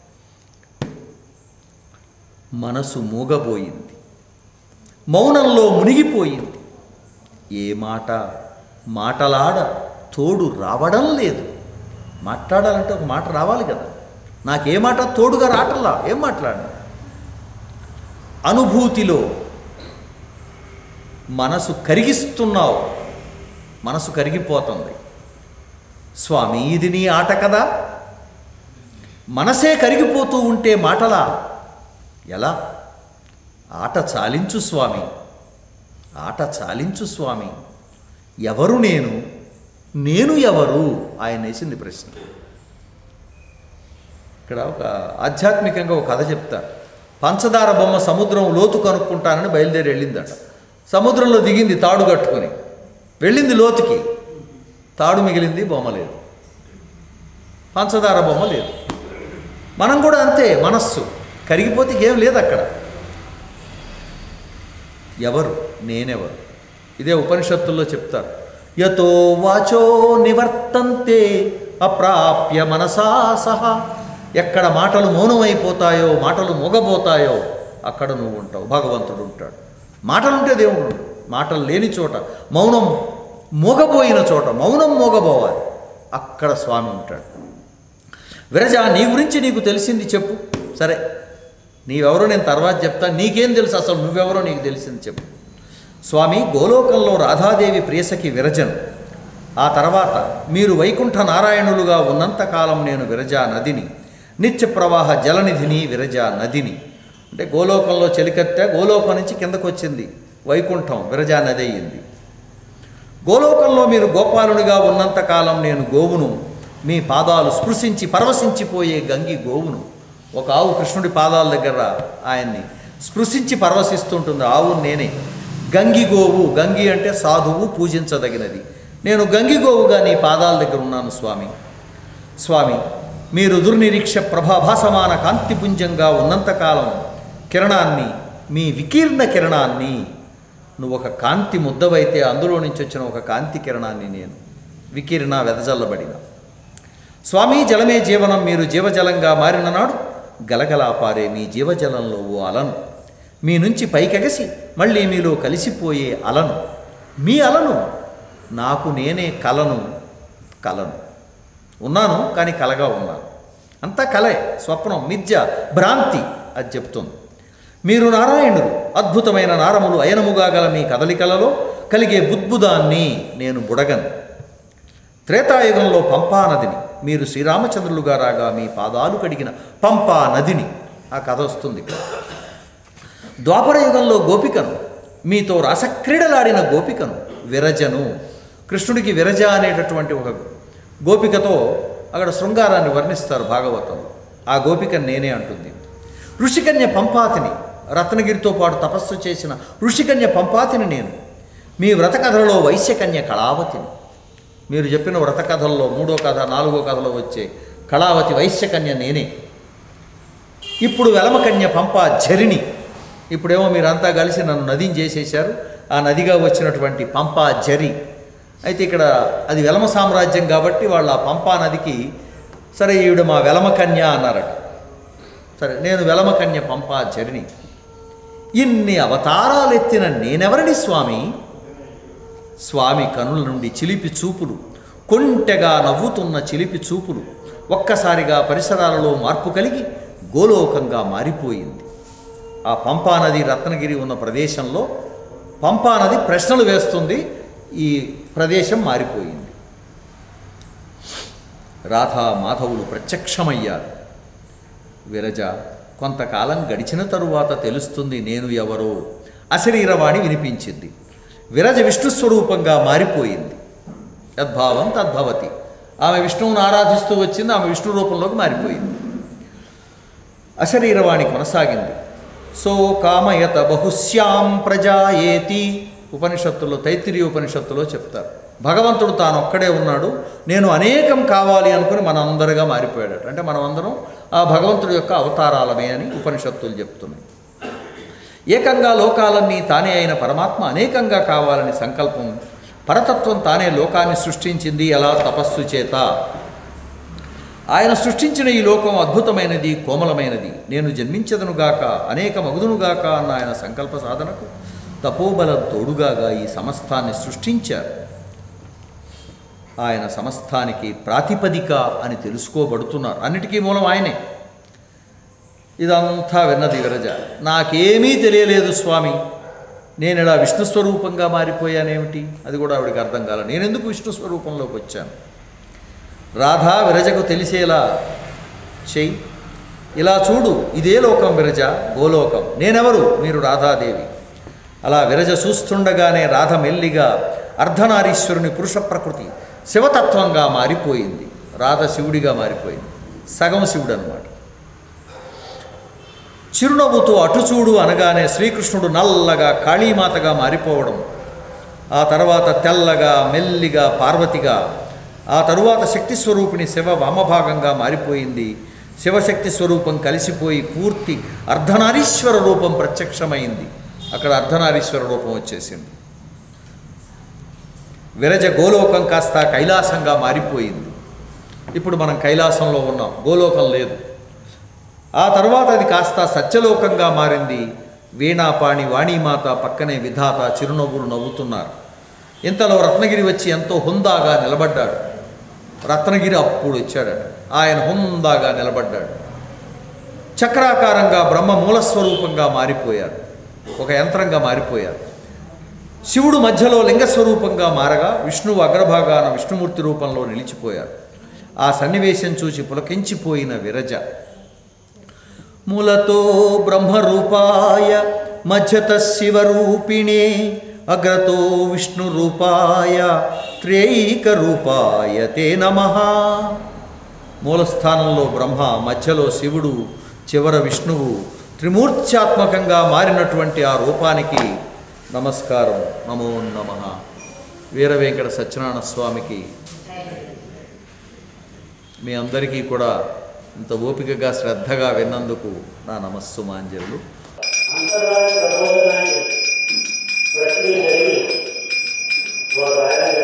మనసు మూగబోయింది మౌనంలో మునిగిపోయింది ఏ మాట మాటలాడ తోడు రావడం లేదు మాట్లాడాలంటే ఒక మాట రావాలి కదా నాకే మాట తోడుగా రావటంలా ఏం మాట్లాడ అనుభూతిలో మనసు కరిగిస్తున్నావు మనసు కరిగిపోతుంది స్వామి ఇది నీ ఆట కదా మనసే కరిగిపోతూ ఉంటే మాటలా ఎలా ఆట చాలించు స్వామి ఆట చాలించు స్వామి ఎవరు నేను నేను ఎవరు ఆయన వేసింది ప్రశ్న ఇక్కడ ఒక ఆధ్యాత్మికంగా ఒక కథ చెప్తా పంచదార బొమ్మ సముద్రం లోతు కనుక్కుంటానని బయలుదేరి వెళ్ళిందట సముద్రంలో దిగింది తాడు కట్టుకొని వెళ్ళింది లోతుకి తాడు మిగిలింది బొమ్మ లేదు పంచదార బొమ్మ లేదు మనం కూడా అంతే మనస్సు కరిగిపోతే ఏం లేదు అక్కడ ఎవరు నేనెవరు ఇదే ఉపనిషత్తుల్లో చెప్తారు యతో వాచో నివర్తంతే అప్రాప్య మనసా సహా ఎక్కడ మాటలు మౌనమైపోతాయో మాటలు మొగబోతాయో అక్కడ నువ్వు ఉంటావు భగవంతుడు ఉంటాడు మాటలుంటే దేవుడు ఉంటాడు మాటలు లేని చోట మౌనం మోగబోయిన చోట మౌనం మోగబోవాలి అక్కడ స్వామి ఉంటాడు విరజ నీ గురించి నీకు తెలిసింది చెప్పు సరే నీవెవరో నేను తర్వాత చెప్తా నీకేం తెలుసు అసలు నువ్వెవరో నీకు తెలిసింది చెప్పు స్వామి గోలోకంలో రాధాదేవి ప్రియసకి విరజను ఆ తర్వాత మీరు వైకుంఠ నారాయణులుగా ఉన్నంతకాలం నేను విరజా నదిని నిత్య ప్రవాహ జలనిధిని విరజా నదిని అంటే గోలోకంలో చెలికత్తె గోలోకం నుంచి కిందకు వచ్చింది వైకుంఠం విరజా నది అయ్యింది గోలోకంలో మీరు గోపాలునిగా ఉన్నంతకాలం నేను గోవును మీ పాదాలు స్పృశించి పరవశించిపోయే గంగి గోవును ఒక ఆవు కృష్ణుడి పాదాల దగ్గర ఆయన్ని స్పృశించి పరవశిస్తుంటుంది ఆవు నేనే గంగి గోవు గంగి అంటే సాధువు పూజించదగినది నేను గంగి గోవుగా నీ పాదాల దగ్గర ఉన్నాను స్వామి స్వామి మీరు దుర్నిరీక్ష ప్రభాభాసమాన కాంతిపుంజంగా ఉన్నంతకాలం కిరణాన్ని మీ వికీర్ణ కిరణాన్ని నువ్వు ఒక కాంతి ముద్దవైతే అందులో నుంచి వచ్చిన ఒక కాంతి కిరణాన్ని నేను వికీర్ణ వెదజల్లబడిన స్వామి జలమే జీవనం మీరు జీవజలంగా మారిన నాడు గలగలా పారే మీ జీవజలంలో ఓ అలను మీ నుంచి పైకెగసి మళ్ళీ మీలో కలిసిపోయే అలను మీ అలను నాకు నేనే కలను కలను ఉన్నాను కానీ కలగా ఉన్నాను అంతా కలే స్వప్నం మిథ్య భ్రాంతి అది చెప్తుంది మీరు నారాయణుడు అద్భుతమైన నారములు అయనముగా గల మీ కదలికలలో కలిగే బుద్బుదాన్ని నేను బుడగను త్రేతాయుగంలో పంపా నదిని మీరు శ్రీరామచంద్రులుగా రాగా మీ పాదాలు కడిగిన పంపా నదిని ఆ కథ వస్తుంది ఇక్కడ ద్వాపర యుగంలో గోపికను మీతో రసక్రీడలాడిన గోపికను విరజను కృష్ణుడికి విరజ అనేటటువంటి ఒక గోపికతో అక్కడ శృంగారాన్ని వర్ణిస్తారు భాగవతంలో ఆ గోపిక నేనే అంటుంది ఋషికన్య పంపాతిని రత్నగిరితో పాటు తపస్సు చేసిన ఋషికన్య పంపాతిని నేను మీ వ్రతకథలలో వైశ్యకన్య కళావతిని మీరు చెప్పిన వ్రతకథల్లో మూడో కథ నాలుగో కథలో వచ్చే కళావతి వైశ్యకన్య నేనే ఇప్పుడు వెలమకన్య పంప ఝరిణి ఇప్పుడేమో మీరంతా కలిసి నన్ను నదిని చేసేశారు ఆ నదిగా వచ్చినటువంటి పంపా జరి అయితే ఇక్కడ అది వెలమ సామ్రాజ్యం కాబట్టి వాళ్ళు ఆ పంపా నదికి సరే ఈవిడ మా వెలమకన్య అన్నారట సరే నేను వెలమకన్య పంపా జరిని ఇన్ని అవతారాలు ఎత్తిన నేనెవరిని స్వామి స్వామి కనుల నుండి చిలిపి చూపులు కొంటెగా నవ్వుతున్న చిలిపి చూపులు ఒక్కసారిగా పరిసరాలలో మార్పు కలిగి గోలోకంగా మారిపోయింది ఆ పంపానది రత్నగిరి ఉన్న ప్రదేశంలో పంపానది ప్రశ్నలు వేస్తుంది ఈ ప్రదేశం మారిపోయింది రాధా మాధవులు ప్రత్యక్షమయ్యారు విరజ కొంతకాలం గడిచిన తరువాత తెలుస్తుంది నేను ఎవరో అశరీరవాణి వినిపించింది విరజ విష్ణు స్వరూపంగా మారిపోయింది యద్భావం తద్భవతి ఆమె విష్ణువును ఆరాధిస్తూ వచ్చింది ఆమె విష్ణు రూపంలోకి మారిపోయింది అశరీరవాణి కొనసాగింది సో కామయత బహుశ్యాం ప్రజాయేతి ఉపనిషత్తులో తైత్తిరీయ ఉపనిషత్తులో చెప్తారు భగవంతుడు తాను ఒక్కడే ఉన్నాడు నేను అనేకం కావాలి అనుకుని మనందరిగా మారిపోయాడట అంటే మనమందరం ఆ భగవంతుడి యొక్క అవతారాలమే అని ఉపనిషత్తులు చెప్తున్నాయి ఏకంగా లోకాలన్నీ తానే అయిన పరమాత్మ అనేకంగా కావాలని సంకల్పం పరతత్వం తానే లోకాన్ని సృష్టించింది ఎలా తపస్సు చేత ఆయన సృష్టించిన ఈ లోకం అద్భుతమైనది కోమలమైనది నేను జన్మించదనుగాక అనేక మగుదునుగాక అన్న ఆయన సంకల్ప సాధనకు తపోబలం తోడుగాగా ఈ సమస్తాన్ని సృష్టించారు ఆయన సమస్తానికి ప్రాతిపదిక అని తెలుసుకోబడుతున్నారు అన్నిటికీ మూలం ఆయనే ఇదంతా విన్నది విరజ నాకేమీ తెలియలేదు స్వామి నేను ఇలా విష్ణు స్వరూపంగా మారిపోయానేమిటి అది కూడా ఆవిడకి అర్థం కాల నేను ఎందుకు విష్ణు స్వరూపంలోకి వచ్చాను రాధా విరజకు తెలిసేలా చెయ్యి ఇలా చూడు ఇదే లోకం విరజ గోలోకం నేనెవరు మీరు రాధాదేవి అలా విరజ చూస్తుండగానే రాధ మెల్లిగా అర్ధనారీశ్వరుని పురుష ప్రకృతి శివతత్వంగా మారిపోయింది రాధ శివుడిగా మారిపోయింది సగం శివుడు అనమాట చిరునవ్వుతో అటుచూడు అనగానే శ్రీకృష్ణుడు నల్లగా కాళీమాతగా మారిపోవడం ఆ తర్వాత తెల్లగా మెల్లిగా పార్వతిగా ఆ తరువాత శక్తి స్వరూపిణి శివ వామభాగంగా మారిపోయింది శివశక్తి స్వరూపం కలిసిపోయి పూర్తి అర్ధనారీశ్వర రూపం ప్రత్యక్షమైంది అక్కడ అర్ధనారీశ్వర రూపం వచ్చేసింది విరజ గోలోకం కాస్త కైలాసంగా మారిపోయింది ఇప్పుడు మనం కైలాసంలో ఉన్నాం గోలోకం లేదు ఆ తర్వాత అది కాస్త సత్యలోకంగా మారింది వీణాపాణి వాణీమాత పక్కనే విధాత చిరునవ్వులు నవ్వుతున్నారు ఇంతలో రత్నగిరి వచ్చి ఎంతో హుందాగా నిలబడ్డాడు రత్నగిరి అప్పుడు వచ్చాడట ఆయన హుందాగా నిలబడ్డాడు చక్రాకారంగా బ్రహ్మ మూలస్వరూపంగా మారిపోయారు ఒక యంత్రంగా మారిపోయారు శివుడు మధ్యలో లింగస్వరూపంగా మారగా విష్ణువు అగ్రభాగాన విష్ణుమూర్తి రూపంలో నిలిచిపోయారు ఆ సన్నివేశం చూసి పులకించిపోయిన విరజ మూలతో బ్రహ్మరూపాయ మధ్యత శివరూపిణే అగ్రతో విష్ణురూపాయ త్రైక రూపాయ తే నమ మూలస్థానంలో బ్రహ్మ మధ్యలో శివుడు చివర విష్ణువు త్రిమూర్త్యాత్మకంగా మారినటువంటి ఆ రూపానికి నమస్కారం నమో నమ వీర వెంకట సత్యనారాయణ స్వామికి మీ అందరికీ కూడా ఇంత ఓపికగా శ్రద్ధగా విన్నందుకు నా నమస్సు మాంజలు అంతర్రాజ్య ప్రబోధనాన్ని ప్రక్రియ జరిగి ఒక ఆయన